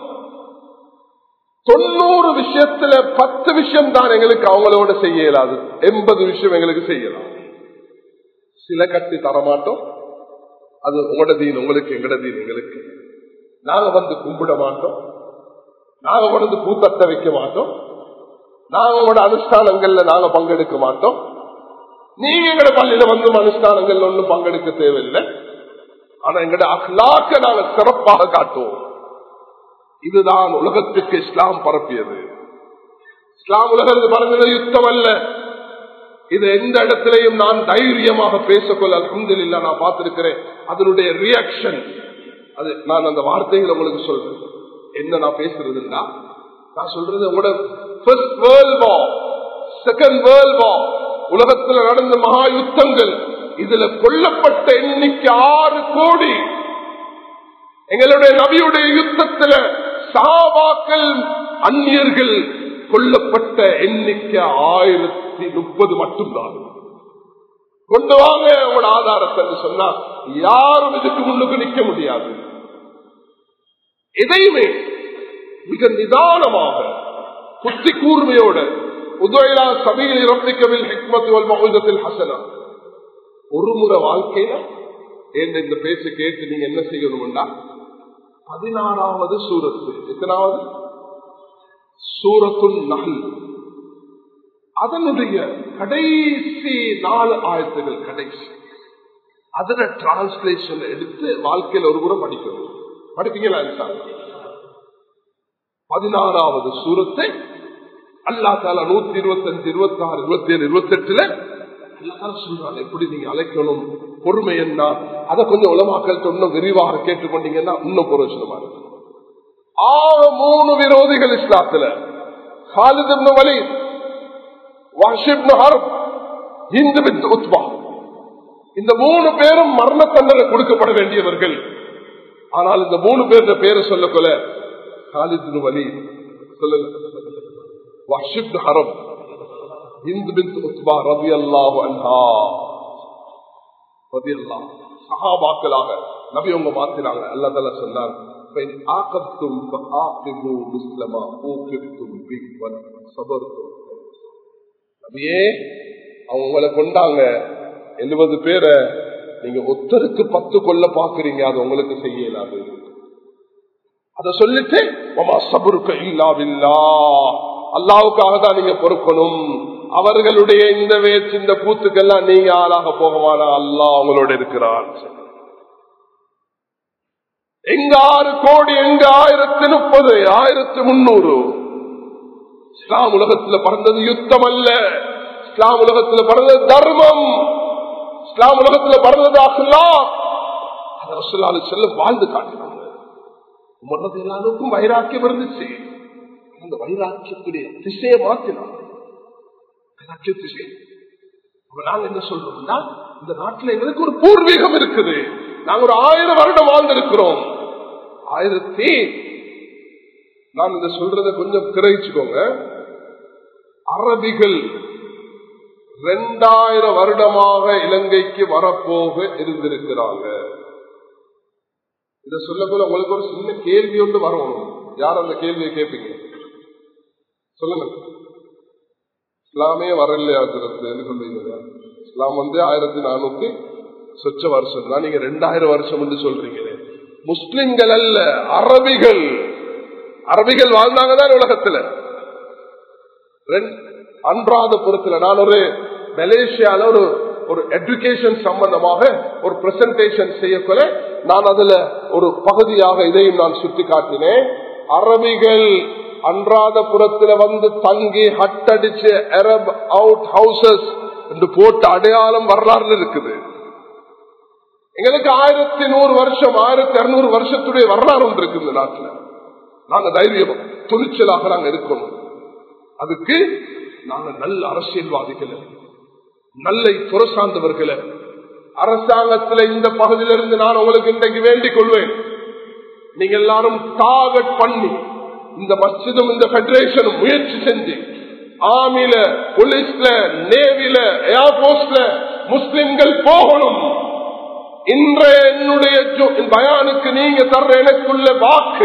தொண்ணூறு விஷயத்துல பத்து விஷயம் தான் எங்களுக்கு அவங்களோட செய்ய இயலாது எண்பது விஷயம் எங்களுக்கு செய்யலாம் சில கட்டி தரமாட்டோம் அது உங்களோட தீன் உங்களுக்கு எங்கட தீன் எங்களுக்கு நாங்க வந்து கும்பிட மாட்டோம் நாங்க வந்து பூத்தட்ட வைக்க மாட்டோம் நாங்க உங்களோட அனுஷ்டானங்கள்ல நாங்க பங்கெடுக்க மாட்டோம் நீங்க எங்கட பள்ளியில வந்து அனுஷ்டானங்கள்ல ஒன்றும் பங்கெடுக்க தேவையில்லை ஆனா எங்கட அஹ்லாக்க நாங்க சிறப்பாக காட்டுவோம் இதுதான் உலகத்துக்கு இஸ்லாம் பரப்பியது இஸ்லாம் உலகத்துக்கு பரப்பியது யுத்தம் அல்ல இது எந்த இடத்திலையும் நான் தைரியமாக பேசக்கொள்ள அலமதுல்லா நான் பார்த்திருக்கிறேன் அதனுடைய ரியாக்ஷன் அது நான் அந்த வார்த்தைகளை உங்களுக்கு சொல்றேன் என்ன நான் பேசுறதுன்னா நான் சொல்றது உங்களோட first world war second world war உலகத்தில் நடந்த மகா யுத்தங்கள் இதுல கொல்லப்பட்ட எண்ணிக்கை ஆறு கோடி எங்களுடைய நபியுடைய யுத்தத்துல சாபாக்கள் அந்நியர்கள் கொல்லப்பட்ட எண்ணிக்கை ஆயிரத்தி முப்பது மட்டும்தான் கொண்டு வாங்க உங்களோட ஆதாரத்தை சொன்னா யாரும் இதுக்கு முன்னுக்கு நிற்க முடியாது எதையுமே மிக நிதானமாக புத்தி கூர்மையோட உதயலா சபையில் இறப்பிக்கவில் ஹிக்மத்து மகுதத்தில் ஹசனா ஒரு முறை வாழ்க்கையில இந்த பேச்சு கேட்டு நீங்க என்ன செய்யணும்னா பதினாறாவது சூரத்து எத்தனாவது சூரத்துல் நகல் அதனுடைய கடைசி நாலு ஆயத்துகள் கடைசி அதன டிரான்ஸ்லேஷன் எடுத்து வாழ்க்கையில் ஒரு முறை படிக்கணும் படிப்பீங்களா பதினாறாவது சூரத்தை அல்லா தால நூத்தி இருபத்தி அஞ்சு இருபத்தி ஆறு இருபத்தி ஏழு இருபத்தி எட்டுல சொல்றாங்க எப்படி நீங்க அழைக்கணும் பொறுமை என்ன அதை கொஞ்சம் உலமாக்கல் இன்னும் விரிவாக கேட்டுக்கொண்டீங்கன்னா இன்னும் புரோஜனமா இருக்கும் ஆறு மூணு விரோதிகள் இஸ்லாத்துல ஹாலித் வலி வாஷிப் ஹர்ப் இந்து பித் உத்பா இந்த மூணு பேரும் மரண தண்டனை கொடுக்கப்பட வேண்டியவர்கள் ஆனால் இந்த மூணு பேருடைய பேரை சொல்லக்கொல ஹாலித் வலி சொல்லல வாஷிப் ஹரப் இந்து பித் உத்பா ரவி அல்லாஹ் அன்ஹா ரவி அல்லாஹ் சஹாபாக்களாக நபி அவங்க மாத்தினாங்க அல்லா தலா சொன்னாங்க ஆக்கத்தும் முஸ்லமா ஊக்கிருத்தும் சபர்த்தும் நபியே அவங்க உங்களை கொண்டாங்க எழுபது பேரை நீங்க ஒத்தருக்கு பத்து கொள்ள பாக்குறீங்க அது உங்களுக்கு செய்யலாது அத சொல்லிட்டு சபருக்க இல்லாவில்லா அல்லாவுக்காக தான் நீங்க பொறுக்கணும் அவர்களுடைய இந்த வேச்சு இந்த கூத்துக்கெல்லாம் நீங்க ஆளாக போகவானா அல்லா அவங்களோட இருக்கிறார் எங்க ஆறு கோடி எங்க ஆயிரத்தி முப்பது ஆயிரத்தி முன்னூறு இஸ்லாம் உலகத்துல பிறந்தது யுத்தம் அல்ல இஸ்லாம் உலகத்துல பிறந்தது தர்மம் இஸ்லாம் உலகத்துல பிறந்தது அசுல்லா அதை செல்ல வாழ்ந்து காட்டினாங்க மன்னது எல்லாருக்கும் வைராக்கியம் இருந்துச்சு அந்த வைராக்கியத்துடைய திசையை மாற்றினாங்க வைராக்கிய திசை நாங்க என்ன சொல்றோம்னா இந்த நாட்டில் எங்களுக்கு ஒரு பூர்வீகம் இருக்குது நாங்க ஒரு ஆயிரம் வருடம் வாழ்ந்திருக்கிறோம் ஆயிரத்தி நான் இதை சொல்றத கொஞ்சம் கிரகிச்சுக்கோங்க அரபிகள் ரெண்டாயிரம் வருடமாக இலங்கைக்கு வரப்போக இருந்திருக்கிறாங்க இத சொல்ல போல உங்களுக்கு ஒரு சின்ன கேள்வி ஒன்று வரணும் யார் அந்த கேள்வியை கேட்பீங்க சொல்லுங்க இஸ்லாமே வரலையா சொல்றீங்க இஸ்லாம் வந்து ஆயிரத்தி நானூத்தி சொச்ச வருஷம் தான் நீங்க ரெண்டாயிரம் வருஷம் என்று சொல்றீங்களே முஸ்லிம்கள் அல்ல அரபிகள் அரபிகள் வாழ்ந்தாங்க தான் உலகத்துல அன்றாதபுரத்துல நான் ஒரு மலேசியால ஒரு ஒரு எஜுகேஷன் சம்பந்தமாக ஒரு பிரசன்டேஷன் செய்யக்குள்ள நான் அதுல ஒரு பகுதியாக இதையும் நான் சுட்டி காட்டினேன் அரபிகள் அன்றாதபுரத்துல வந்து தங்கி ஹட்டடிச்சு அரப் அவுட் ஹவுசஸ் என்று போட்டு அடையாளம் வரலாறு இருக்குது எங்களுக்கு ஆயிரத்தி நூறு வருஷம் ஆயிரத்தி இருநூறு வருஷத்துடைய வரலாறு ஒன்று இருக்கு இந்த நாட்டில் நாங்க தைரியம் துணிச்சலாக நாங்க இருக்கணும் அதுக்கு நாங்க நல்ல அரசியல்வாதிகளை நல்ல துறை சார்ந்தவர்களை அரசாங்கத்தில் இந்த பகுதியிலிருந்து நான் உங்களுக்கு இன்றைக்கு வேண்டிக் கொள்வேன் நீங்க எல்லாரும் டார்கெட் பண்ணி இந்த மஸ்ஜிதும் இந்த பெடரேஷனும் முயற்சி செஞ்சு ஆர்மில போலீஸ்ல நேவில ஏர்போர்ஸ்ல முஸ்லிம்கள் போகணும் இன்றைய என்னுடைய பயானுக்கு நீங்க தர்ற எனக்குள்ள வாக்கு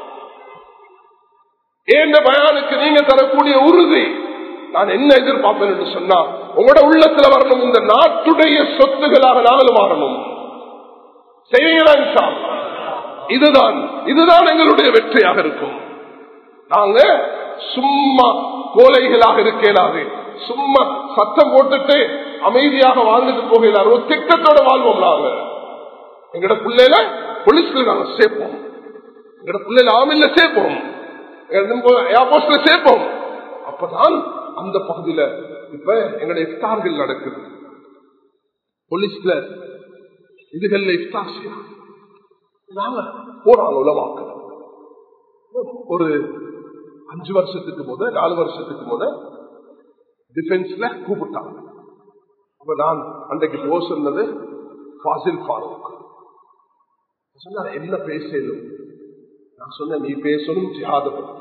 ஏந்த பயானுக்கு நீங்க தரக்கூடிய உறுதி நான் என்ன எதிர்பார்ப்பேன் என்று சொன்னா உங்களோட உள்ளத்துல வரணும் இந்த நாட்டுடைய சொத்துகளாக நாங்கள் மாறணும் செய்வீங்களா இதுதான் இதுதான் எங்களுடைய வெற்றியாக இருக்கும் நாங்க சும்மா கோலைகளாக இருக்கலாது சும்மா சத்தம் போட்டுட்டு அமைதியாக வாழ்ந்துட்டு போகலாம் ஒரு திட்டத்தோட வாழ்வோம் நாங்க எங்கட பிள்ளைல போலீஸ்ல நாங்க சேர்ப்போம் எங்கட பிள்ளைல ஆமில்ல சேர்ப்போம் ஏர்போர்ட்ல சேர்ப்போம் அப்பதான் அந்த பகுதியில இப்ப எங்களுடைய இஃப்தார்கள் நடக்குது போலீஸ்ல இதுகள்ல இஃப்தார் நாங்க போறாங்க உலமாக்க ஒரு அஞ்சு வருஷத்துக்கு முத நாலு வருஷத்துக்கு முத டிஃபென்ஸ்ல கூப்பிட்டாங்க அப்ப நான் அன்றைக்கு போக சொன்னது ஃபாசில் ஃபாரூக் சொன்னார் என்ன பேசலும் நான் சொன்னேன் நீ பேசணும் ஜிஹாத பத்தி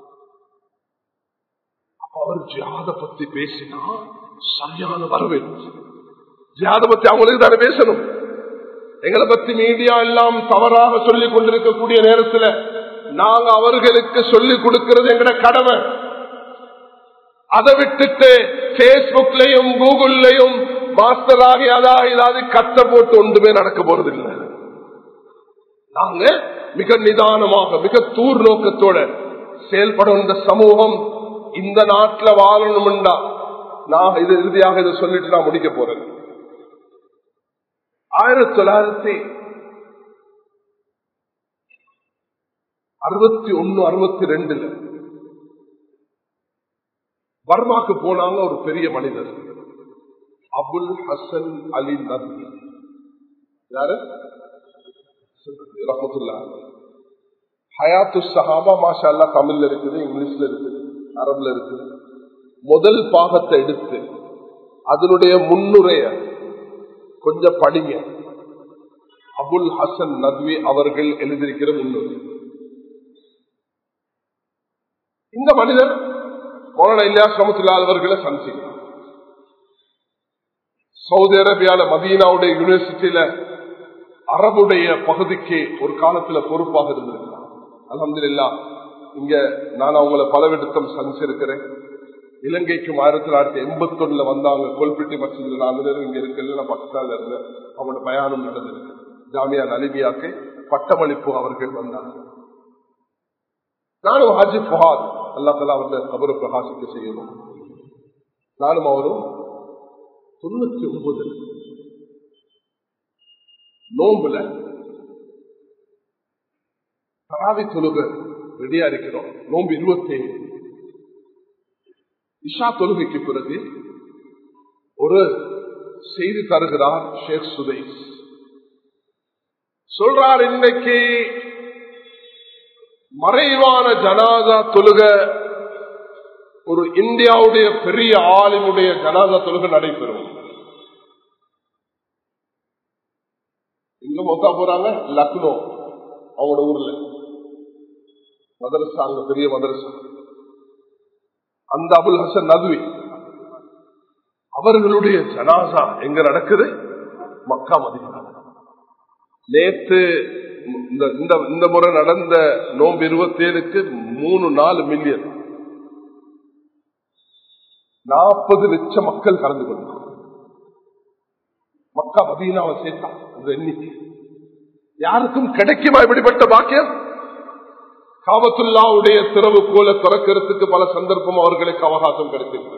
அப்ப அவர் ஜிஹாத பத்தி பேசினா சரியான வரவேற்பு ஜிஹாத பத்தி அவங்களுக்கு தானே பேசணும் எங்களை பத்தி மீடியா எல்லாம் தவறாக சொல்லிக் கொண்டிருக்கக்கூடிய நேரத்தில் நாங்க அவர்களுக்கு சொல்லிக் கொடுக்கிறது எங்கட கடமை அதை விட்டுட்டு பேஸ்புக்லயும் கூகுள்லயும் மாஸ்டர் ஆகி அதா இல்லாது கத்த போட்டு ஒன்றுமே நடக்க போறதில்லை நாங்க மிக நிதானமாக மிக தூர் நோக்கத்தோட செயல்படும் இந்த சமூகம் இந்த நாட்டில் வாழணும்னா நான் இது இறுதியாக இதை சொல்லிட்டு நான் முடிக்க போறேன் ஆயிரத்தி தொள்ளாயிரத்தி அறுபத்தி ஒன்னு அறுபத்தி ரெண்டுல பர்மாக்கு போனாங்க ஒரு பெரிய மனிதர் அபுல் ஹசன் அலி நதி யாரு ரஹமத்துல்லா ஹயாத்து சஹாபா மாஷா அல்லா தமிழ்ல இருக்குது இங்கிலீஷ்ல இருக்குது அரபுல இருக்குது முதல் பாகத்தை எடுத்து அதனுடைய முன்னுரைய கொஞ்சம் படிங்க அபுல் ஹசன் நத்வி அவர்கள் எழுதியிருக்கிற முன்னுரை இந்த மனிதர் மௌலான இல்லா சமத்துல்லா அவர்களை சந்திக்கிறார் சவுதி அரேபியால மதீனாவுடைய யூனிவர்சிட்டியில அரபுடைய பகுதிக்கு ஒரு காலத்துல பொறுப்பாக இருந்திருக்கிறார் அலமது இல்லா இங்க நான் அவங்களை பலவிடத்தம் சந்திச்சிருக்கிறேன் இலங்கைக்கும் ஆயிரத்தி தொள்ளாயிரத்தி எண்பத்தி ஒண்ணுல வந்தாங்க கொல்பிட்டி மசிதில் நான் இங்க இருக்கல நான் பாகிஸ்தான்ல இருந்தேன் அவங்களோட பயணம் நடந்திருக்கு ஜாமியா நலிமியாக்கு பட்டமளிப்பு அவர்கள் வந்தாங்க நானும் ஹாஜி ஃபஹாத் அல்லா தலா அவருடைய கபரு பிரகாசிக்க செய்யணும் நானும் அவரும் தொண்ணூத்தி ஒன்பது நோம்புல தராவி தொழுக ரெடியா இருக்கிறோம் நோம்பு இருபத்தி ஏழு இஷா தொழுகைக்கு பிறகு ஒரு செய்தி தருகிறார் ஷேக் சுதேஷ் சொல்றார் இன்னைக்கு மறைவான ஜனாதா தொழுக ஒரு இந்தியாவுடைய பெரிய ஆளினுடைய ஜனாதா தொழுக நடைபெறும் இங்க மொத்தா போறாங்க லக்னோ அவங்களோட ஊர்ல மதரசா அங்க பெரிய மதரசா அந்த அபுல் ஹசன் நதுவி அவர்களுடைய ஜனாசா எங்க நடக்குது மக்கா மதினா நேத்து இந்த இந்த முறை நடந்த நோம்பு இருபத்தி ஏழுக்கு மூணு நாலு மில்லியன் நாற்பது லட்சம் மக்கள் கலந்து கொண்டாங்க மக்கா மதீனாவை சேர்த்தான் அந்த எண்ணிக்கை யாருக்கும் கிடைக்குமா இப்படிப்பட்ட பாக்கியம் காபத்துல்லாவுடைய திறவு போல திறக்கிறதுக்கு பல சந்தர்ப்பம் அவர்களுக்கு அவகாசம் கிடைத்திருக்கு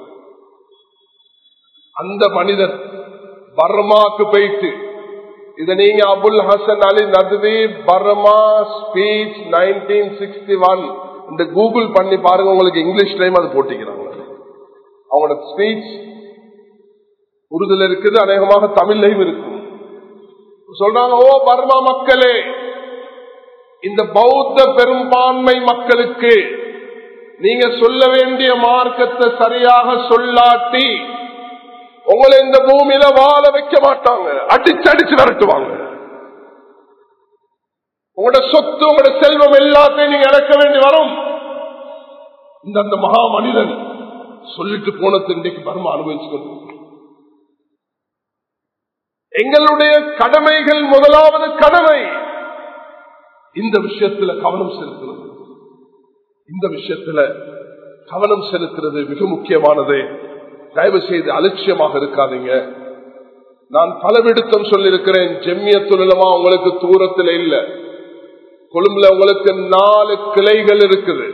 அந்த மனிதர் பர்மாக்கு போயிட்டு இத நீங்க Abul Hasan Ali Nadwi Burma speech nineteen sixty one இந்த கூகுள் பண்ணி பாருங்க உங்களுக்கு இங்கிலீஷ் டைம் அது போட்டிக்கிறாங்க அவங்களோட ஸ்பீச் உருதுல இருக்குது அநேகமாக தமிழ்லையும் இருக்கும் சொல்றாங்க ஓ பர்மா மக்களே இந்த பௌத்த பெரும்பான்மை மக்களுக்கு நீங்க சொல்ல வேண்டிய மார்க்கத்தை சரியாக சொல்லாட்டி உங்களை இந்த பூமியில வாழ வைக்க மாட்டாங்க அடிச்சு அடிச்சு விரட்டுவாங்க உங்களோட சொத்து உங்களோட செல்வம் எல்லாத்தையும் நீங்க இழக்க வேண்டி வரும் இந்த அந்த மகா மனிதன் சொல்லிட்டு போனது இன்றைக்கு பர்மா அனுபவிச்சுக்கணும் எங்களுடைய கடமைகள் முதலாவது கடமை இந்த விஷயத்துல கவனம் செலுத்துறது இந்த விஷயத்துல கவனம் செலுத்துறது மிக முக்கியமானது தயவு செய்து அலட்சியமாக இருக்காதீங்க நான் பலவிடுத்தம் சொல்லியிருக்கிறேன் ஜெம்மிய தொழிலமா உங்களுக்கு தூரத்தில் இல்ல கொழும்புல உங்களுக்கு நாலு கிளைகள் இருக்குது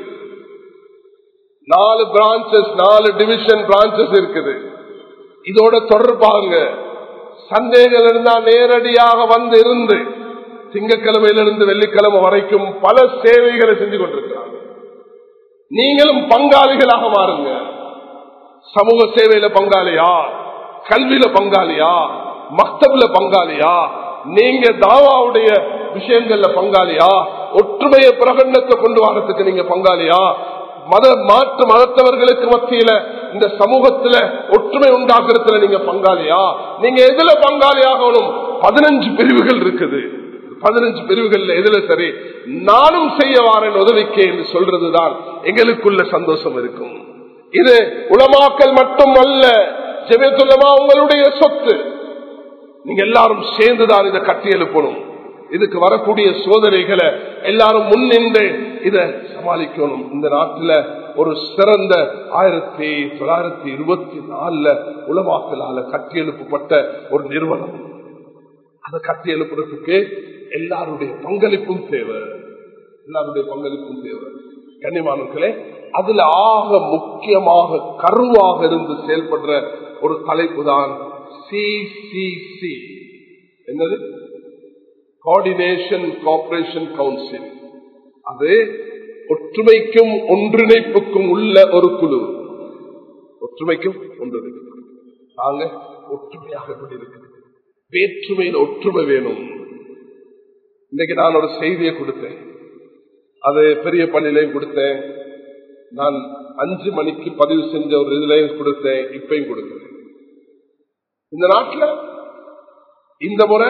நாலு பிரான்சஸ் நாலு டிவிஷன் பிரான்சஸ் இருக்குது இதோட தொடர்பாங்க சந்தேகங்கள் இருந்தா நேரடியாக வந்து இருந்து திங்கக்கிழமையிலிருந்து வெள்ளிக்கிழமை வரைக்கும் பல சேவைகளை செஞ்சு கொண்டிருக்கிறாங்க நீங்களும் பங்காளிகளாக மாறுங்க சமூக சேவையில பங்காளியா கல்வியில பங்காளியா மக்தப்ல பங்காளியா நீங்க தாவாவுடைய விஷயங்கள்ல பங்காளியா ஒற்றுமைய பிரகடனத்தை கொண்டு வரத்துக்கு நீங்க பங்காளியா மத மாற்று மதத்தவர்களுக்கு மத்தியில இந்த சமூகத்துல ஒற்றுமை உண்டாக்குறதுல நீங்க பங்காளியா நீங்க எதுல பங்காளியாகணும் பதினஞ்சு பிரிவுகள் இருக்குது பதினஞ்சு பிரிவுகள்ல எதுல சரி நானும் செய்ய வாரேன் உதவிக்கே என்று சொல்றதுதான் எங்களுக்குள்ள சந்தோஷம் இருக்கும் இது உலமாக்கல் மட்டும் அல்ல ஜெமியத்துலமா உங்களுடைய சொத்து நீங்க எல்லாரும் சேர்ந்துதான் இதை கட்டி எழுப்பணும் இதுக்கு வரக்கூடிய சோதனைகளை எல்லாரும் முன்னின்று இதை சமாளிக்கணும் இந்த நாட்டில் ஒரு சிறந்த ஆயிரத்தி தொள்ளாயிரத்தி இருபத்தி நாலுல உலமாக்கலால கட்டி எழுப்பப்பட்ட ஒரு நிறுவனம் அதை கட்டி எழுப்புறதுக்கு எல்லாருடைய பங்களிப்பும் தேவை எல்லாருடைய பங்களிப்பும் தேவை கண்ணியமானவர்களே அதுல ஆக முக்கியமாக கருவாக இருந்து செயல்படுற ஒரு தலைப்பு தான் சிசிசி என்னது கோஆர்டினேஷன் கோஆபரேஷன் கவுன்சில் அது ஒற்றுமைக்கும் ஒன்றிணைப்புக்கும் உள்ள ஒரு குழு ஒற்றுமைக்கும் ஒன்றிணைப்பு நாங்க ஒற்றுமையாக இருக்கிறது வேற்றுமையில் ஒற்றுமை வேணும் இன்னைக்கு நான் ஒரு செய்தியை கொடுத்தேன் அது பெரிய பள்ளியிலையும் கொடுத்தேன் நான் அஞ்சு மணிக்கு பதிவு செஞ்ச ஒரு இதுலையும் கொடுத்தேன் இப்பையும் கொடுக்கிறேன் இந்த நாட்டில் இந்த முறை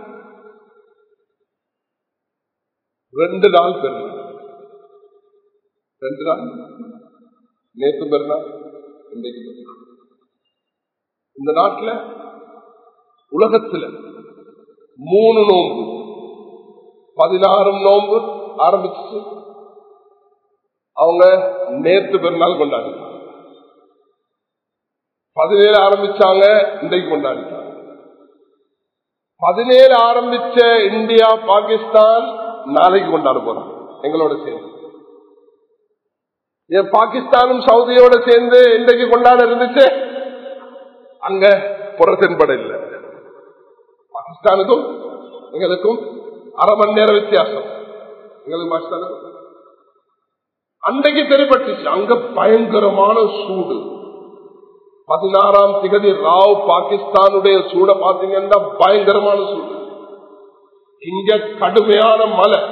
ரெண்டு நாள் பெருநாள் ரெண்டு நாள் நேற்று பெருநாள் இன்றைக்கு பெருநாள் இந்த நாட்டில் உலகத்தில் மூணு நோன்பு பதினாறும் நோன்பு ஆரம்பிச்சு அவங்க நேற்று பெருநாள் கொண்டாடினாங்க பதினேழு ஆரம்பிச்சாங்க இன்றைக்கு கொண்டாடிட்டாங்க பதினேழு ஆரம்பிச்ச இந்தியா பாகிஸ்தான் நாளைக்கு கொண்டாட போறாங்க எங்களோட சேர்ந்து ஏன் பாகிஸ்தானும் சவுதியோட சேர்ந்து இன்றைக்கு கொண்டாட இருந்துச்சு அங்க புறத்தின்பட இல்லை பாகிஸ்தானுக்கும் எங்களுக்கும் அரை மணி நேரம் வித்தியாசம் எங்களுக்கு பாகிஸ்தானுக்கும் அன்றைக்கு தெரிப்பட்டுச்சு அங்க பயங்கரமான சூடு பதினாறாம் திகதி ராவ் பாகிஸ்தானுடைய சூட பாத்தீங்கன்னா பயங்கரமான சூடு இங்க கடுமையான மழை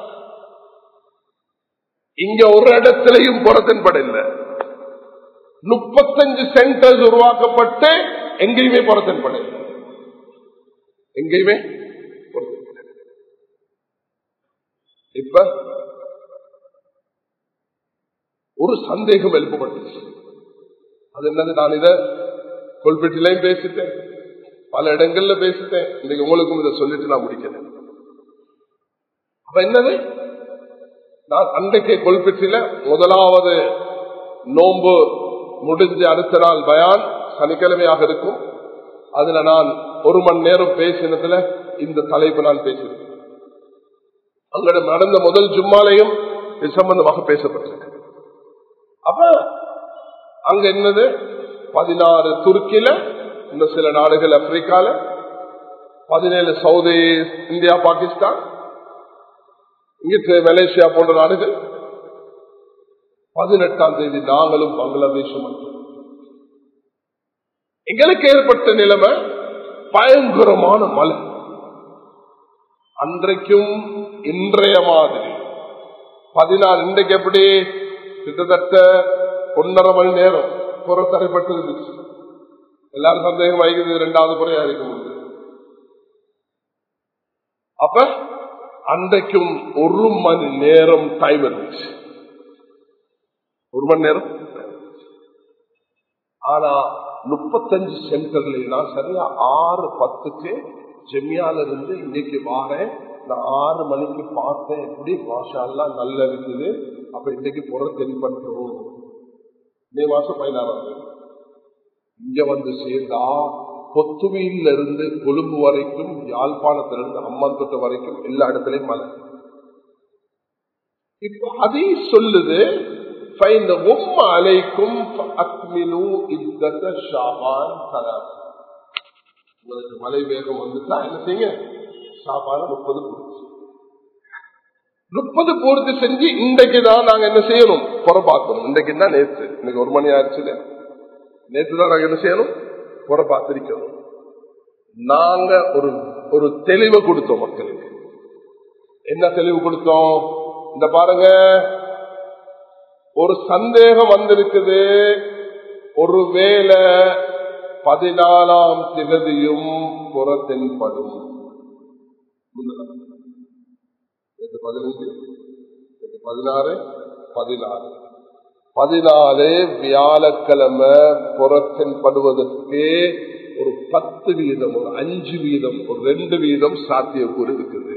இங்க ஒரு இடத்திலையும் புறத்தின்பட இல்லை முப்பத்தஞ்சு சென்டர்ஸ் உருவாக்கப்பட்டு எங்கேயுமே புறத்தின்பட இல்லை எங்கேயுமே இப்ப ஒரு சந்தேகம் எழுப்பப்பட்டுச்சு அது என்னது நான் இத கொல்பெட்டிலையும் பேசிட்டேன் பல இடங்கள்ல பேசிட்டேன் இன்னைக்கு உங்களுக்கும் இதை சொல்லிட்டு நான் முடிக்கிறேன் அப்ப என்னது நான் அன்றைக்கு கொல்பெட்டில முதலாவது நோன்பு முடிஞ்ச அடுத்த நாள் பயான் சனிக்கிழமையாக இருக்கும் அதுல நான் ஒரு மணி நேரம் பேசினதுல இந்த தலைப்பு நான் பேசினேன் அங்கட நடந்த முதல் ஜும்மாலையும் இது சம்பந்தமாக பேசப்பட்டிருக்கு அப்ப அங்க என்னது பதினாறு துருக்கியில இன்னும் சில நாடுகள் ஆப்பிரிக்கால பதினேழு சவுதி இந்தியா பாகிஸ்தான் இங்கிட்டு மலேசியா போன்ற நாடுகள் பதினெட்டாம் தேதி நாங்களும் பங்களாதேஷும் எங்களுக்கு ஏற்பட்ட நிலைமை பயங்கரமான மழை அன்றைக்கும் இன்றைய மாதிரி பதினாறு இன்றைக்கு எப்படி கிட்டத்தட்ட ஒன்னரை மணி நேரம் புறத்தரைப்பட்டு இருந்துச்சு எல்லாரும் சந்தேகம் வைக்கிறது இரண்டாவது முறையா இருக்க முடியும் அப்ப அன்றைக்கும் ஒரு மணி நேரம் டைம் இருந்துச்சு ஒரு மணி நேரம் ஆனா முப்பத்தஞ்சு சென்டர்ல சரியா ஆறு பத்துக்கு ஜெமியால இருந்து இன்னைக்கு வாரேன் நான் ஆறு மணிக்கு பார்த்தேன் எப்படி மாஷால்லாம் நல்லா இருக்குது அப்ப இன்னைக்கு புற தென்பட்டுரும் மே மாசம் பதினாறாம் தேதி இங்க வந்து சேர்ந்தா பொத்துவியில இருந்து கொழும்பு வரைக்கும் யாழ்ப்பாணத்திலிருந்து அம்மந்தொட்டு வரைக்கும் எல்லா இடத்துலயும் மழை இப்ப அதே சொல்லுது அலைக்கும் உங்களுக்கு மழை வேகம் வந்துட்டா என்ன செய்யுங்க சாப்பாடு முப்பது பூர்த்தி முப்பது பூர்த்தி செஞ்சு இன்றைக்கு தான் நாங்க என்ன செய்யணும் புறப்பாக்கணும் இன்றைக்கு தான் நேற்று இன்னைக்கு ஒரு மணி ஆயிடுச்சு நேற்று தான் நாங்க என்ன செய்யணும் புறப்பாத்திருக்கணும் நாங்க ஒரு ஒரு தெளிவு கொடுத்தோம் மக்களுக்கு என்ன தெளிவு கொடுத்தோம் இந்த பாருங்க ஒரு சந்தேகம் வந்திருக்குது ஒருவேளை பதினாலாம் திகதியும் புறத்தென்படும் பதினஞ்சு பதினாறு பதினாறு பதினாலு வியாழக்கிழமை புறத்தென்படுவதற்கு ஒரு பத்து வீதம் ஒரு அஞ்சு வீதம் ஒரு ரெண்டு வீதம் சாத்தியக்கூறு இருக்குது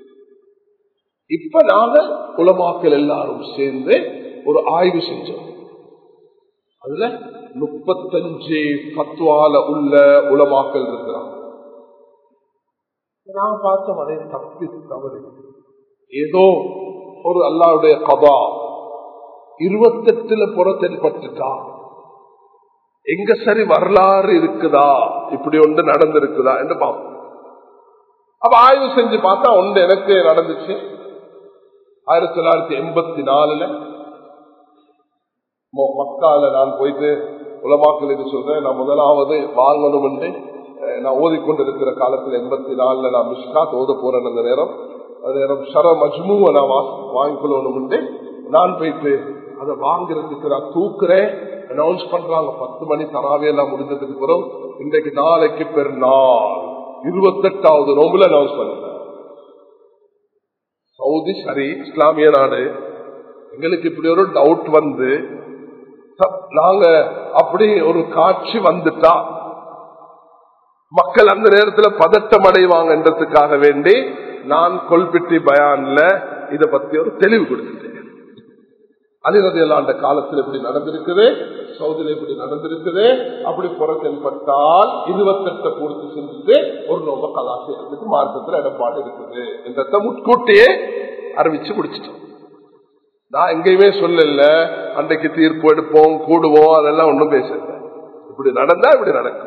இப்ப நாங்க உலமாக்கள் எல்லாரும் சேர்ந்து ஒரு ஆய்வு செஞ்சோம் அதுல முப்பத்தஞ்சு பத்வால உள்ள உலமாக்கள் இருக்கிறாங்க நான் பார்த்தோம் அதை தப்பி தவறு ஏதோ ஒரு அல்லாவுடைய கபா இருபத்தெட்டுல புறத்தென்பட்டுட்டா எங்க சரி வரலாறு இருக்குதா இப்படி ஒன்று நடந்திருக்குதா என்று பார்ப்போம் அப்ப ஆய்வு செஞ்சு பார்த்தா ஒன்று எனக்கு நடந்துச்சு ஆயிரத்தி தொள்ளாயிரத்தி எண்பத்தி நாலுல மக்கால நான் போயிட்டு உலமாக்களுக்கு சொல்றேன் நான் முதலாவது வாங்கணும் என்று நான் ஓதிக்கொண்டிருக்கிற காலத்துல எண்பத்தி நாலுல நான் மிஷ்காத் ஓத போறேன் அந்த நேரம் அந்த நேரம் ஷர மஜ்முவை நான் வாங்கிக்கொள்ளணும் நான் போயிட்டு அதை வாங்குறதுக்கு நான் தூக்குறேன் அனௌன்ஸ் பண்றாங்க பத்து மணி தராவையெல்லாம் முடிஞ்சதுக்கு பிறகு இன்றைக்கு நாளைக்கு பெருநாள் இருபத்தெட்டாவது நோம்புல அனௌன்ஸ் பண்றேன் சவுதி சரி இஸ்லாமிய நாடு எங்களுக்கு இப்படி ஒரு டவுட் வந்து நாங்க அப்படி ஒரு காட்சி வந்துட்டா மக்கள் அந்த நேரத்தில் பதட்டம் அடைவாங்கன்றதுக்காக வேண்டி நான் கொல்பிட்டி பயான்ல இத பத்தி ஒரு தெளிவு கொடுத்துட்டேன் அலிரதியலாண்ட காலத்தில் இப்படி நடந்திருக்குது சவுதியில இப்படி நடந்திருக்குது அப்படி புறத்தென்பட்டால் இருபத்தெட்டை பூர்த்தி செஞ்சுட்டு ஒரு நோம்ப கலாச்சாரத்துக்கு மார்க்கத்தில் இடப்பாடு இருக்குது என்றத முட்கூட்டியே அறிவிச்சு முடிச்சிட்டோம் நான் எங்கேயுமே சொல்லல அன்றைக்கு தீர்ப்பு எடுப்போம் கூடுவோம் அதெல்லாம் ஒன்றும் பேசல இப்படி நடந்தா இப்படி நடக்கும்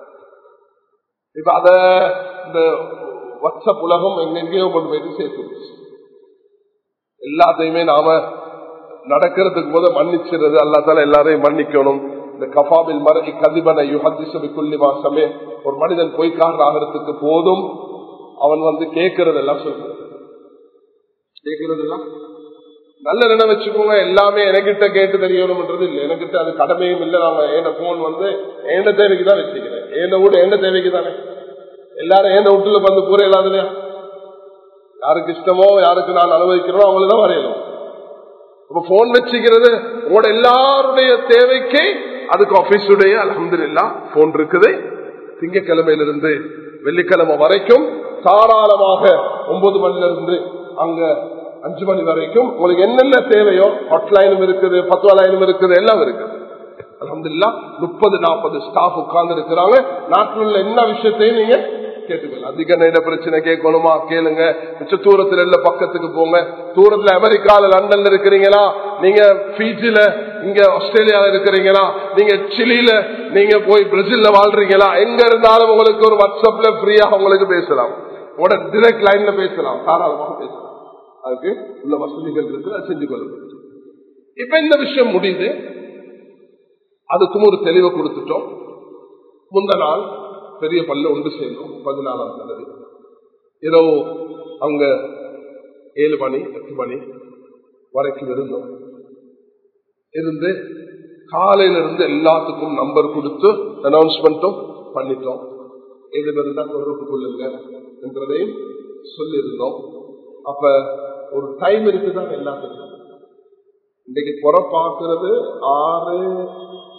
இப்ப அத இந்த வாட்ஸ்அப் உலகம் எங்கெங்கேயோ கொண்டு போயிட்டு சேர்த்துருச்சு எல்லாத்தையுமே நாம நடக்கிறதுக்கு போது மன்னிச்சிருது அல்லாத்தால எல்லாரையும் மன்னிக்கணும் இந்த கபாபில் மறை கதிபனை யுஹதிசபி குள்ளி மாசமே ஒரு மனிதன் பொய்க்காரர் ஆகிறதுக்கு போதும் அவன் வந்து கேட்கறதெல்லாம் சொல்றது கேட்கறதெல்லாம் நல்ல நினை வச்சுக்கோங்க எல்லாமே எனக்கிட்ட கேட்டு தெரியணும்ன்றது இல்லை எனக்கிட்ட அது கடமையும் இல்லை நாங்க என்ன போன் வந்து என்ன தேவைக்கு தான் வச்சுக்கிறேன் என்ன வீடு என்ன தேவைக்கு தானே எல்லாரும் என்ன வீட்டுல வந்து பூரா இல்லாத இல்லையா யாருக்கு இஷ்டமோ யாருக்கு நான் அனுபவிக்கிறோம் அவங்களதான் வரையணும் அப்ப போன் வச்சுக்கிறது உங்களோட எல்லாருடைய தேவைக்கு அதுக்கு ஆபீஸுடைய அலமது இல்லா போன் இருக்குது திங்கக்கிழமையிலிருந்து வெள்ளிக்கிழமை வரைக்கும் தாராளமாக ஒன்பது மணில இருந்து அங்க அஞ்சு மணி வரைக்கும் உங்களுக்கு என்னென்ன தேவையோ ஹாட்லைனும் இருக்குது பத்வாலைனும் இருக்குது எல்லாம் இருக்குது அலமதுல்லா முப்பது நாற்பது ஸ்டாஃப் உட்கார்ந்து இருக்கிறாங்க நாட்டில் உள்ள என்ன விஷயத்தையும் நீங்க கேட்டுக்கல அதிக நேர பிரச்சனை கேட்கணுமா கேளுங்க மிச்ச தூரத்துல இல்ல பக்கத்துக்கு போங்க தூரத்துல அமெரிக்கால லண்டன்ல இருக்கிறீங்களா நீங்க பீஜில இங்க ஆஸ்திரேலியால இருக்கிறீங்களா நீங்க சிலியில நீங்க போய் பிரேசில்ல வாழ்றீங்களா எங்க இருந்தாலும் உங்களுக்கு ஒரு வாட்ஸ்அப்ல ஃப்ரீயா உங்களுக்கு பேசலாம் உங்களோட டிரெக்ட் லைன்ல பேசலாம் தாராளமாக பேசலாம் அதுக்கு உள்ள வசதிகள் இருக்கு அதை செஞ்சு கொள்ளுங்க இப்ப இந்த விஷயம் முடியுது அதுக்கும் ஒரு தெளிவை கொடுத்துட்டோம் முந்த நாள் பெரிய பல்ல ஒன்று சேர்ந்தோம் பதினாலாம் தேதி ஏதோ அங்க ஏழு மணி எட்டு மணி வரைக்கும் இருந்தோம் இருந்து காலையில இருந்து எல்லாத்துக்கும் நம்பர் கொடுத்து அனௌன்ஸ்மெண்ட்டும் பண்ணிட்டோம் எது இருந்தா தொடர்பு கொள்ளுங்க என்றதையும் சொல்லியிருந்தோம் அப்ப ஒரு டைம் இருக்குதான் எல்லாத்துக்கும் இன்னைக்கு புற பார்க்கறது ஆறு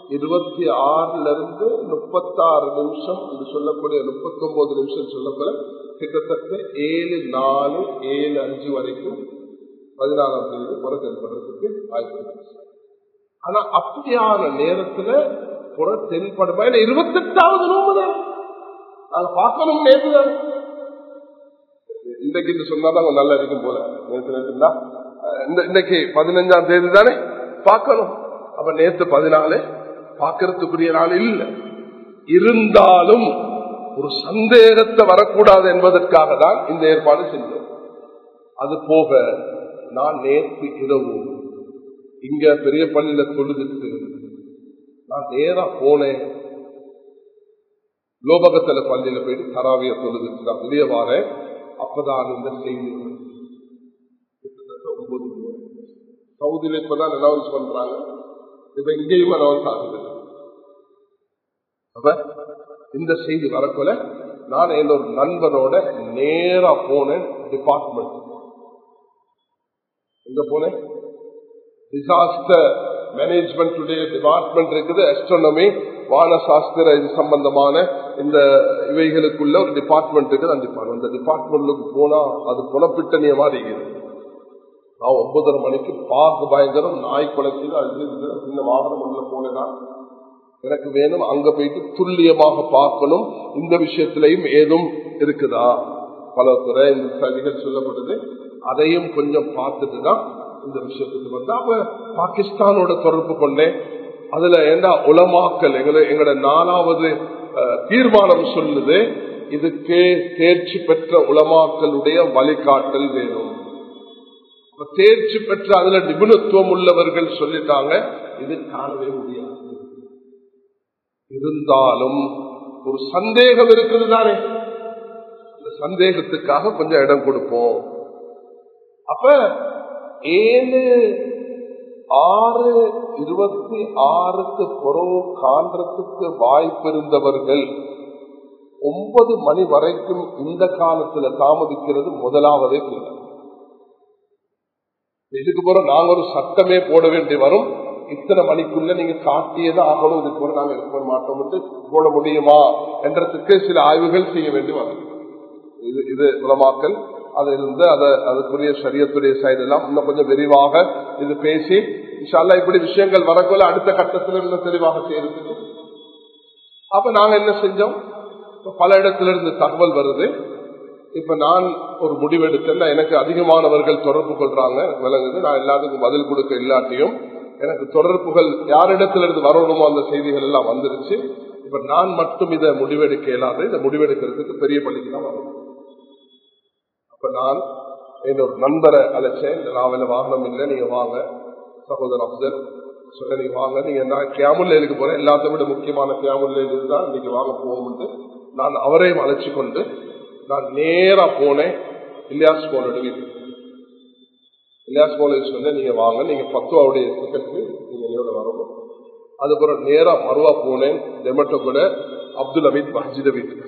இருபத்தி ஆறுல இருந்து முப்பத்தாறு நிமிஷம் இது சொல்லக்கூடிய முப்பத்தி ஒன்பது நிமிஷம் சொல்லப்போல கிட்டத்தட்ட ஏழு நாலு ஏழு அஞ்சு வரைக்கும் பதினாலாம் தேதி புற தென்படுறதுக்கு வாய்ப்பு இருக்கு ஆனா அப்படியான நேரத்துல புற தென்படுமா ஏன்னா இருபத்தெட்டாவது நோம்பு தான் அதை பார்க்கணும் நேற்று தான் இன்றைக்கு சொன்னாதான் நல்லா இருக்கும் போல நேற்று நேற்று தான் இன்னைக்கு பதினஞ்சாம் தேதி தானே பார்க்கணும் அப்ப நேற்று பதினாலு பார்க்கறதுக்குரிய நாள் இல்லை இருந்தாலும் ஒரு சந்தேகத்தை வரக்கூடாது என்பதற்காக தான் இந்த ஏற்பாடு செஞ்சோம் அது போக நான் நேற்று இரவு இங்க பெரிய பள்ளியில தொழுதுட்டு நான் நேரா போனேன் லோபகத்துல பள்ளியில போயிட்டு தராவிய தொழுதுட்டு நான் வெளியே வாரேன் அப்பதான் இந்த செய்தி ஒன்பது சவுதியில இப்பதான் அனௌன்ஸ் பண்றாங்க இப்ப இங்கேயும் அனௌன்ஸ் ஆகுது அப்ப இந்த செய்தி வரக்குள்ள நான் என்னோட நண்பனோட நேரா போனேன் டிபார்ட்மெண்ட் எங்க போனேன் டிசாஸ்டர் மேனேஜ்மெண்ட் டிபார்ட்மெண்ட் இருக்குது அஸ்ட்ரானமி வானசாஸ்திர இது சம்பந்தமான இந்த இவைகளுக்குள்ள ஒரு டிபார்ட்மெண்ட் இருக்குது அந்த டிபார்ட்மெண்ட் அந்த டிபார்ட்மெண்ட்டுக்கு போனா அது புலப்பிட்டனிய மாதிரி இருக்குது நான் ஒன்பதரை மணிக்கு பார்க்க பயங்கரம் நாய் குளத்தில் அது சின்ன வாகனம் உள்ள போனேன்னா எனக்கு வேணும் அங்க போயிட்டு துல்லியமாக பார்க்கணும் இந்த விஷயத்திலையும் ஏதும் இருக்குதா பல துறை இந்த சதிகள் சொல்லப்படுது அதையும் கொஞ்சம் பார்த்துட்டு தான் இந்த விஷயத்துக்கு வந்து அப்ப பாகிஸ்தானோட தொடர்பு கொண்டேன் அதுல என்ன உலமாக்கல் எங்களை எங்களோட நாலாவது தீர்மானம் சொல்லுது இதுக்கு தேர்ச்சி பெற்ற உலமாக்களுடைய வழிகாட்டல் வேணும் தேர்ச்சி பெற்ற அதுல நிபுணத்துவம் உள்ளவர்கள் சொல்லிட்டாங்க இது காணவே முடியாது இருந்தாலும் ஒரு சந்தேகம் இருக்குது தானே இந்த சந்தேகத்துக்காக கொஞ்சம் இடம் கொடுப்போம் அப்ப ஏழு ஆறு இருபத்தி ஆறுக்கு புறவு காண்றதுக்கு வாய்ப்பு இருந்தவர்கள் ஒன்பது மணி வரைக்கும் இந்த காலத்துல தாமதிக்கிறது முதலாவதே இல்லை இதுக்கு பிறகு நாங்க ஒரு சட்டமே போட வேண்டி வரும் இத்தனை மணிக்குள்ள நீங்க காட்டியது ஆகணும் இதுக்கு பிறகு நாங்க இருக்க மாட்டோம் என்று போட முடியுமா என்றதுக்கு சில ஆய்வுகள் செய்ய வேண்டி வரும் இது இது உலமாக்கல் அதிலிருந்து அதை அதுக்குரிய சரியத்துடைய சைடு எல்லாம் இன்னும் கொஞ்சம் விரிவாக இது பேசி இன்ஷால்லா இப்படி விஷயங்கள் வரக்குள்ள அடுத்த கட்டத்தில் இன்னும் தெளிவாக செய்யறதுக்கு அப்ப நாங்க என்ன செஞ்சோம் பல இடத்துல இருந்து தகவல் வருது இப்ப நான் ஒரு முடிவெடுத்தேன் எனக்கு அதிகமானவர்கள் தொடர்பு கொள்றாங்க விளங்குது நான் எல்லாத்துக்கும் பதில் கொடுக்க இல்லாட்டியும் எனக்கு தொடர்புகள் யாரிடத்திலிருந்து வரணுமோ அந்த செய்திகள் எல்லாம் வந்துருச்சு இப்ப நான் மட்டும் இதை முடிவெடுக்க இயலாது இதை முடிவெடுக்கிறதுக்கு பெரிய பள்ளிக்கு தான் வரணும் அப்ப நான் என்னோட நண்பரை அழைச்சேன் இந்த நாவல வாகனம் இல்லை நீங்க வாங்க சகோதரர் அப்சர் சொல்ல நீங்க வாங்க நீங்க நான் கேமுல்லைக்கு போறேன் எல்லாத்த விட முக்கியமான கேமுல்லைக்கு தான் இன்னைக்கு வாங்க போகும்னு நான் அவரையும் அழைச்சு கொண்டு நான் நேரா போனேன் இலியாஸ் போனோட வீட்டுக்கு இலியாஸ் போல சொன்னேன் நீங்க வாங்க நீங்க பத்துவாவுடைய டிக்கெட்டுக்கு நீங்க என்னோட வரணும் அதுக்கப்புறம் நேரா மறுவா போனேன் டெமட்டோ கூட அப்துல் அமீத் மஹஜித வீட்டுக்கு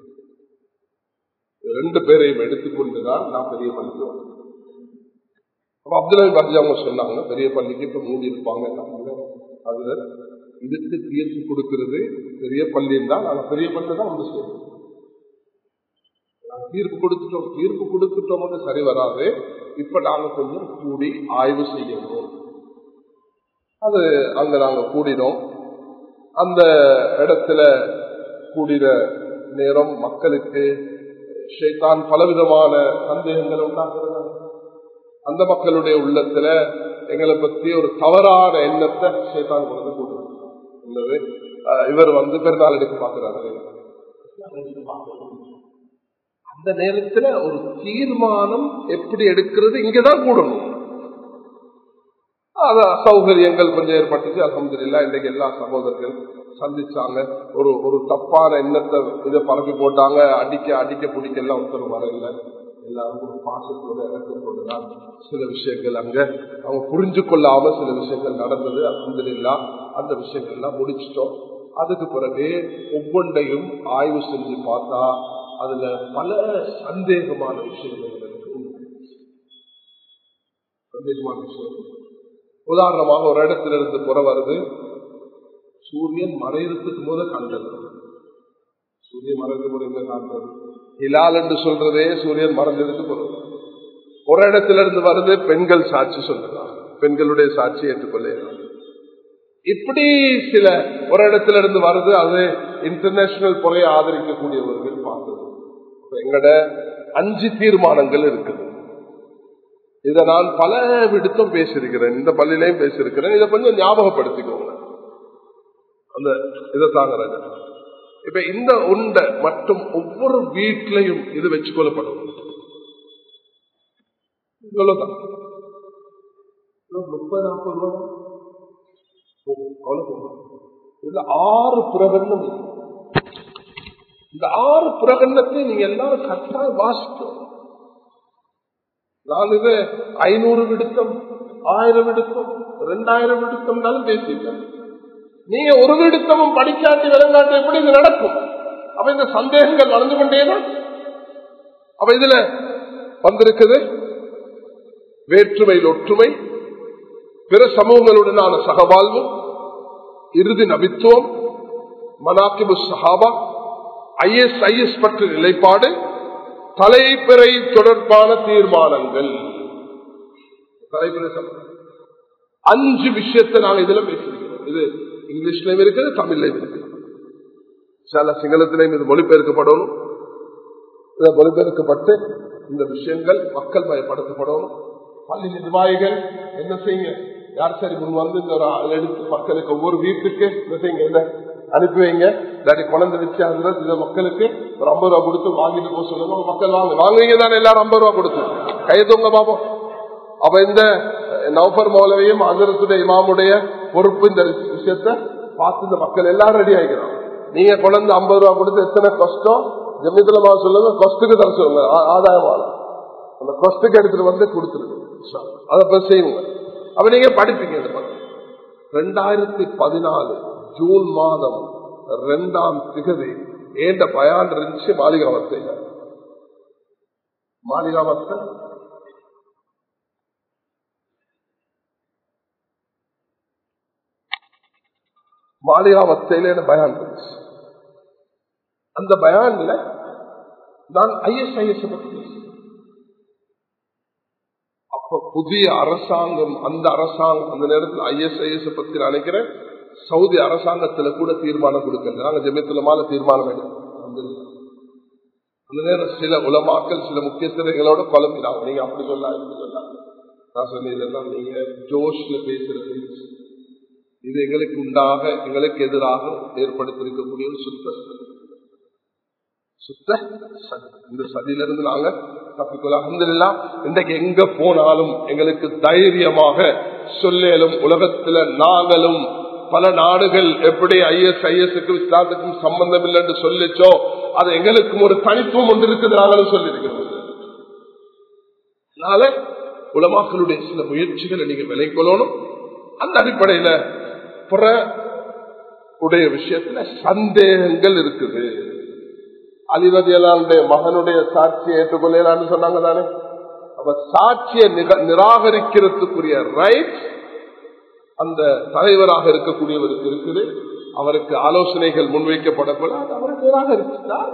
ரெண்டு பேரையும் எடுத்துக்கொண்டுதான் நான் பெரிய பள்ளிக்கு வந்தேன் அப்ப அப்துல் அமீத் மஹஜி அவங்க சொன்னாங்க பெரிய பள்ளிக்கு இப்ப மூடி இருப்பாங்க அதுல இதுக்கு தீர்ப்பு கொடுக்கிறது பெரிய பள்ளின்னு தான் நாங்க பெரிய பள்ளி தான் வந்து சேர்ந்தோம் தீர்ப்பு கொடுத்துட்டோம் தீர்ப்பு கொடுத்துட்டோம் சரி வராது இப்ப நாங்க கொஞ்சம் கூடி ஆய்வு செய்யணும் அது அங்க நாங்க கூடினோம் அந்த இடத்துல கூடின நேரம் மக்களுக்கு ஷைத்தான் பலவிதமான சந்தேகங்களை உண்டாக்குறது அந்த மக்களுடைய உள்ளத்துல எங்களை பத்தி ஒரு தவறான எண்ணத்தை ஷைத்தான் கொண்டு கூடுது இவர் வந்து பெருநாள் எடுக்க பாக்குறாரு அந்த நேரத்துல ஒரு தீர்மானம் எப்படி எடுக்கிறது இங்கதான் கூடணும் அது அசௌகரியங்கள் கொஞ்சம் ஏற்பட்டுச்சு அலமதுல்லா இன்றைக்கு எல்லா சகோதரர்கள் சந்திச்சாங்க ஒரு ஒரு தப்பான எண்ணத்தை இதை பரப்பி போட்டாங்க அடிக்க அடிக்க பிடிக்க எல்லாம் ஒருத்தர் வரல எல்லாரும் ஒரு பாசத்தோட இறக்கத்தோடு தான் சில விஷயங்கள் அங்க அவங்க புரிஞ்சு கொள்ளாம சில விஷயங்கள் நடந்தது அலமதுல்லா அந்த விஷயங்கள் எல்லாம் முடிச்சிட்டோம் அதுக்கு பிறகு ஒவ்வொன்றையும் ஆய்வு செஞ்சு பார்த்தா அதுல பல சந்தேகமான விஷயங்கள் இருக்கு சந்தேகமான விஷயம் உதாரணமாக ஒரு இடத்துல இருந்து புற வருது சூரியன் மறையறதுக்கு போது கண்டது சூரியன் மறைந்து முறைங்க காண்றது ஹிலால் என்று சொல்றதே சூரியன் மறைஞ்சதுக்கு போறது ஒரு இடத்துல இருந்து வருது பெண்கள் சாட்சி சொல்றாங்க பெண்களுடைய சாட்சி ஏற்றுக்கொள்ள இப்படி சில ஒரு இடத்துல இருந்து வருது அது இன்டர்நேஷனல் முறையை ஆதரிக்கக்கூடியவர்கள் பார்த்தது எங்கட அஞ்சு தீர்மானங்கள் இருக்குது இதை நான் பல விடுத்தும் பேசியிருக்கிறேன் இந்த பள்ளியிலையும் பேசியிருக்கிறேன் இதை கொஞ்சம் ஞாபகப்படுத்திக்கோங்க அந்த இதை தாங்க இப்ப இந்த உண்டை மற்றும் ஒவ்வொரு வீட்டிலையும் இது வச்சு கொள்ளப்படும் இவ்வளவுதான் முப்பது நாற்பது ரூபா இதுல ஆறு பிரகடனம் இந்த ஆறு பிரகடனத்தை நீங்க எல்லாரும் கட்டாயம் வாசிக்கும் நான் இது ஐநூறு விடுத்தம் ஆயிரம் விடுத்தம் ரெண்டாயிரம் விடுத்தம்னாலும் பேசிட்டேன் நீங்க ஒரு விடுத்தமும் படிக்காட்டி விளங்காட்டி எப்படி இது நடக்கும் அப்ப இந்த சந்தேகங்கள் வளர்ந்து கொண்டேதான் அப்ப இதுல வந்திருக்குது வேற்றுமையில் ஒற்றுமை பிற சமூகங்களுடனான சகவாழ்வு இறுதி நபித்துவம் மனாக்கிபு சஹாபா ஐஎஸ் ஐஎஸ் பற்றிய நிலைப்பாடு தலைப்பிறை தொடர்பான தீர்மானங்கள் அஞ்சு விஷயத்தை நாங்கள் இதுல பேசியிருக்கிறோம் இது இங்கிலீஷ்லயும் இருக்குது தமிழ்லயும் இருக்குது சில சிங்களத்திலையும் இது மொழிபெயர்க்கப்படணும் இதை மொழிபெயர்க்கப்பட்டு இந்த விஷயங்கள் மக்கள் பயப்படுத்தப்படணும் பள்ளி நிர்வாகிகள் என்ன செய்யுங்க யார் சரி முன் வந்து இந்த ஒரு எடுத்து மக்களுக்கு ஒவ்வொரு வீட்டுக்கு என்ன செய்யுங்க என்ன அனுப்பி வைங்க இல்லாட்டி குழந்தை வச்சு அந்த இதை மக்களுக்கு ஒரு ஐம்பது ரூபா கொடுத்து வாங்கிட்டு போக சொல்லுங்க மக்கள் வாங்க வாங்குவீங்க தானே எல்லாரும் ஐம்பது ரூபா கொடுத்து கையத்தவங்க பாப்போம் அப்ப இந்த நவபர் மௌலவையும் அதரத்துடைய இமாமுடைய பொறுப்பு இந்த விஷயத்த பார்த்து இந்த மக்கள் எல்லாரும் ரெடி ஆகிக்கிறோம் நீங்க குழந்தை ஐம்பது ரூபா கொடுத்து எத்தனை கஷ்டம் ஜமீத்துல சொல்லுங்க கொஸ்டுக்கு தர சொல்லுங்க ஆதாயமான அந்த கொஸ்டுக்கு எடுத்துட்டு வந்து கொடுத்துருங்க அதை செய்யுங்க அப்ப நீங்க படிப்பீங்க இந்த பக்கம் ரெண்டாயிரத்தி பதினாலு ஜூன் மாதம் ரெண்டாம் திகதி ஏண்ட பயான் இருந்துச்சு மாளிகாவத்தையில மாளிகாவத்தை மாளிகாவத்தையில என்ன பயான் இருந்துச்சு அந்த பயான்ல நான் ஐஎஸ்ஐஎஸ் பத்தி அப்ப புதிய அரசாங்கம் அந்த அரசாங்கம் அந்த நேரத்தில் ஐஎஸ்ஐஎஸ் பத்தி நினைக்கிறேன் சவுதி அரசாங்கத்துல கூட தீர்மானம் கொடுக்கல நாங்க ஜெமித்துலமான தீர்மானம் எடுக்கிறோம் அந்த நேரம் சில உலமாக்கள் சில முக்கியத்துவங்களோட குழம்பினாங்க நீங்க அப்படி சொல்லலாம் இப்படி சொல்லலாம் நான் சொன்னேன் இதெல்லாம் நீங்க ஜோஷ்ல பேசுற பேச்சு இது எங்களுக்கு உண்டாக எங்களுக்கு எதிராக ஏற்படுத்தியிருக்கக்கூடிய ஒரு சுத்த சுத்த சதி இந்த சதியிலிருந்து நாங்க தப்பிக்கொள்ள அந்தெல்லாம் இன்றைக்கு எங்க போனாலும் எங்களுக்கு தைரியமாக சொல்லேலும் உலகத்துல நாங்களும் பல நாடுகள் எப்படி ஐஎஸ் ஐஎஸ்க்கும் இஸ்லாத்துக்கும் சம்பந்தம் இல்லை என்று சொல்லிச்சோ அது எங்களுக்கும் ஒரு தனித்துவம் ஒன்று இருக்குது நாங்களும் சொல்லியிருக்கிறோம் அதனால உலமாக்களுடைய சில முயற்சிகளை நீங்க விலை கொள்ளணும் அந்த அடிப்படையில புற உடைய விஷயத்துல சந்தேகங்கள் இருக்குது அதிபதியலானுடைய மகனுடைய சாட்சியை ஏற்றுக்கொள்ளலான்னு சொன்னாங்க தானே அப்ப சாட்சியை நிராகரிக்கிறதுக்குரிய ரைட் அந்த தலைவராக இருக்கக்கூடியவருக்கு இருக்குது அவருக்கு ஆலோசனைகள் முன்வைக்கப்படக்கூட அவர் நிராகரித்தார்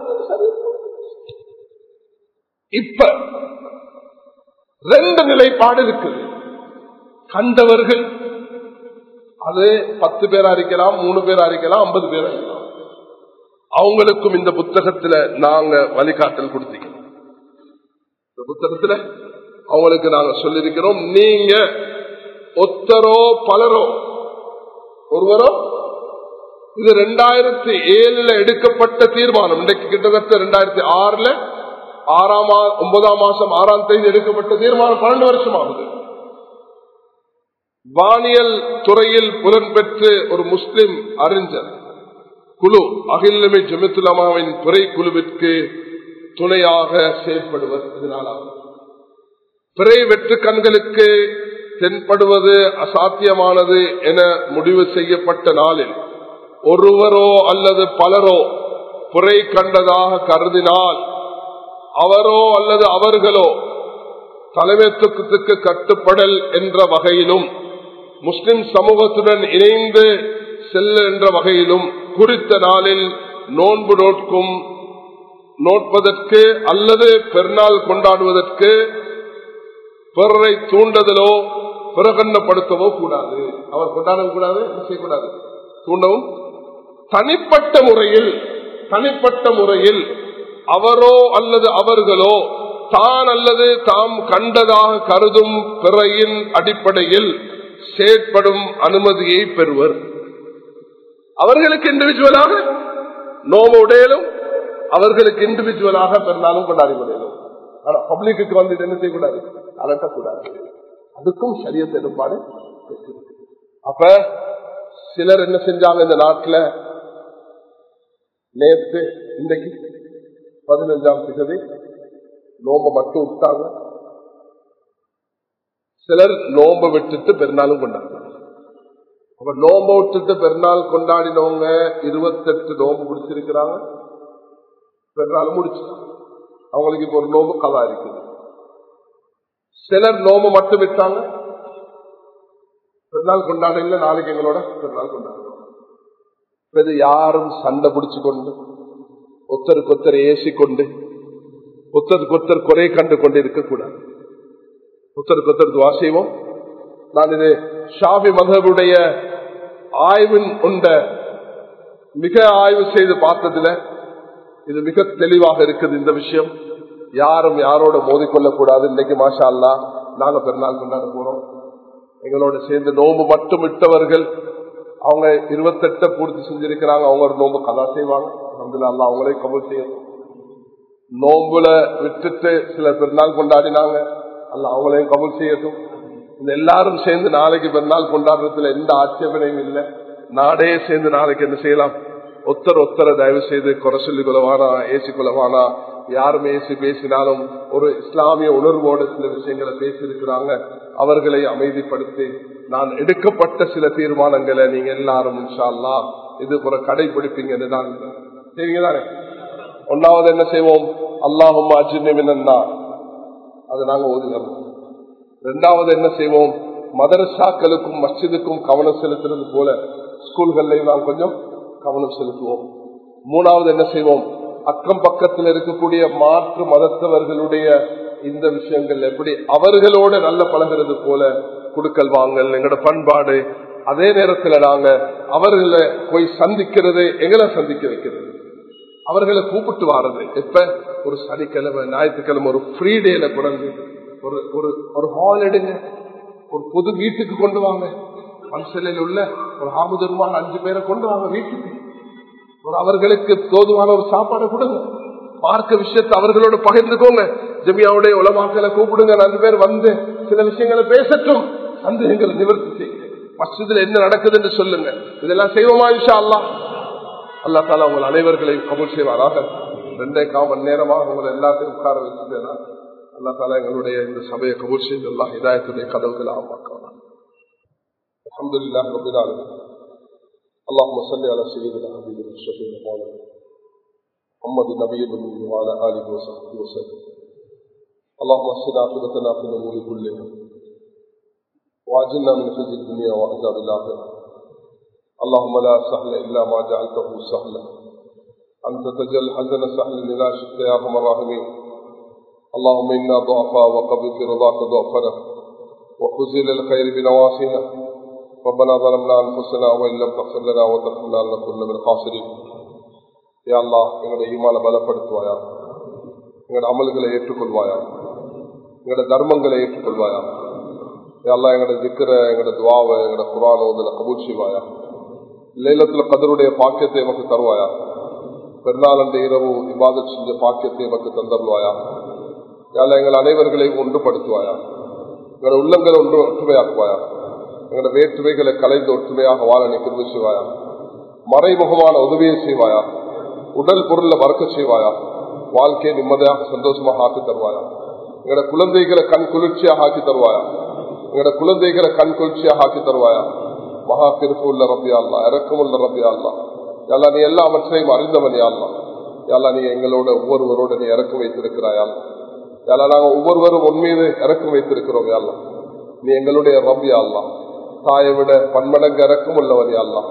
இப்ப ரெண்டு நிலைப்பாடு இருக்குது கண்டவர்கள் அது பத்து பேரா இருக்கலாம் மூணு பேரா இருக்கலாம் ஐம்பது பேரா இருக்கலாம் அவங்களுக்கும் இந்த புத்தகத்துல நாங்க வழிகாட்டல் கொடுத்தீங்க இந்த புத்தகத்துல அவங்களுக்கு நாங்க சொல்லியிருக்கிறோம் நீங்க ஒத்தரோ பலரோ ஒருவரோ இது ரெண்டாயிரத்தி ஏழுல எடுக்கப்பட்ட தீர்மானம் இன்றைக்கு கிட்டத்தட்ட ரெண்டாயிரத்தி ஆறுல ஆறாம் ஒன்பதாம் மாசம் ஆறாம் தேதி எடுக்கப்பட்ட தீர்மானம் பன்னெண்டு வருஷம் ஆகுது வானியல் துறையில் புலன்பெற்று ஒரு முஸ்லிம் அறிஞர் குழு அகிலமை ஜமித்துலமாவின் துறை குழுவிற்கு துணையாக செயல்படுவர் இதனாலாகும் பிறை வெற்று கண்களுக்கு தென்படுவது அசாத்தியமானது என முடிவு செய்யப்பட்ட நாளில் ஒருவரோ அல்லது பலரோ புரை கண்டதாக கருதினால் அவரோ அல்லது அவர்களோ தலைமைத்துவத்துக்கு கட்டுப்படல் என்ற வகையிலும் முஸ்லிம் சமூகத்துடன் இணைந்து செல்ல என்ற வகையிலும் குறித்த நாளில் நோன்பு நோட்கும் நோட்பதற்கு அல்லது பெருநாள் கொண்டாடுவதற்கு பிறரை தூண்டுதலோ பிரகடனப்படுத்தவோ கூடாது அவர் கொண்டாடவும் கூடாது செய்யக்கூடாது தூண்டவும் தனிப்பட்ட முறையில் தனிப்பட்ட முறையில் அவரோ அல்லது அவர்களோ தான் அல்லது தாம் கண்டதாக கருதும் பிறையின் அடிப்படையில் செயற்படும் அனுமதியை பெறுவர் அவர்களுக்கு இண்டிவிஜுவலாக நோம உடையலும் அவர்களுக்கு இண்டிவிஜுவலாக பெருநாளும் கொண்டாடி முடியலும் ஆனா பப்ளிக்கு வந்து என்ன செய்யக்கூடாது அலட்டக்கூடாது அதுக்கும் சரியத்தை எடுப்பாடு அப்ப சிலர் என்ன செஞ்சாங்க இந்த நாட்டில் நேற்று இன்றைக்கு பதினஞ்சாம் திகதி நோம்ப மட்டும் விட்டாங்க சிலர் நோம்ப விட்டுட்டு பெருநாளும் கொண்டாடினாங்க அப்ப நோம்ப விட்டுட்டு பெருநாள் கொண்டாடினவங்க இருபத்தெட்டு நோம்பு முடிச்சிருக்கிறாங்க பெருநாள் முடிச்சுட்டாங்க அவங்களுக்கு இப்ப ஒரு நோம்பு கதா இருக்குது சிலர் நோம்பு மட்டும் விட்டாங்க பெருநாள் கொண்டாட இல்லை நாளைக்கு எங்களோட பெருநாள் கொண்டாடுறோம் இது யாரும் சண்டை பிடிச்சு கொண்டு ஒத்தருக்கு ஒத்தர் ஏசி கொண்டு ஒத்தருக்கு ஒத்தர் குறை கண்டு கொண்டு இருக்கக்கூடாது ஒத்தருக்கு ஒத்தர் துவா செய்வோம் நான் இது ஷாபி மதவுடைய ஆய்வின் உண்ட மிக ஆய்வு செய்து பார்த்ததுல இது மிக தெளிவாக இருக்குது இந்த விஷயம் யாரும் யாரோட மோதிக்கொள்ளக்கூடாது இன்னைக்கு மாஷா அல்லா நாங்க பெருநாள் கொண்டாட போறோம் எங்களோட சேர்ந்து நோம்பு மட்டும் விட்டவர்கள் அவங்க இருபத்தெட்ட பூர்த்தி செஞ்சிருக்கிறாங்க அவங்க ஒரு நோம்பு கதா செய்வாங்க அப்துல்லா அல்லா அவங்களே கபல் செய்யணும் நோம்புல விட்டுட்டு சில பெருநாள் கொண்டாடினாங்க அல்ல அவங்களையும் கபல் செய்யட்டும் இந்த எல்லாரும் சேர்ந்து நாளைக்கு பெருநாள் கொண்டாடுறதுல எந்த ஆட்சேபனையும் இல்லை நாடே சேர்ந்து நாளைக்கு என்ன செய்யலாம் ஒத்தர் ஒத்தர தயவு செய்து குறை சொல்லி கொள்ளவானா ஏசி கொள்ளவானா யாருமே ஏசி பேசினாலும் ஒரு இஸ்லாமிய உணர்வோடு சில விஷயங்களை பேசியிருக்கிறாங்க அவர்களை அமைதிப்படுத்தி நான் எடுக்கப்பட்ட சில தீர்மானங்களை நீங்க எல்லாரும் இன்ஷால்லா இது ஒரு கடைபிடிப்பீங்கன்னு தான் சரிங்கதானே ஒன்னாவது என்ன செய்வோம் அல்லாஹும் அஜின்னா அது நாங்க ஓதுகிறோம் ரெண்டாவது என்ன செய்வோம் மதரசாக்களுக்கும் மஸ்ஜிதுக்கும் கவனம் செலுத்துறது போல ஸ்கூல்கள்லையும் நாம் கொஞ்சம் கவனம் செலுத்துவோம் மூணாவது என்ன செய்வோம் அக்கம் பக்கத்தில் இருக்கக்கூடிய மாற்று மதத்தவர்களுடைய இந்த விஷயங்கள் எப்படி அவர்களோட நல்ல பழகிறது போல குடுக்கல் வாங்கல் எங்களோட பண்பாடு அதே நேரத்தில் நாங்க அவர்களை போய் சந்திக்கிறது எங்களை சந்திக்க வைக்கிறது அவர்களை கூப்பிட்டு வாரது எப்ப ஒரு சனிக்கிழமை ஞாயிற்றுக்கிழமை ஒரு ஃப்ரீ டேல குடந்து ஒரு ஒரு ஒரு ஹால் எடுங்க ஒரு பொது வீட்டுக்கு கொண்டு வாங்க மனசிலையில் உள்ள ஒரு ஆமுதருமான அஞ்சு பேரை கொண்டு வாங்க வீட்டுக்கு ஒரு அவர்களுக்கு தோதுவான ஒரு சாப்பாடு கொடுங்க பார்க்க விஷயத்தை அவர்களோட பகிர்ந்துக்கோங்க ஜமியாவுடைய உலமாக்களை கூப்பிடுங்க ரெண்டு பேர் வந்து சில விஷயங்களை பேசட்டும் சந்தேகங்களை நிவர்த்தி செய்யுங்க மஸ்ஜிதில் என்ன நடக்குது என்று சொல்லுங்க இதெல்லாம் செய்வோமா விஷா அல்லா அல்லா தாலா உங்கள் அனைவர்களையும் கபூல் செய்வாராக ரெண்டே கால் மணி நேரமாக உங்களை எல்லாத்தையும் உட்கார வச்சுட்டேனா அல்லா தாலா எங்களுடைய இந்த சபையை கபூல் செய்து எல்லா இதாயத்துடைய கதவுகளை ஆமாக்கலாம் அலமதுல்லாஹ் ரபில் ஆலமீன் اللهم صل على سيدنا حبيبنا الشفيع مولانا محمد النبي الأمي وعلى آله وصحبه وسلم اللهم اصلنا عاقبتنا في الأمور كلها وأجلنا من خزي الدنيا وعذاب الآخرة اللهم لا سهل إلا ما جعلته سهلا أنت تجل حزن سهل إلى شئت يا أرحم الراحمين اللهم إنا ضعفاء وقبل في رضاك ضعفنا وخزي للخير بنواصينا ربنا ظلمنا أنفسنا وإن لم تغفر لنا وترحمنا لنكن من الخاسرين يا الله எங்களுடைய ஈமான பலப்படுத்துவாயா எங்களோட அமல்களை ஏற்றுக்கொள்வாயா எங்களோட தர்மங்களை ஏற்றுக்கொள்வாயா எல்லாம் எங்களோட திக்கிற எங்களோட துவாவை எங்களோட குரான அதில் கபூல் செய்வாயா லைலத்துல கதருடைய பாக்கியத்தை எமக்கு தருவாயா பெருநாளண்ட இரவு விவாதம் செஞ்ச பாக்கியத்தை எமக்கு தந்தருவாயா யால எங்கள் அனைவர்களையும் ஒன்றுபடுத்துவாயா எங்களோட உள்ளங்களை ஒன்று ஒற்றுமையாக்குவாயா எங்களோட வேற்றுமைகளை கலைந்து ஒற்றுமையாக வாழ நீ கிருமி செய்வாயா மறைமுகமான உதவியை செய்வாயா உடல் பொருளை மறக்க செய்வாயா வாழ்க்கையை நிம்மதியாக சந்தோஷமாக ஆக்கி தருவாயா எங்களோட குழந்தைகளை கண் குளிர்ச்சியாக ஆக்கி தருவாயா எங்களோட குழந்தைகளை கண் குளிர்ச்சியாக ஆக்கி தருவாயா மகா திருப்பு உள்ள ரபியா அல்லா இறக்கம் உள்ள ரபியா அல்லா எல்லா நீ எல்லாவற்றையும் அறிந்தவன் யாழ்லா எல்லா நீ எங்களோட ஒவ்வொருவரோட நீ இறக்கம் வைத்திருக்கிறாயா எல்லா நாங்கள் ஒவ்வொருவரும் உண்மையிலே இறக்கம் வைத்திருக்கிறோம் யாழ்லா நீ எங்களுடைய ரபியா அல்லா தாயை விட பன்மடங்கு இறக்கம் உள்ளவன் யாழ்லா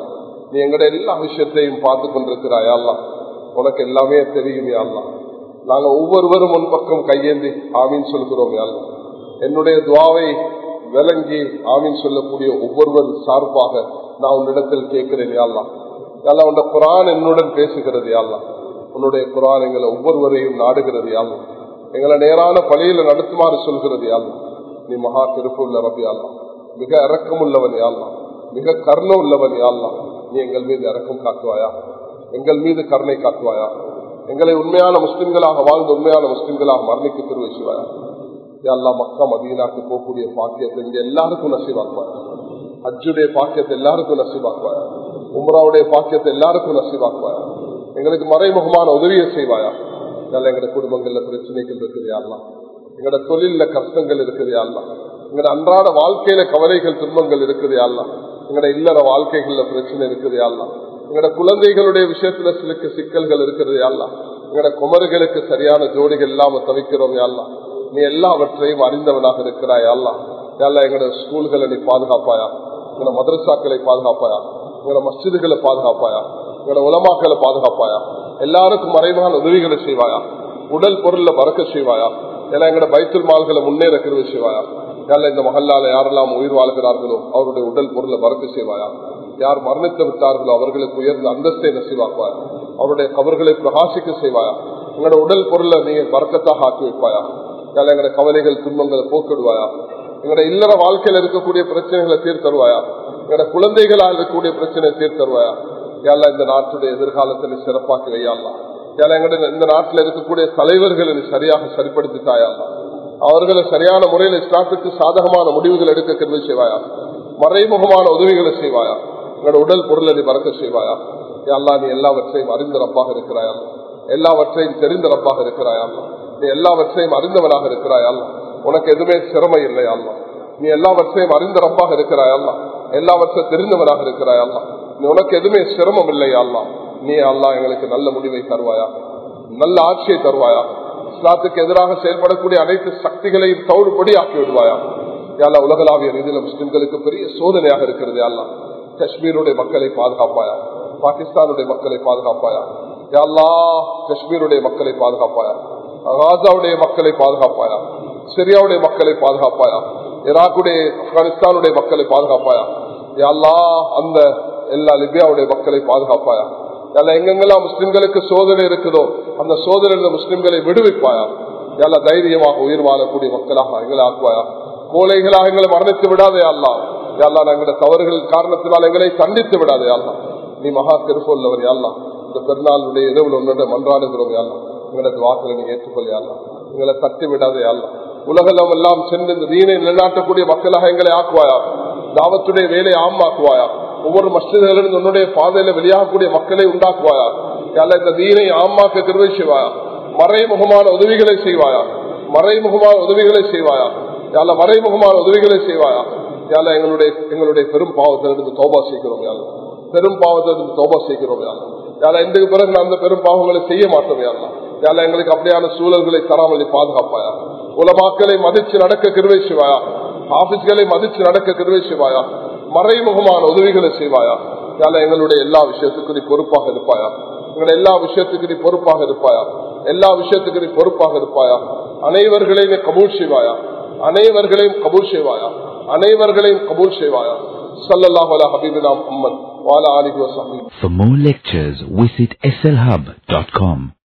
நீ எங்கட எல்லா விஷயத்தையும் பார்த்து கொண்டிருக்கிறாய் அல்லா உனக்கு எல்லாமே தெரியும் அல்லா நாங்க ஒவ்வொருவரும் முன் பக்கம் கையேந்தி ஆமீன் சொல்கிறோம் அல்லா என்னுடைய துவாவை விளங்கி ஆமீன் சொல்லக்கூடிய ஒவ்வொருவர் சார்பாக நான் உன்னிடத்தில் கேட்கிறேன் யாழ்லா யாழ்லா உன் குரான் என்னுடன் பேசுகிறது யாழ்லா உன்னுடைய குரான் எங்களை ஒவ்வொருவரையும் நாடுகிறது யாழ்லா எங்களை நேரான பழியில நடத்துமாறு சொல்கிறது யாழ்லா நீ மகா திருப்புள்ள ரபி யாழ்லா மிக இறக்கம் உள்ளவன் யாழ்லா மிக கருணை உள்ளவன் யாழ்லா நீ எங்கள் மீது இறக்கம் காட்டுவாயா எங்கள் மீது கருணை காட்டுவாயா எங்களை உண்மையான முஸ்லிம்களாக வாழ்ந்து உண்மையான முஸ்லிம்களாக மரணிக்கு திருவச்சுவாயா எல்லா மக்கா மதீனாக்கு போகக்கூடிய பாக்கியத்தை இங்க எல்லாருக்கும் நசீவாக்குவாயா ஹஜ்ஜுடைய பாக்கியத்தை எல்லாருக்கும் நசீவாக்குவாயா உம்ராவுடைய பாக்கியத்தை எல்லாருக்கும் நசீவாக்குவாயா எங்களுக்கு மறைமுகமான உதவியை செய்வாயா நல்ல எங்களோட குடும்பங்கள்ல பிரச்சனைகள் இருக்குது யாரெல்லாம் எங்களோட தொழில கஷ்டங்கள் இருக்குது யாரெல்லாம் எங்களோட அன்றாட வாழ்க்கையில கவலைகள் துன்பங்கள் இருக்குது யாரெல்லாம் எங்களோட இல்லற வாழ்க்கைகள்ல பிரச்சனை இருக்குது யாரெல்லாம் எங்களோட குழந்தைகளுடைய விஷயத்துல சில சிக்கல்கள் இருக்கிறது யாரெல்லாம் எங்களோட குமர்களுக்கு சரியான ஜோடிகள் இல்லாம தவிக்கிறோம் யாரெல்லாம் நீ எல்லாவற்றையும் அறிந்தவனாக இருக்கிறாய் அல்லா யாழ்லா எங்களோட ஸ்கூல்களை நீ பாதுகாப்பாயா எங்களோட மதரசாக்களை பாதுகாப்பாயா எங்களோட மஸ்ஜிதுகளை பாதுகாப்பாயா எங்களோட உலமாக்களை பாதுகாப்பாயா எல்லாருக்கும் மறைவான உதவிகளை செய்வாயா உடல் பொருள்ல பறக்க செய்வாயா ஏன்னா எங்களோட பைத்தல் மால்களை முன்னேற கருவி செய்வாயா யாழ்ல இந்த மகல்லால யாரெல்லாம் உயிர் வாழ்கிறார்களோ அவருடைய உடல் பொருளை பறக்க செய்வாயா யார் மரணித்து விட்டார்களோ அவர்களுக்கு உயர்ந்த அந்தஸ்தை நசிவாக்குவாயா அவருடைய கவர்களை பிரகாசிக்க செய்வாயா எங்களோட உடல் பொருளை நீ பறக்கத்தாக ஆக்கி வைப்பாயா யாழ் எங்களோட கவலைகள் துன்பங்களை போக்கிடுவாயா எங்களோட இல்லற வாழ்க்கையில இருக்கக்கூடிய பிரச்சனைகளை தீர்த்தருவாயா எங்களோட குழந்தைகளால் இருக்கக்கூடிய பிரச்சனையை தீர்த்தருவாயா யாழ்லா இந்த நாட்டுடைய எதிர்காலத்தை நீ சிறப்பாக்கி வையாலாம் யாழ் எங்களோட இந்த நாட்டில் இருக்கக்கூடிய தலைவர்களை நீ சரியாக சரிப்படுத்தித்தாயாலாம் அவர்களை சரியான முறையில் இஸ்லாத்துக்கு சாதகமான முடிவுகள் எடுக்க கருவி செய்வாயா மறைமுகமான உதவிகளை செய்வாயா எங்களோட உடல் பொருளை நீ மறக்க செய்வாயா யாழ்லா நீ எல்லாவற்றையும் அறிந்தரப்பாக இருக்கிறாயா எல்லாவற்றையும் தெரிந்தரப்பாக இருக்கிறாயா நீ எல்லாவற்றையும் அறிந்தவனாக இருக்கிறாய் அல்ல உனக்கு எதுவுமே சிரமம் இல்லை அல்ல நீ எல்லாவற்றையும் அறிந்த ரப்பாக இருக்கிறாய் அல்ல எல்லாவற்றையும் தெரிந்தவனாக இருக்கிறாய் அல்ல நீ உனக்கு எதுவுமே சிரமம் இல்லை அல்ல நீ அல்லா எங்களுக்கு நல்ல முடிவை தருவாயா நல்ல ஆட்சியை தருவாயா இஸ்லாத்துக்கு எதிராக செயல்படக்கூடிய அனைத்து சக்திகளையும் தௌடுபடி ஆக்கி விடுவாயா யாழ்லா உலகளாவிய ரீதியில முஸ்லிம்களுக்கு பெரிய சோதனையாக இருக்கிறது அல்லா காஷ்மீருடைய மக்களை பாதுகாப்பாயா பாகிஸ்தானுடைய மக்களை பாதுகாப்பாயா யாழ்லா காஷ்மீருடைய மக்களை பாதுகாப்பாயா காசாவுடைய மக்களை பாதுகாப்பாயா சிரியாவுடைய மக்களை பாதுகாப்பாயா ஈராக்குடைய ஆப்கானிஸ்தானுடைய மக்களை பாதுகாப்பாயா எல்லா அந்த எல்லா லிபியாவுடைய மக்களை பாதுகாப்பாயா எல்லா எங்கெங்கெல்லாம் முஸ்லிம்களுக்கு சோதனை இருக்குதோ அந்த சோதனை முஸ்லிம்களை விடுவிப்பாயா எல்லா தைரியமாக உயிர் வாழக்கூடிய மக்களாக எங்களை ஆக்குவாயா கோலைகளாக எங்களை மரணித்து விடாதே அல்லா எல்லா எங்களோட தவறுகள் காரணத்தினால் எங்களை தண்டித்து விடாதே அல்லா நீ மகா திருப்பொல்லவர் யாழ்லா இந்த பெருநாளுடைய இரவு ஒன்றை மன்றாடுகிறோம் யாழ்லா எங்களது வாக்களை நீ ஏற்றுக்கொள்ளையாளா எங்களை தட்டி விடாதே அல்ல உலகம் எல்லாம் சென்று இந்த வீணை நிலைநாட்டக்கூடிய மக்களாக எங்களை ஆக்குவாயா தாவத்துடைய வேலையை ஆமாக்குவாயா ஒவ்வொரு மஸ்ஜிதிலிருந்து உன்னுடைய பாதையில வெளியாகக்கூடிய மக்களை உண்டாக்குவாயா யால இந்த வீணை ஆமாக்க திருவை செய்வாயா மறைமுகமான உதவிகளை செய்வாயா மறைமுகமான உதவிகளை செய்வாயா யால மறைமுகமான உதவிகளை செய்வாயா யால எங்களுடைய எங்களுடைய பெரும் பாவத்திலிருந்து தோபா செய்கிறோம் யால பெரும் பாவத்திலிருந்து தோபா செய்கிறோம் யால யால இன்றைக்கு பிறகு அந்த பெரும் பாவங்களை செய்ய மாட்டோம் யாரா யால எங்களுக்கு அப்படியான சூழல்களை தராமல் நீ பாதுகாப்பாயா உலமாக்களை மதிச்சு நடக்க கிருவை செய்வாயா ஆபீஸ்களை மதிச்சு நடக்க கிருவை செய்வாயா மறைமுகமான உதவிகளை செய்வாயா யால எங்களுடைய எல்லா விஷயத்துக்கும் நீ பொறுப்பாக இருப்பாயா எங்களுடைய எல்லா விஷயத்துக்கு நீ பொறுப்பாக இருப்பாயா எல்லா விஷயத்துக்கு நீ பொறுப்பாக இருப்பாயா அனைவர்களையும் நீ கபூல் செய்வாயா அனைவர்களையும் கபூல் செய்வாயா அனைவர்களையும் கபூல் செய்வாயா சல்லல்லாஹு அலா ஹபீபினா முஹம்மத் வாலா ஆலிஹி வஸஹ்பிஹி For more lectures, visit slhub.com.